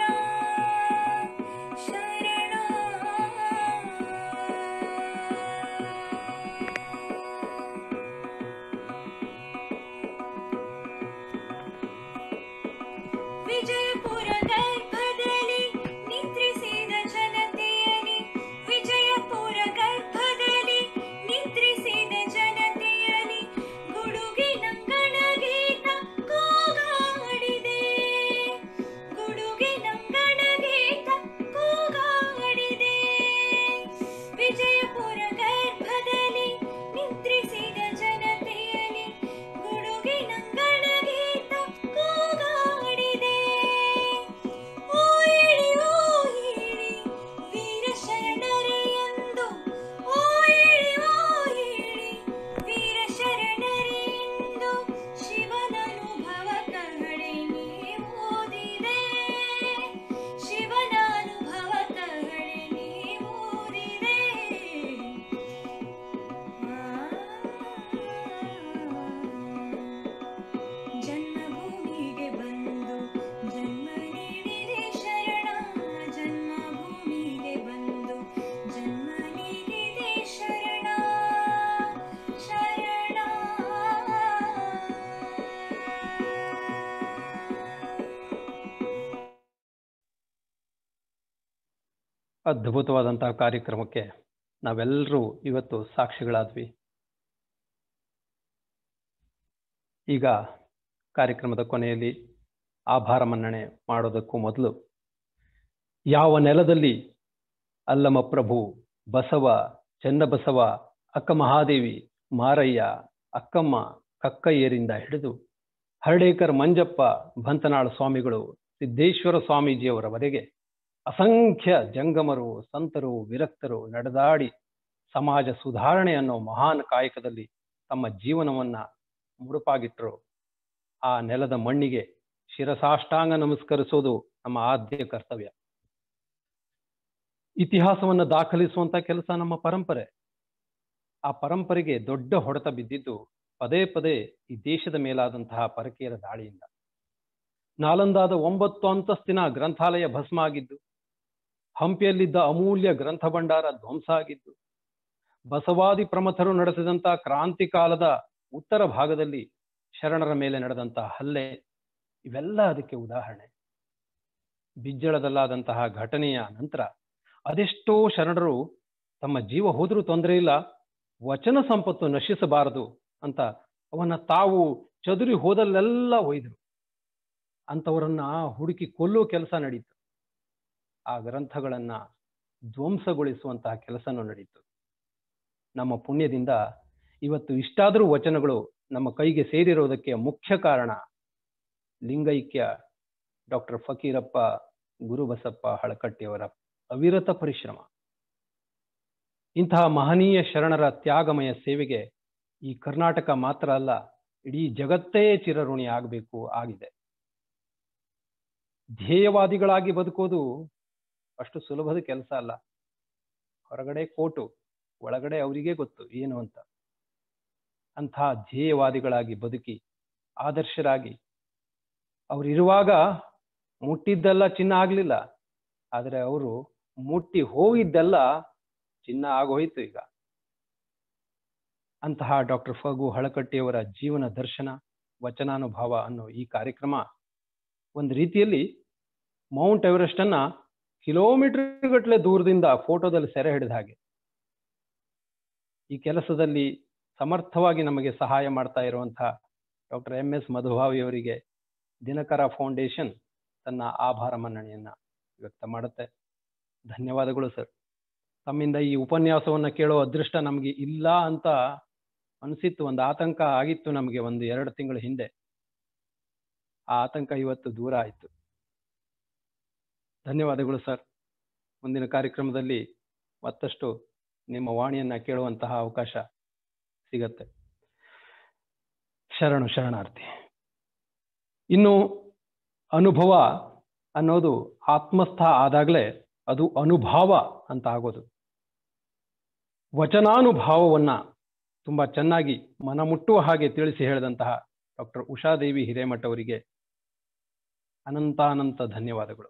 ಶರಣ ವಿಜಯಪುರ ಗರ್ಭದಲ್ಲಿ ನಿದ್ರಿಸಿದ ಜನತೆಯಲಿ ವಿಜಯಪುರ ಗರ್ಭದಲ್ಲಿ ನಿದ್ರಿಸಿದ ಜನತೆಯಲಿ ಗುಡುಗಿನಂಗಣ ಗೀತ ಕೂಗಾಡಿದೆ ಗುಡುಗಿನಂಗಣ ಗೀತ ಕೂಗಾಡಿದೆ ವಿಜಯಪುರ ಗರ್ಭದಲ್ಲಿ ನಿದ್ರಿಸಿದ ಜನತೆಯಲಿ ಗುಡುಗಿನಂಗಣ ಗೀತ ಕೂಗಾಡಿದೆ ಓ ಇಳಿ ಓ ಇಳಿ ವೀರ ಶರಣರೇ ಎಂದು ಓ ಇಳಿ ಓ ಇಳಿ ವೀರ ಶರಣರೇ ಎಂದು ಶಿವನನುಭವ ಕಹಳೆ ನೀ ಓದಿದೆ ಶಿವನಾನುಭವ ಕಹಳೆ ನೀ ಓದಿದೆ ಜನ್ಮಭೂಮಿಗೆ ಬಂದು ಜನ್ಮ ನೀಡಿದೆ ಶರಣ ಜನ್ಮಭೂಮಿಗೆ ಬಂದು ಜನ್ಮ ನೀಡಿದೆ ಶರಣ ಶರಣ ಅದ್ಭುತವಾದಂತಹ ಕಾರ್ಯಕ್ರಮಕ್ಕೆ ನಾವೆಲ್ಲರೂ ಇವತ್ತು ಸಾಕ್ಷಿಗಳಾದ್ವಿ ಈಗ ಕಾರ್ಯಕ್ರಮದ ಕೊನೆಯಲ್ಲಿ ಆಭಾರ ಮನ್ನಣೆ ಮಾಡೋದಕ್ಕೂ ಮೊದಲು ಯಾವ ನೆಲದಲ್ಲಿ ಅಲ್ಲಮ ಪ್ರಭು ಬಸವ ಚನ್ನಬಸವ ಅಕ್ಕ ಮಹಾದೇವಿ ಮಾರಯ್ಯ ಅಕ್ಕಮ್ಮ ಕಕ್ಕಯ್ಯರಿಂದ ಹಿಡಿದು ಹರ್ಡೇಕರ್ ಮಂಜಪ್ಪ ಬಂತನಾಳ ಸ್ವಾಮಿಗಳು ಸಿದ್ದೇಶ್ವರ ಸ್ವಾಮೀಜಿಯವರವರೆಗೆ ಅಸಂಖ್ಯ ಜಂಗಮರು ಸಂತರು ವಿರಕ್ತರು ನಡೆದಾಡಿ ಸಮಾಜ ಸುಧಾರಣೆ ಅನ್ನೋ ಮಹಾನ್ ಕಾಯಕದಲ್ಲಿ ತಮ್ಮ ಜೀವನವನ್ನ ಮುಡುಪಾಗಿಟ್ಟರು ಆ ನೆಲದ ಮಣ್ಣಿಗೆ ಶಿರಸಾಷ್ಟಾಂಗ ನಮಸ್ಕರಿಸೋದು ನಮ್ಮ ಆದ್ಯ ಕರ್ತವ್ಯ ಇತಿಹಾಸವನ್ನ ದಾಖಲಿಸುವಂತ ಕೆಲಸ ನಮ್ಮ ಪರಂಪರೆ ಆ ಪರಂಪರೆಗೆ ದೊಡ್ಡ ಹೊಡೆತ ಬಿದ್ದಿದ್ದು ಪದೇ ಪದೇ ಈ ದೇಶದ ಮೇಲಾದಂತಹ ಪರಕೀಯರ ದಾಳಿಯಿಂದ ನಾಲಂದಾದ ಒಂಬತ್ತು ಅಂತಸ್ತಿನ ಗ್ರಂಥಾಲಯ ಭಸ್ಮ ಆಗಿದ್ದು ಹಂಪಿಯಲ್ಲಿದ್ದ ಅಮೂಲ್ಯ ಗ್ರಂಥ ಭಂಡಾರ ಧ್ವಂಸ ಆಗಿದ್ದು ಬಸವಾದಿ ಪ್ರಮಥರು ನಡೆಸಿದಂತ ಕ್ರಾಂತಿ ಕಾಲದ ಉತ್ತರ ಭಾಗದಲ್ಲಿ ಶರಣರ ಮೇಲೆ ನಡೆದಂತ ಹಲ್ಲೆ ಇವೆಲ್ಲ ಅದಕ್ಕೆ ಉದಾಹರಣೆ ಬಿಜ್ಜಳದಲ್ಲಾದಂತಹ ಘಟನೆಯ ನಂತರ ಅದೆಷ್ಟೋ ಶರಣರು ತಮ್ಮ ಜೀವ ಹೋದ್ರೂ ತೊಂದರೆ ಇಲ್ಲ ವಚನ ಸಂಪತ್ತು ನಶಿಸಬಾರದು ಅಂತ ಅವನ್ನ ತಾವು ಚದುರಿ ಹೋದಲ್ಲೆಲ್ಲ ಒಯ್ದರು ಅಂಥವರನ್ನ ಹುಡುಕಿ ಕೊಲ್ಲೋ ಕೆಲಸ ನಡೀತು ಆ ಗ್ರಂಥಗಳನ್ನ ಧ್ವಂಸಗೊಳಿಸುವಂತಹ ಕೆಲಸನೂ ನಡೀತು ನಮ್ಮ ಪುಣ್ಯದಿಂದ ಇವತ್ತು ಇಷ್ಟಾದರೂ ವಚನಗಳು ನಮ್ಮ ಕೈಗೆ ಸೇರಿರೋದಕ್ಕೆ ಮುಖ್ಯ ಕಾರಣ ಲಿಂಗೈಕ್ಯ ಡಾಕ್ಟರ್ ಫಕೀರಪ್ಪ ಗುರುಬಸಪ್ಪ ಹಳಕಟ್ಟಿಯವರ ಅವಿರತ ಪರಿಶ್ರಮ ಇಂತಹ ಮಹನೀಯ ಶರಣರ ತ್ಯಾಗಮಯ ಸೇವೆಗೆ ಈ ಕರ್ನಾಟಕ ಮಾತ್ರ ಅಲ್ಲ ಇಡೀ ಜಗತ್ತೇ ಚಿರಋಣಿ ಆಗಬೇಕು ಆಗಿದೆ ಧ್ಯೇಯವಾದಿಗಳಾಗಿ ಬದುಕೋದು ಅಷ್ಟು ಸುಲಭದ ಕೆಲಸ ಅಲ್ಲ ಹೊರಗಡೆ ಕೋಟು ಒಳಗಡೆ ಅವರಿಗೆ ಗೊತ್ತು ಏನು ಅಂತ ಅಂತಹ ಧ್ಯೇಯವಾದಿಗಳಾಗಿ ಬದುಕಿ ಆದರ್ಶರಾಗಿ ಅವರಿರುವಾಗ ಮುಟ್ಟಿದ್ದೆಲ್ಲ ಚಿನ್ನ ಆಗ್ಲಿಲ್ಲ ಆದರೆ ಅವರು ಮುಟ್ಟಿ ಹೋಗಿದ್ದೆಲ್ಲ ಚಿನ್ನ ಆಗೋಯ್ತು ಈಗ ಅಂತಹ ಡಾಕ್ಟರ್ ಫಗು ಹಳಕಟ್ಟಿಯವರ ಜೀವನ ದರ್ಶನ ವಚನಾನುಭವ ಅನ್ನೋ ಈ ಕಾರ್ಯಕ್ರಮ ಒಂದು ರೀತಿಯಲ್ಲಿ ಮೌಂಟ್ ಎವರೆಸ್ಟ್ ಅನ್ನ ಕಿಲೋಮೀಟರ್ ಗಟ್ಟಲೆ ದೂರದಿಂದ ಫೋಟೋದಲ್ಲಿ ಸೆರೆ ಹಿಡಿದ ಹಾಗೆ ಈ ಕೆಲಸದಲ್ಲಿ ಸಮರ್ಥವಾಗಿ ನಮಗೆ ಸಹಾಯ ಮಾಡ್ತಾ ಇರುವಂತಹ ಡಾಕ್ಟರ್ ಎಂ ಎಸ್ ಮಧುಭಾವಿ ಅವರಿಗೆ ದಿನಕರ ಫೌಂಡೇಶನ್ ತನ್ನ ಆಭಾರ ಮನ್ನಣೆಯನ್ನ ವ್ಯಕ್ತ ಮಾಡುತ್ತೆ ಧನ್ಯವಾದಗಳು ಸರ್ ತಮ್ಮಿಂದ ಈ ಉಪನ್ಯಾಸವನ್ನ ಕೇಳೋ ಅದೃಷ್ಟ ನಮಗೆ ಇಲ್ಲ ಅಂತ ಅನಿಸಿತ್ತು ಒಂದು ಆತಂಕ ಆಗಿತ್ತು ನಮಗೆ ಒಂದು ಎರಡು ತಿಂಗಳ ಹಿಂದೆ ಆ ಆತಂಕ ಇವತ್ತು ದೂರ ಆಯಿತು ಧನ್ಯವಾದಗಳು ಸರ್ ಮುಂದಿನ ಕಾರ್ಯಕ್ರಮದಲ್ಲಿ ಮತ್ತಷ್ಟು ನಿಮ್ಮ ವಾಣಿಯನ್ನ ಕೇಳುವಂತಹ ಅವಕಾಶ ಸಿಗತ್ತೆ ಶರಣು ಶರಣಾರ್ಥಿ ಇನ್ನು ಅನುಭವ ಅನ್ನೋದು ಆತ್ಮಸ್ಥ ಆದಾಗಲೇ ಅದು ಅನುಭಾವ ಅಂತ ಆಗೋದು ವಚನಾನುಭಾವವನ್ನ ತುಂಬಾ ಚೆನ್ನಾಗಿ ಮನಮುಟ್ಟುವ ಹಾಗೆ ತಿಳಿಸಿ ಹೇಳಿದಂತಹ ಡಾಕ್ಟರ್ ಉಷಾದೇವಿ ಹಿರೇಮಠ ಅವರಿಗೆ ಅನಂತಾನಂತ ಧನ್ಯವಾದಗಳು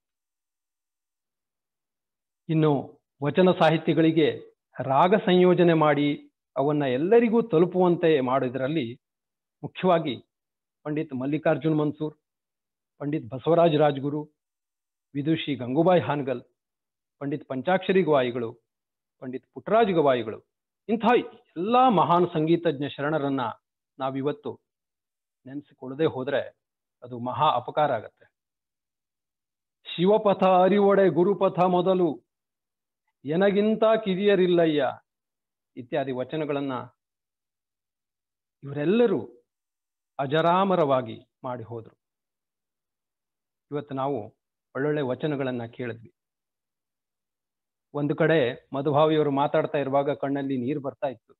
ಇನ್ನು ವಚನ ಸಾಹಿತ್ಯಗಳಿಗೆ ರಾಗ ಸಂಯೋಜನೆ ಮಾಡಿ ಅವನ್ನ ಎಲ್ಲರಿಗೂ ತಲುಪುವಂತೆ ಮಾಡೋದರಲ್ಲಿ ಮುಖ್ಯವಾಗಿ ಪಂಡಿತ್ ಮಲ್ಲಿಕಾರ್ಜುನ್ ಮನ್ಸೂರ್ ಪಂಡಿತ್ ಬಸವರಾಜ ರಾಜ್ಗುರು ವಿದುಷಿ ಗಂಗೂಬಾಯಿ ಹಾನ್ಗಲ್ ಪಂಡಿತ್ ಪಂಚಾಕ್ಷರಿ ಗವಾಯಿಗಳು ಪಂಡಿತ್ ಪುಟ್ಟರಾಜ್ ಗವಾಯಿಗಳು ಇಂಥ ಎಲ್ಲ ಮಹಾನ್ ಸಂಗೀತಜ್ಞ ಶರಣರನ್ನ ನಾವಿವತ್ತು ನೆನೆಸಿಕೊಳ್ಳದೆ ಹೋದ್ರೆ ಅದು ಮಹಾ ಅಪಕಾರ ಆಗತ್ತೆ ಶಿವಪಥ ಅರಿವೊಡೆ ಗುರುಪಥ ಮೊದಲು ಎನಗಿಂತ ಕಿರಿಯರಿಲ್ಲಯ್ಯ ಇತ್ಯಾದಿ ವಚನಗಳನ್ನ ಇವರೆಲ್ಲರೂ ಅಜರಾಮರವಾಗಿ ಮಾಡಿ ಹೋದ್ರು ಇವತ್ತು ನಾವು ಒಳ್ಳೊಳ್ಳೆ ವಚನಗಳನ್ನ ಕೇಳಿದ್ವಿ ಒಂದು ಕಡೆ ಮಧುಭಾವಿಯವರು ಮಾತಾಡ್ತಾ ಇರುವಾಗ ಕಣ್ಣಲ್ಲಿ ನೀರು ಬರ್ತಾ ಇತ್ತು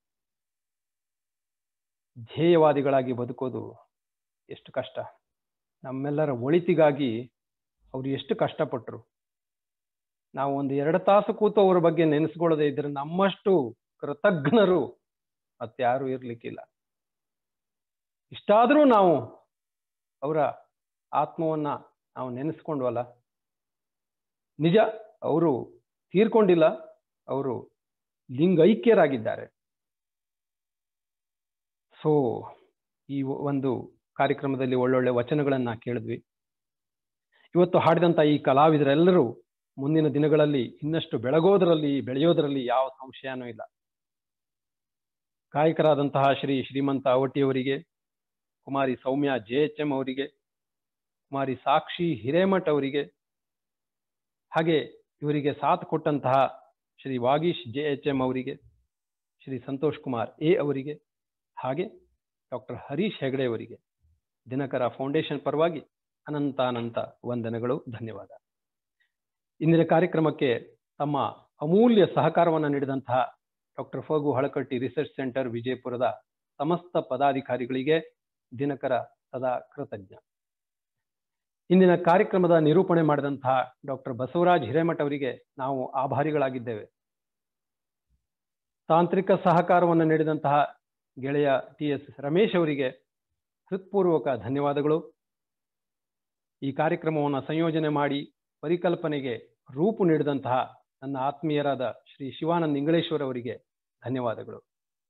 ಧ್ಯೇಯವಾದಿಗಳಾಗಿ ಬದುಕೋದು ಎಷ್ಟು ಕಷ್ಟ ನಮ್ಮೆಲ್ಲರ ಒಳಿತಿಗಾಗಿ ಅವ್ರು ಎಷ್ಟು ಕಷ್ಟಪಟ್ರು ನಾವು ಒಂದು ಎರಡು ತಾಸು ಕೂತು ಅವರ ಬಗ್ಗೆ ನೆನೆಸ್ಕೊಳ್ಳದೆ ಇದ್ರೆ ನಮ್ಮಷ್ಟು ಕೃತಜ್ಞರು ಮತ್ತಾರು ಇರ್ಲಿಕ್ಕಿಲ್ಲ ಇಷ್ಟಾದರೂ ನಾವು ಅವರ ಆತ್ಮವನ್ನ ನಾವು ನೆನೆಸ್ಕೊಂಡ್ವಲ್ಲ ನಿಜ ಅವರು ತೀರ್ಕೊಂಡಿಲ್ಲ ಅವರು ಲಿಂಗೈಕ್ಯರಾಗಿದ್ದಾರೆ ಸೊ ಈ ಒಂದು ಕಾರ್ಯಕ್ರಮದಲ್ಲಿ ಒಳ್ಳೊಳ್ಳೆ ವಚನಗಳನ್ನ ಕೇಳಿದ್ವಿ ಇವತ್ತು ಹಾಡಿದಂತ ಈ ಕಲಾವಿದರೆಲ್ಲರೂ ಮುಂದಿನ ದಿನಗಳಲ್ಲಿ ಇನ್ನಷ್ಟು ಬೆಳಗೋದರಲ್ಲಿ ಬೆಳೆಯೋದರಲ್ಲಿ ಯಾವ ಸಂಶಯನೂ ಇಲ್ಲ ಗಾಯಕರಾದಂತಹ ಶ್ರೀ ಶ್ರೀಮಂತ ಅವಟಿಯವರಿಗೆ ಕುಮಾರಿ ಸೌಮ್ಯ ಜೆ ಎಚ್ ಎಂ ಅವರಿಗೆ ಕುಮಾರಿ ಸಾಕ್ಷಿ ಹಿರೇಮಠ್ ಅವರಿಗೆ ಹಾಗೆ ಇವರಿಗೆ ಸಾಥ್ ಕೊಟ್ಟಂತಹ Shri Vagish J H M ಅವರಿಗೆ ಶ್ರೀ ಸಂತೋಷ್ ಕುಮಾರ್ ಎ ಅವರಿಗೆ ಹಾಗೆ ಡಾಕ್ಟರ್ ಹರೀಶ್ ಹೆಗಡೆ ಅವರಿಗೆ ದಿನಕರ ಫೌಂಡೇಶನ್ ಪರವಾಗಿ ಅನಂತಾನಂತ ವಂದನೆಗಳು ಧನ್ಯವಾದ ಇಂದಿನ ಕಾರ್ಯಕ್ರಮಕ್ಕೆ ತಮ್ಮ ಅಮೂಲ್ಯ ಸಹಕಾರವನ್ನು ನೀಡಿದಂತಹ doctor Phagu Halakatti research centre ವಿಜಯಪುರದ ಸಮಸ್ತ ಪದಾಧಿಕಾರಿಗಳಿಗೆ ದಿನಕರ ಸದಾ ಕೃತಜ್ಞ ಇಂದಿನ ಕಾರ್ಯಕ್ರಮದ ನಿರೂಪಣೆ ಮಾಡಿದಂತಹ ಡಾಕ್ಟರ್ ಬಸವರಾಜ್ ಹಿರೇಮಠ ಅವರಿಗೆ ನಾವು ಆಭಾರಿಗಳಾಗಿದ್ದೇವೆ ತಾಂತ್ರಿಕ ಸಹಕಾರವನ್ನು ನೀಡಿದಂತಹ ಗೆಳೆಯ ಟಿ ಎಸ್ ರಮೇಶ್ ಅವರಿಗೆ ಹೃತ್ಪೂರ್ವಕ ಧನ್ಯವಾದಗಳು ಈ ಕಾರ್ಯಕ್ರಮವನ್ನು ಸಂಯೋಜನೆ ಮಾಡಿ ಪರಿಕಲ್ಪನೆಗೆ ರೂಪು ನೀಡಿದಂತಹ ನನ್ನ ಆತ್ಮೀಯರಾದ ಶ್ರೀ ಶಿವಾನಂದ್ ಇಂಗಳೇಶ್ವರ್ ಅವರಿಗೆ ಧನ್ಯವಾದಗಳು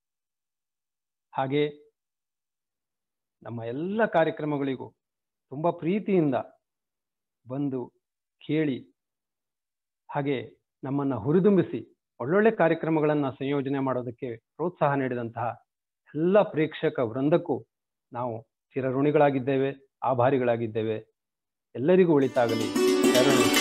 ಹಾಗೆ ನಮ್ಮ ಎಲ್ಲ ಕಾರ್ಯಕ್ರಮಗಳಿಗೂ ತುಂಬ ಪ್ರೀತಿಯಿಂದ ಬಂದು ಕೇಳಿ ಹಾಗೆ ನಮ್ಮನ್ನು ಹುರಿದುಂಬಿಸಿ ಒಳ್ಳೊಳ್ಳೆ ಕಾರ್ಯಕ್ರಮಗಳನ್ನು ಸಂಯೋಜನೆ ಮಾಡೋದಕ್ಕೆ ಪ್ರೋತ್ಸಾಹ ನೀಡಿದಂತಹ ಎಲ್ಲ ಪ್ರೇಕ್ಷಕ ವೃಂದಕ್ಕೂ ನಾವು ಚಿರಋಣಿಗಳಾಗಿದ್ದೇವೆ ಆಭಾರಿಗಳಾಗಿದ್ದೇವೆ ಎಲ್ಲರಿಗೂ ಒಳಿತಾಗಲಿ ಶರಣು